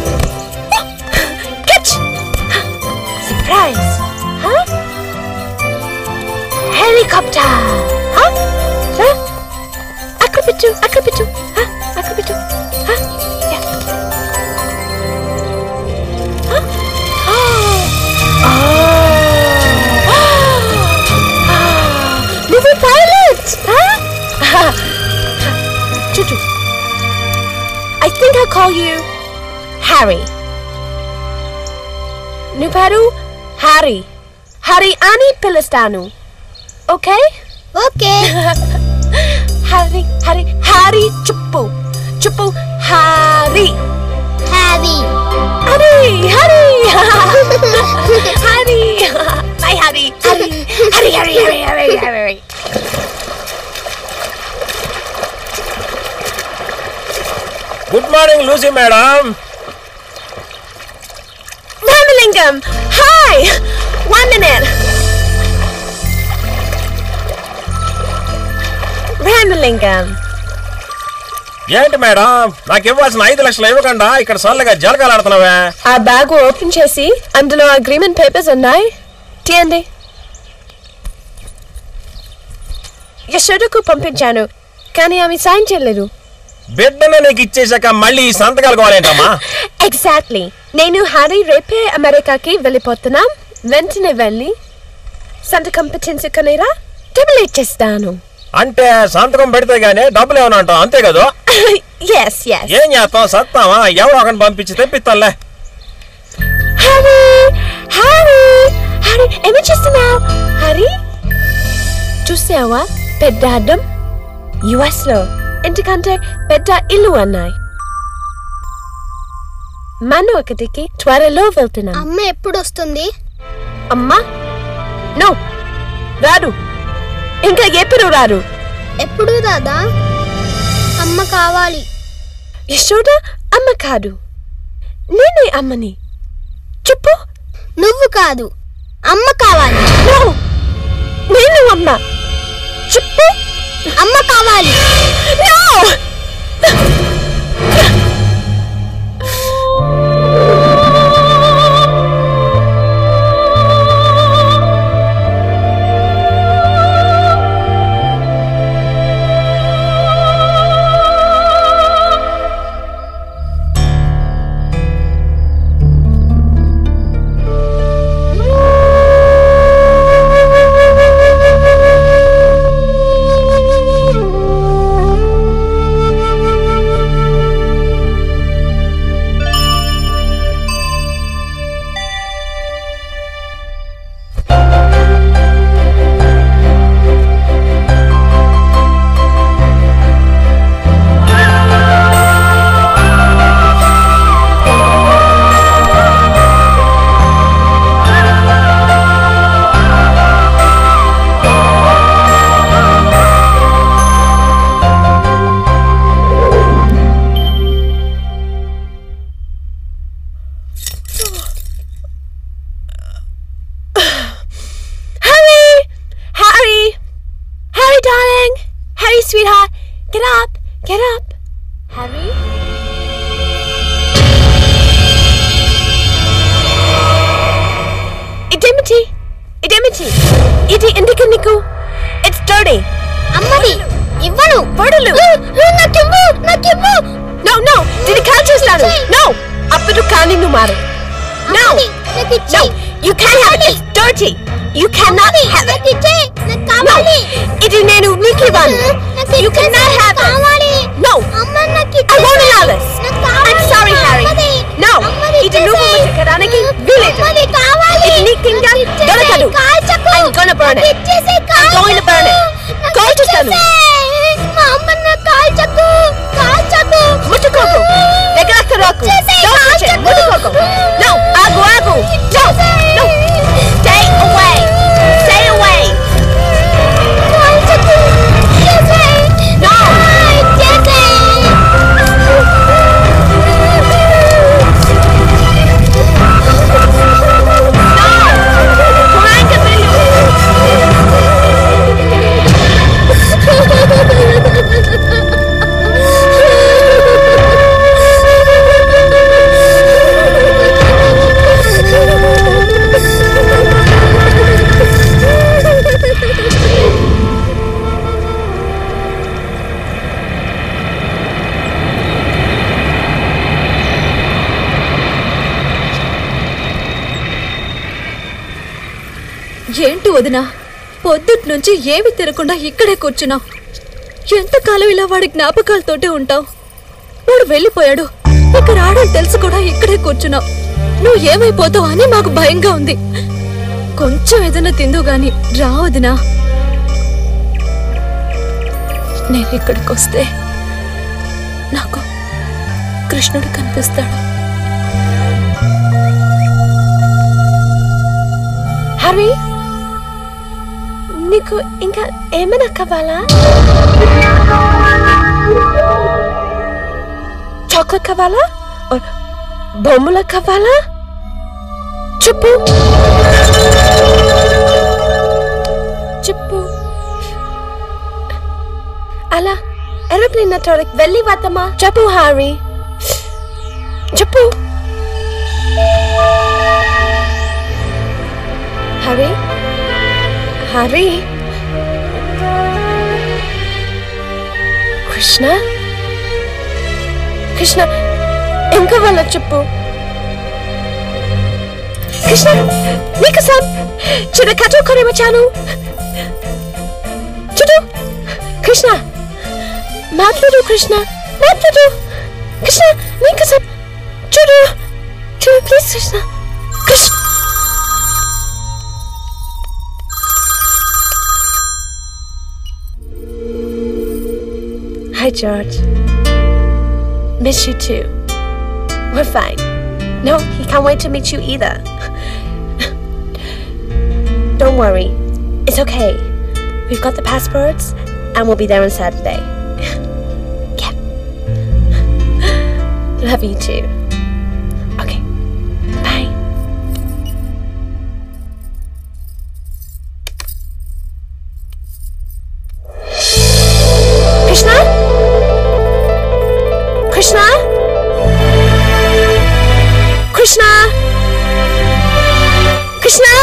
catch surprise huh? helicopter huh? huh? అక్కడ పెట్టు అక్కడ పెట్టు huh? అక్కడ పెట్టు huh? yeah. huh? oh. నువ్వు పైలట్ చూడు I think I'll call you Harry. నీ పేరు హ్యారీ హ్యారీ అని పిలుస్తాను okay okay Harry Harry Harry చుప్పు చుప్పు Harry Harry Harry Harry Harry my Harry Harry Harry Harry Harry Harry Harry good morning Lucy madam Ramalingam! Hi! One minute! Ramalingam! ఏంటి madam నాకు ఇవ్వాల్సిన ఐదు లక్షలు ఇవ్వకుండా ఇక్కడ సల్లగా జలకాలు ఆడుతున్నావే ఆ బ్యాగ్ ఓపెన్ చేసి అందులో అగ్రిమెంట్ పేపర్స్ ఉన్నాయి తీయండి యశోదకు పంపించాను కానీ ఆమె సైన్ చేయలేదు బిడ్డను నీకు ఇచ్చేసాక మళ్ళీ ఈ సంతకాలు కావాలేంటమ్మా ఎగ్జాక్ట్లీ నేను హ్యారీ రేపే అమెరికాకి వెళ్ళిపోతున్నాం వెంటనే వెళ్ళి సంతకం పెట్టించుకునేరా టెబులేట్ చేస్తాను అంటే సంతకం పెడితే గానీ డబ్బులు ఏమన్నా అంటాం అంతే కదా ఎస్ ఎస్ ఏం చేస్తాం సత్తామా ఎవరో ఒకరిని పంపించి తెప్పిస్తానులే హ్యారీ హ్యారీ హ్యారీ ఏమి చేస్తున్నావు హ్యారీ చూసావా పెద్ద అడ్డం యుఎస్ లో ఎందుకంటే పెద్ద ఇల్లు అన్నాయి మనం ఒకటికి త్వరలో వెళ్తున్నాం అమ్మ ఎప్పుడు వస్తుంది అమ్మా నో రాడు ఇంకా ఎప్పుడు రారు ఎప్పుడు దాదా అమ్మ కావాలి యశోద అమ్మ కాదు నేనే అమ్మని చెప్పు నువ్వు కాదు అమ్మ కావాలి నో నేను అమ్మ చెప్పు అమ్మ కావాలి no Harry! Harry! Harry, darling! Harry, sweetheart! Get up! Get up! Harry? ఇదేమిటి ఇదేమిటి ఇది ఎందుకు నీకు ఇట్స్ డర్టీ అమ్మది ఇవ్వను పొడలు నాకివ్వు నాకివ్వు నో నో దీన్ని కాల్ చేస్తాను నో అప్పుడు కానీ నువ్వు మారు నో నాకు no you can have it dirty. You cannot have it. No, ఇది నేను నీకు ఇవ్వను. You cannot have it. No, I won't allow this. I'm sorry, Harry. No, ఇది నువ్వు ముట్టుకోవడానికి వీలేదు. ఇది నీకు ఇంకా దొరకదు. I'm gonna burn it. I'm going to burn it. కాల్చేస్తాను. ముట్టుకోకు. దగ్గరకు రాకు. Don't touch it. ముట్టుకోకు. No, ఆగు ఆగు. No, no. Stay away. Stay away. No. ఏంటి వదినా పొద్దుట్ నుంచి ఏమి తినకుండా ఇక్కడే కూర్చున్నావు ఎంతకాలం ఇలా వాడి జ్ఞాపకాలతోటే ఉంటావు వాడు వెళ్ళిపోయాడు ఇక రాడని తెలుసు కూడా ఇక్కడే కూర్చున్నావు నువ్వు ఏమైపోతావు అని మాకు భయంగా ఉంది కొంచెం ఏదైనా తిందు గాని రా వదినా నేను ఇక్కడికి వస్తే నాకు కృష్ణుడు కనిపిస్తాడు హరి నీకు ఇంకా ఏమైనా కావాలా చాక్లెట్ కావాలా Or బొమ్మలు కావాలా చెప్పు చెప్పు అలా ఏరోప్లేన్ నటోరికి వెళ్ళి వద్దామా చెప్పు హారీ చెప్పు హరి హరి కృష్ణ కృష్ణ ఇంకా వాళ్ళ చెప్పు కృష్ణ నీకోసం చిన్న కథ కొని వచ్చాను చూడు కృష్ణ మాట్లాడు కృష్ణ మాట్లాడు కృష్ణ నీకోసం చూడు చూడు please Krishna Krishna Hi, George. Miss you too. We're fine. No, he can't wait to meet you either. Don't worry. It's okay. We've got the passports and we'll be there on Saturday. yeah. Love you too. Okay. Bye. Krishna? Krishna? Krishna? Krishna?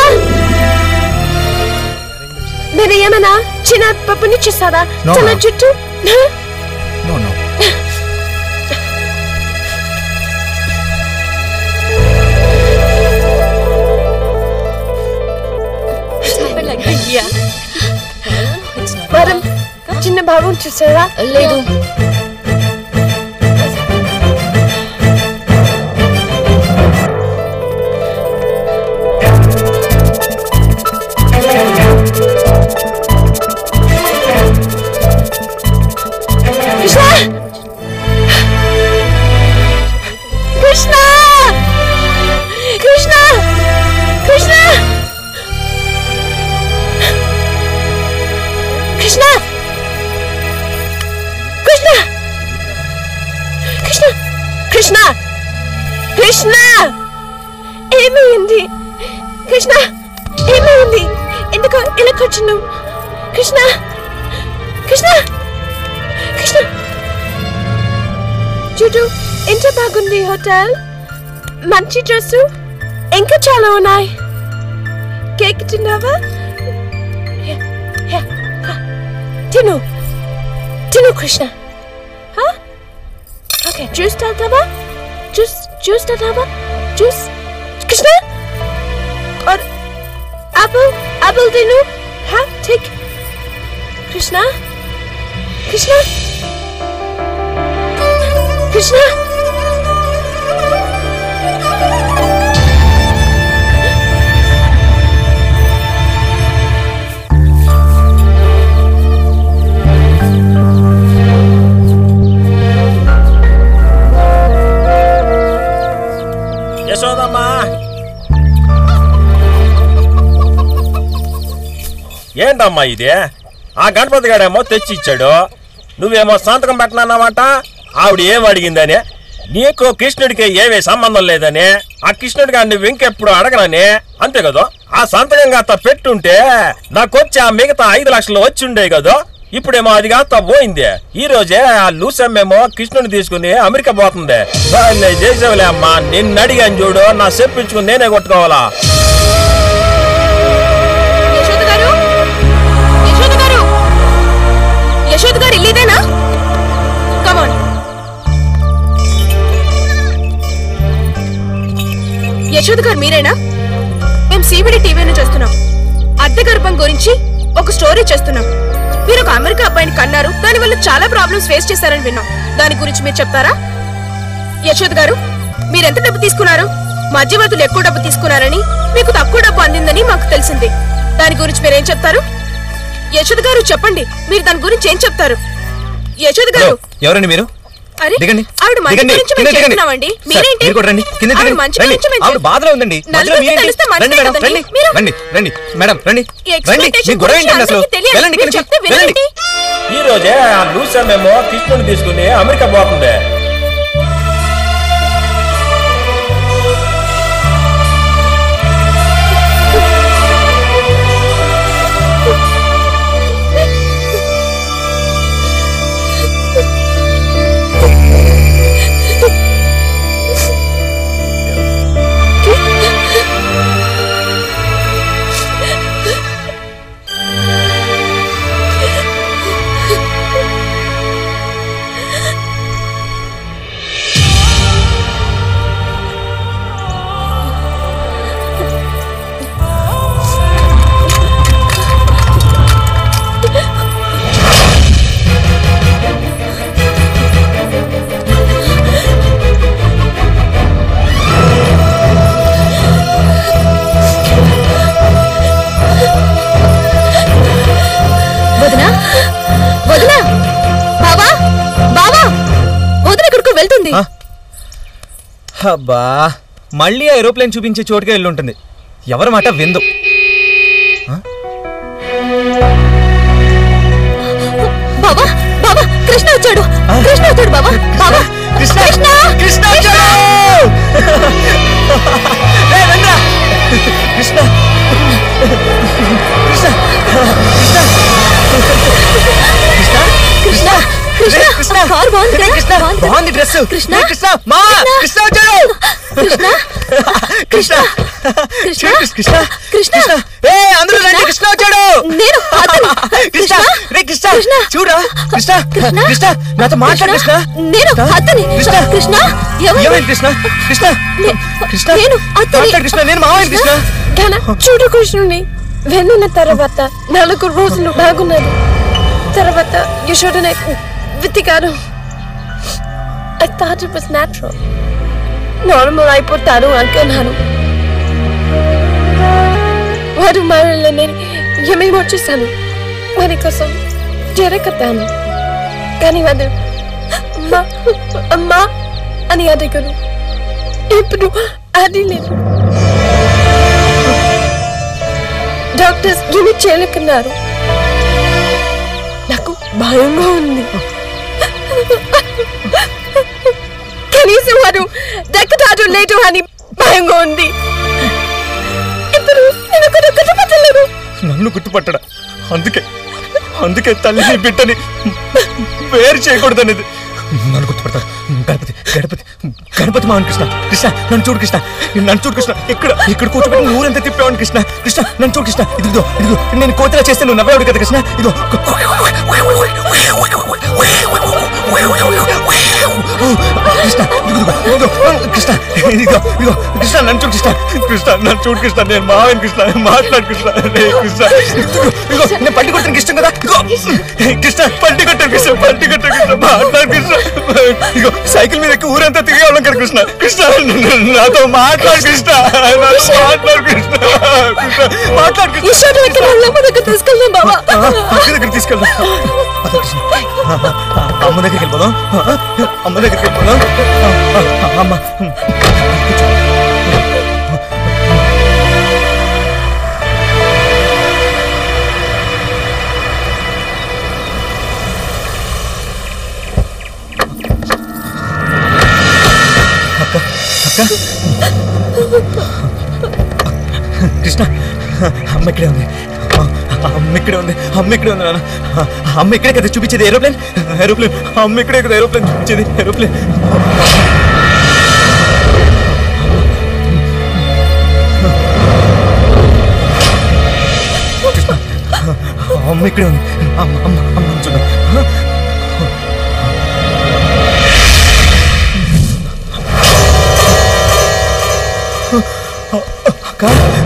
మీరు ఏమన్నా చిన్న పప్పుని చూసారా No, తన ma'am. జుట్టు No, no. Madam చిన్న భావం చూసారా లేదు కృష్ణ కృష్ణ కృష్ణ కృష్ణ కృష్ణ కృష్ణ కృష్ణ కృష్ణ కృష్ణ ఏమైంది కృష్ణ ఏమైంది ఎందుకు ఇలా కూర్చున్నావు కృష్ణ కృష్ణ కృష్ణ చూడు ఎంత బాగుంది హోటల్ మంచి డ్రెస్సు ఇంకా చాలా ఉన్నాయి కేక్ తిన్నావా Yeah, yeah. తిను తిను కృష్ణ ఓకే జ్యూస్ తాగుతావా జ్యూస్ జ్యూస్ తాగుతావా జ్యూస్ కృష్ణ और యాపిల్ యాపిల్ తిను హా టేక్ కృష్ణ కృష్ణ కృష్ణ యశోదమ్మా ఏంటమ్మా ఇది ఆ గణపతి గాడేమో తెచ్చి ఇచ్చాడు నువ్వేమో సంతకం పెట్టనన్నావట ఆవిడ ఏం అడిగిందని నీకు కృష్ణుడికి ఏమీ సంబంధం లేదని ఆ కృష్ణుడి గారిని ఇంకెప్పుడు అడగనని అంతే కదా ఆ సంతకం కాస్త పెట్టుంటే నాకొచ్చి ఆ మిగతా ఐదు లక్షలు వచ్చి ఉండే కదా ఇప్పుడేమో అది కాస్త పోయింది ఈ రోజే ఆ లూసమ్మేమో కృష్ణుని తీసుకుని అమెరికా పోతుంది దాన్ని చేసేవలే అమ్మా నిన్ను అడిగాను చూడు నా చెప్పించుకుని నేనే కొట్టుకోవాలా యశోద గారు యశోద గారు యశోద గారు ఇల్లు ఇదేనా కమాన్ యశోద గారు మీరేనా మేము సిబిడి టీవీ నుంచి వస్తున్నాం అద్దె గర్భం గురించి ఒక స్టోరీ చేస్తున్నాం మీరు ఒక అమెరికా అబ్బాయిని కన్నారు దానివల్ల చాలా ప్రాబ్లమ్స్ ఫేస్ చేశారని విన్నాం దాని గురించి మీరు చెప్తారా యశోద్ గారు మీరు ఎంత డబ్బు తీసుకున్నారు మధ్యవర్తులు ఎక్కువ డబ్బు తీసుకున్నారని మీకు తక్కువ డబ్బు అందిందని మాకు తెలిసింది దాని గురించి మీరేం చెప్తారు యశోద్ గారు చెప్పండి మీరు దాని గురించి ఏం చెప్తారు యశోద్ గారు ఎవరండి మీరు అరే దిగండి ఆవిడ మంచి దిగండి, గురించి కింద మేము దిగండి. చెప్తున్నామండి సార్, మీరేంటి మీరు కూడా రండి కింద ఆవిడ దిగండి. మంచి రండి. గురించి మేము ఆవిడ చెప్- బాధలో ఉందండి మధ్యలో నలుగురికి మీరేంటి? తెలిస్తే రండి మంచిదే మేడం కదండి. రండి మీరు- రండి రండి మేడం రండి ఈ రండి expectation మీ గొడవ గురించి ఏంటండి అసలు అందరికీ తెలియాలి. వెళ్ళండి మీరు ఇక్కడి చెప్తే నుంచి. వెళ్ళండి వినండి. ఈ రోజే ఆ లూసమ్మేమో కృష్ణుని తీసుకుని అమెరికా పోతుంది వదినా వదినా బావా బావా వదిన ఇక్కడికి వెళ్తుంది అబ్బా మళ్ళీ ఆ ఏరోప్లేన్ చూపించే చోటుకే వెళ్ళి ఉంటుంది ఎవరి మాట విందు బావా బావా కృష్ణ వచ్చాడు కృష్ణ వచ్చాడు బావా బావా కృష్ణ కృష్ణ వచ్చాడు కృష్ణ కృష్ణ కృష్ణ కృష్ణ కార్ బాగుంది కదా? బాగుంది కదా? బాగుంది డ్రెస్ కృష్ణ కృష్ణ మా కృష్ణ వచ్చాడు కృష్ణ కృష్ణ కృష్ణ చూడు, కృష్ణ కృష్ణ ఏ అందరూ రండి కృష్ణ వచ్చాడు నేను అతను. కృష్ణ రే కృష్ణ చూడా కృష్ణ కృష్ణ నాతో మాట్లాడు కృష్ణ నేను అతని కృష్ణ కృష్ణ ఎవరు? ఏమైంది కృష్ణ కృష్ణ కృష్ణ నేను అతని మాట్లాడు కృష్ణ నేను మావయ్య కృష్ణ ఘన చూడు కృష్ణుని వెళ్ళిన తర్వాత నాలుగు రోజులు బాగున్నాడు తర్వాత యశోడనే వెతికాను I thought it was natural normal అయిపోతారు అనుకున్నాను వారు మరల నేను ఏమేమో చేశాను వారి కోసం జరగతాను కానీ వారు అమ్మా అమ్మా అని అడిగారు ఇప్పుడు అది లేదు డాక్టర్స్ ఏమి చేయలేకున్నారు నాకు భయంగా ఉంది కనీసం వారు దక్కతాడు లేదు అని భయంగా ఉంది ఇప్పుడు నేను ఒక గుర్తుపట్టలేదు నన్ను గుర్తుపట్టడా అందుకే అందుకే తల్లిని బిడ్డని వేరు చేయకూడదనేది నన్ను గుర్తుపడతాడు గణపతి గణపతి గణపతి మావన్ కృష్ణ కృష్ణ నన్ను చూడు కృష్ణ నన్ను చూడు కృష్ణ ఇక్కడ ఇక్కడ కూర్చోబెట్టి ఊరంతా తిప్పేవాడిని కృష్ణ కృష్ణ నన్ను చూడు కృష్ణ ఇదిగో ఇదిగో నేను కోతిలా చేస్తే నువ్వు నవ్వేవాడు కదా కృష్ణ ఇదిగో కృష్ణ ఇదిగో ఇదిగో కృష్ణ ఇదిగో ఇదిగో కృష్ణ నన్ను చూడు కృష్ణ కృష్ణ నన్ను చూడు కృష్ణ నేను మావన్ కృష్ణ మాట్లాడు కృష్ణ రే కృష్ణ ఇదిగో ఇదిగో నేను పట్టి కొట్టిన కృష్ణ కదా ఇదిగో కృష్ణ పట్టి కొట్టాను కృష్ణ పట్టి కొట్టాను కృష్ణ మాట్లాడు కృష్ణ ఇదిగో సైకిల్ మీద ఎక్కి ఊరంతా తిరిగేవాళ్ళం కదా కృష్ణ కృష్ణ నాతో మాట్లాడు కృష్ణ నాతో మాట్లాడు కృష్ణ కృష్ణ మాట్లాడు కృష్ణ ఈశ్వరుడు ఎక్కడ అమ్మ దగ్గర తీసుకెళ్దాం బావా అక్క దగ్గర తీసుకెళ్దాం పద కృష్ణ అమ్మ దగ్గరికి వెళ్ళిపోదాం అమ్మ దగ్గరికి వెళ్ళిపోదాం అమ్మ అక్క అక్క కృష్ణ అమ్మ ఇక్కడే ఉంది అమ్మ ఇక్కడే ఉంది అమ్మ ఇక్కడే ఉంది నాన్న అమ్మ ఇక్కడే కదా చూపించేది ఏరోప్లేన్ ఏరోప్లేన్ అమ్మ ఇక్కడే కదా ఏరోప్లేన్ చూపించేది ఏరోప్లేన్ కృష్ణ అమ్మ ఇక్కడే ఉంది అమ్మ అమ్మ అమ్మ చూద్దాం అక్క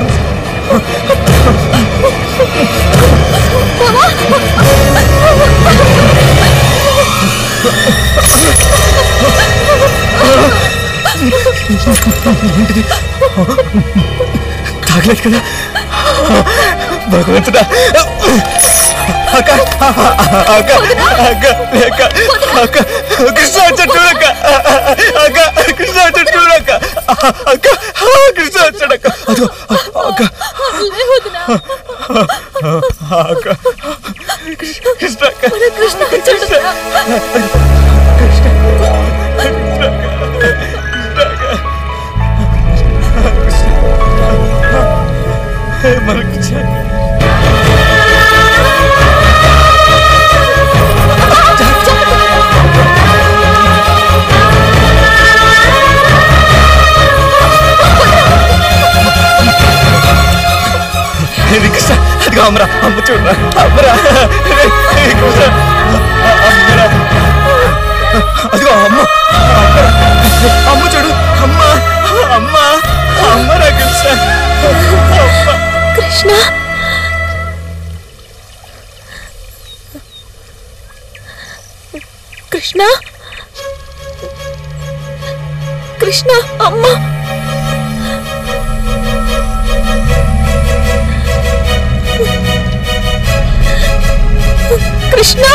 ఏంటిది తాగలేదు కదా భగవంతుడా అక్క అక్క అక్క లేక అక్క కృష్ణ వచ్చాడు అక్క అక్క కృష్ణ వచ్చాడు చూడక్క అక్క కృష్ణ వచ్చాడక్క అదిగో అక్క అక్క కృష్ణ అక్క కృష్ణ వచ్చాడు మనకు ఇది కృష్ణ అదిగో అమ్మరా అమ్మ చూడరా అమ్మరా ఇది కృష్ణ అమ్మరా అదిగో అమ్మ అమ్మరా. అమ్మ చూడు అమ్మ అమ్మ అమ్మరా కృష్ణ అమ్మ కృష్ణ కృష్ణ కృష్ణ అమ్మ కృష్ణ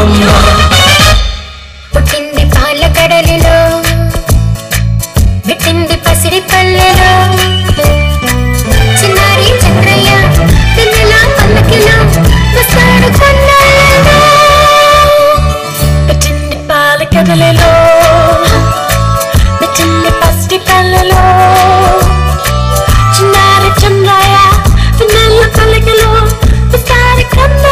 బామ్మ పుట్టింది పాల కడలిలో పెట్టింది పసిడి పల్లెలో చిన్నారి చక్రయ్య పిల్లల పల్లకిలో వస్తాడు కొన్నాళ్ళలో పెట్టింది పాల కడలిలో పెట్టింది పసిడి పల్లెలో చిన్నారి చంద్రయ్య పిల్లల పల్లకిలో వస్తాడు కొన్నాళ్ళలో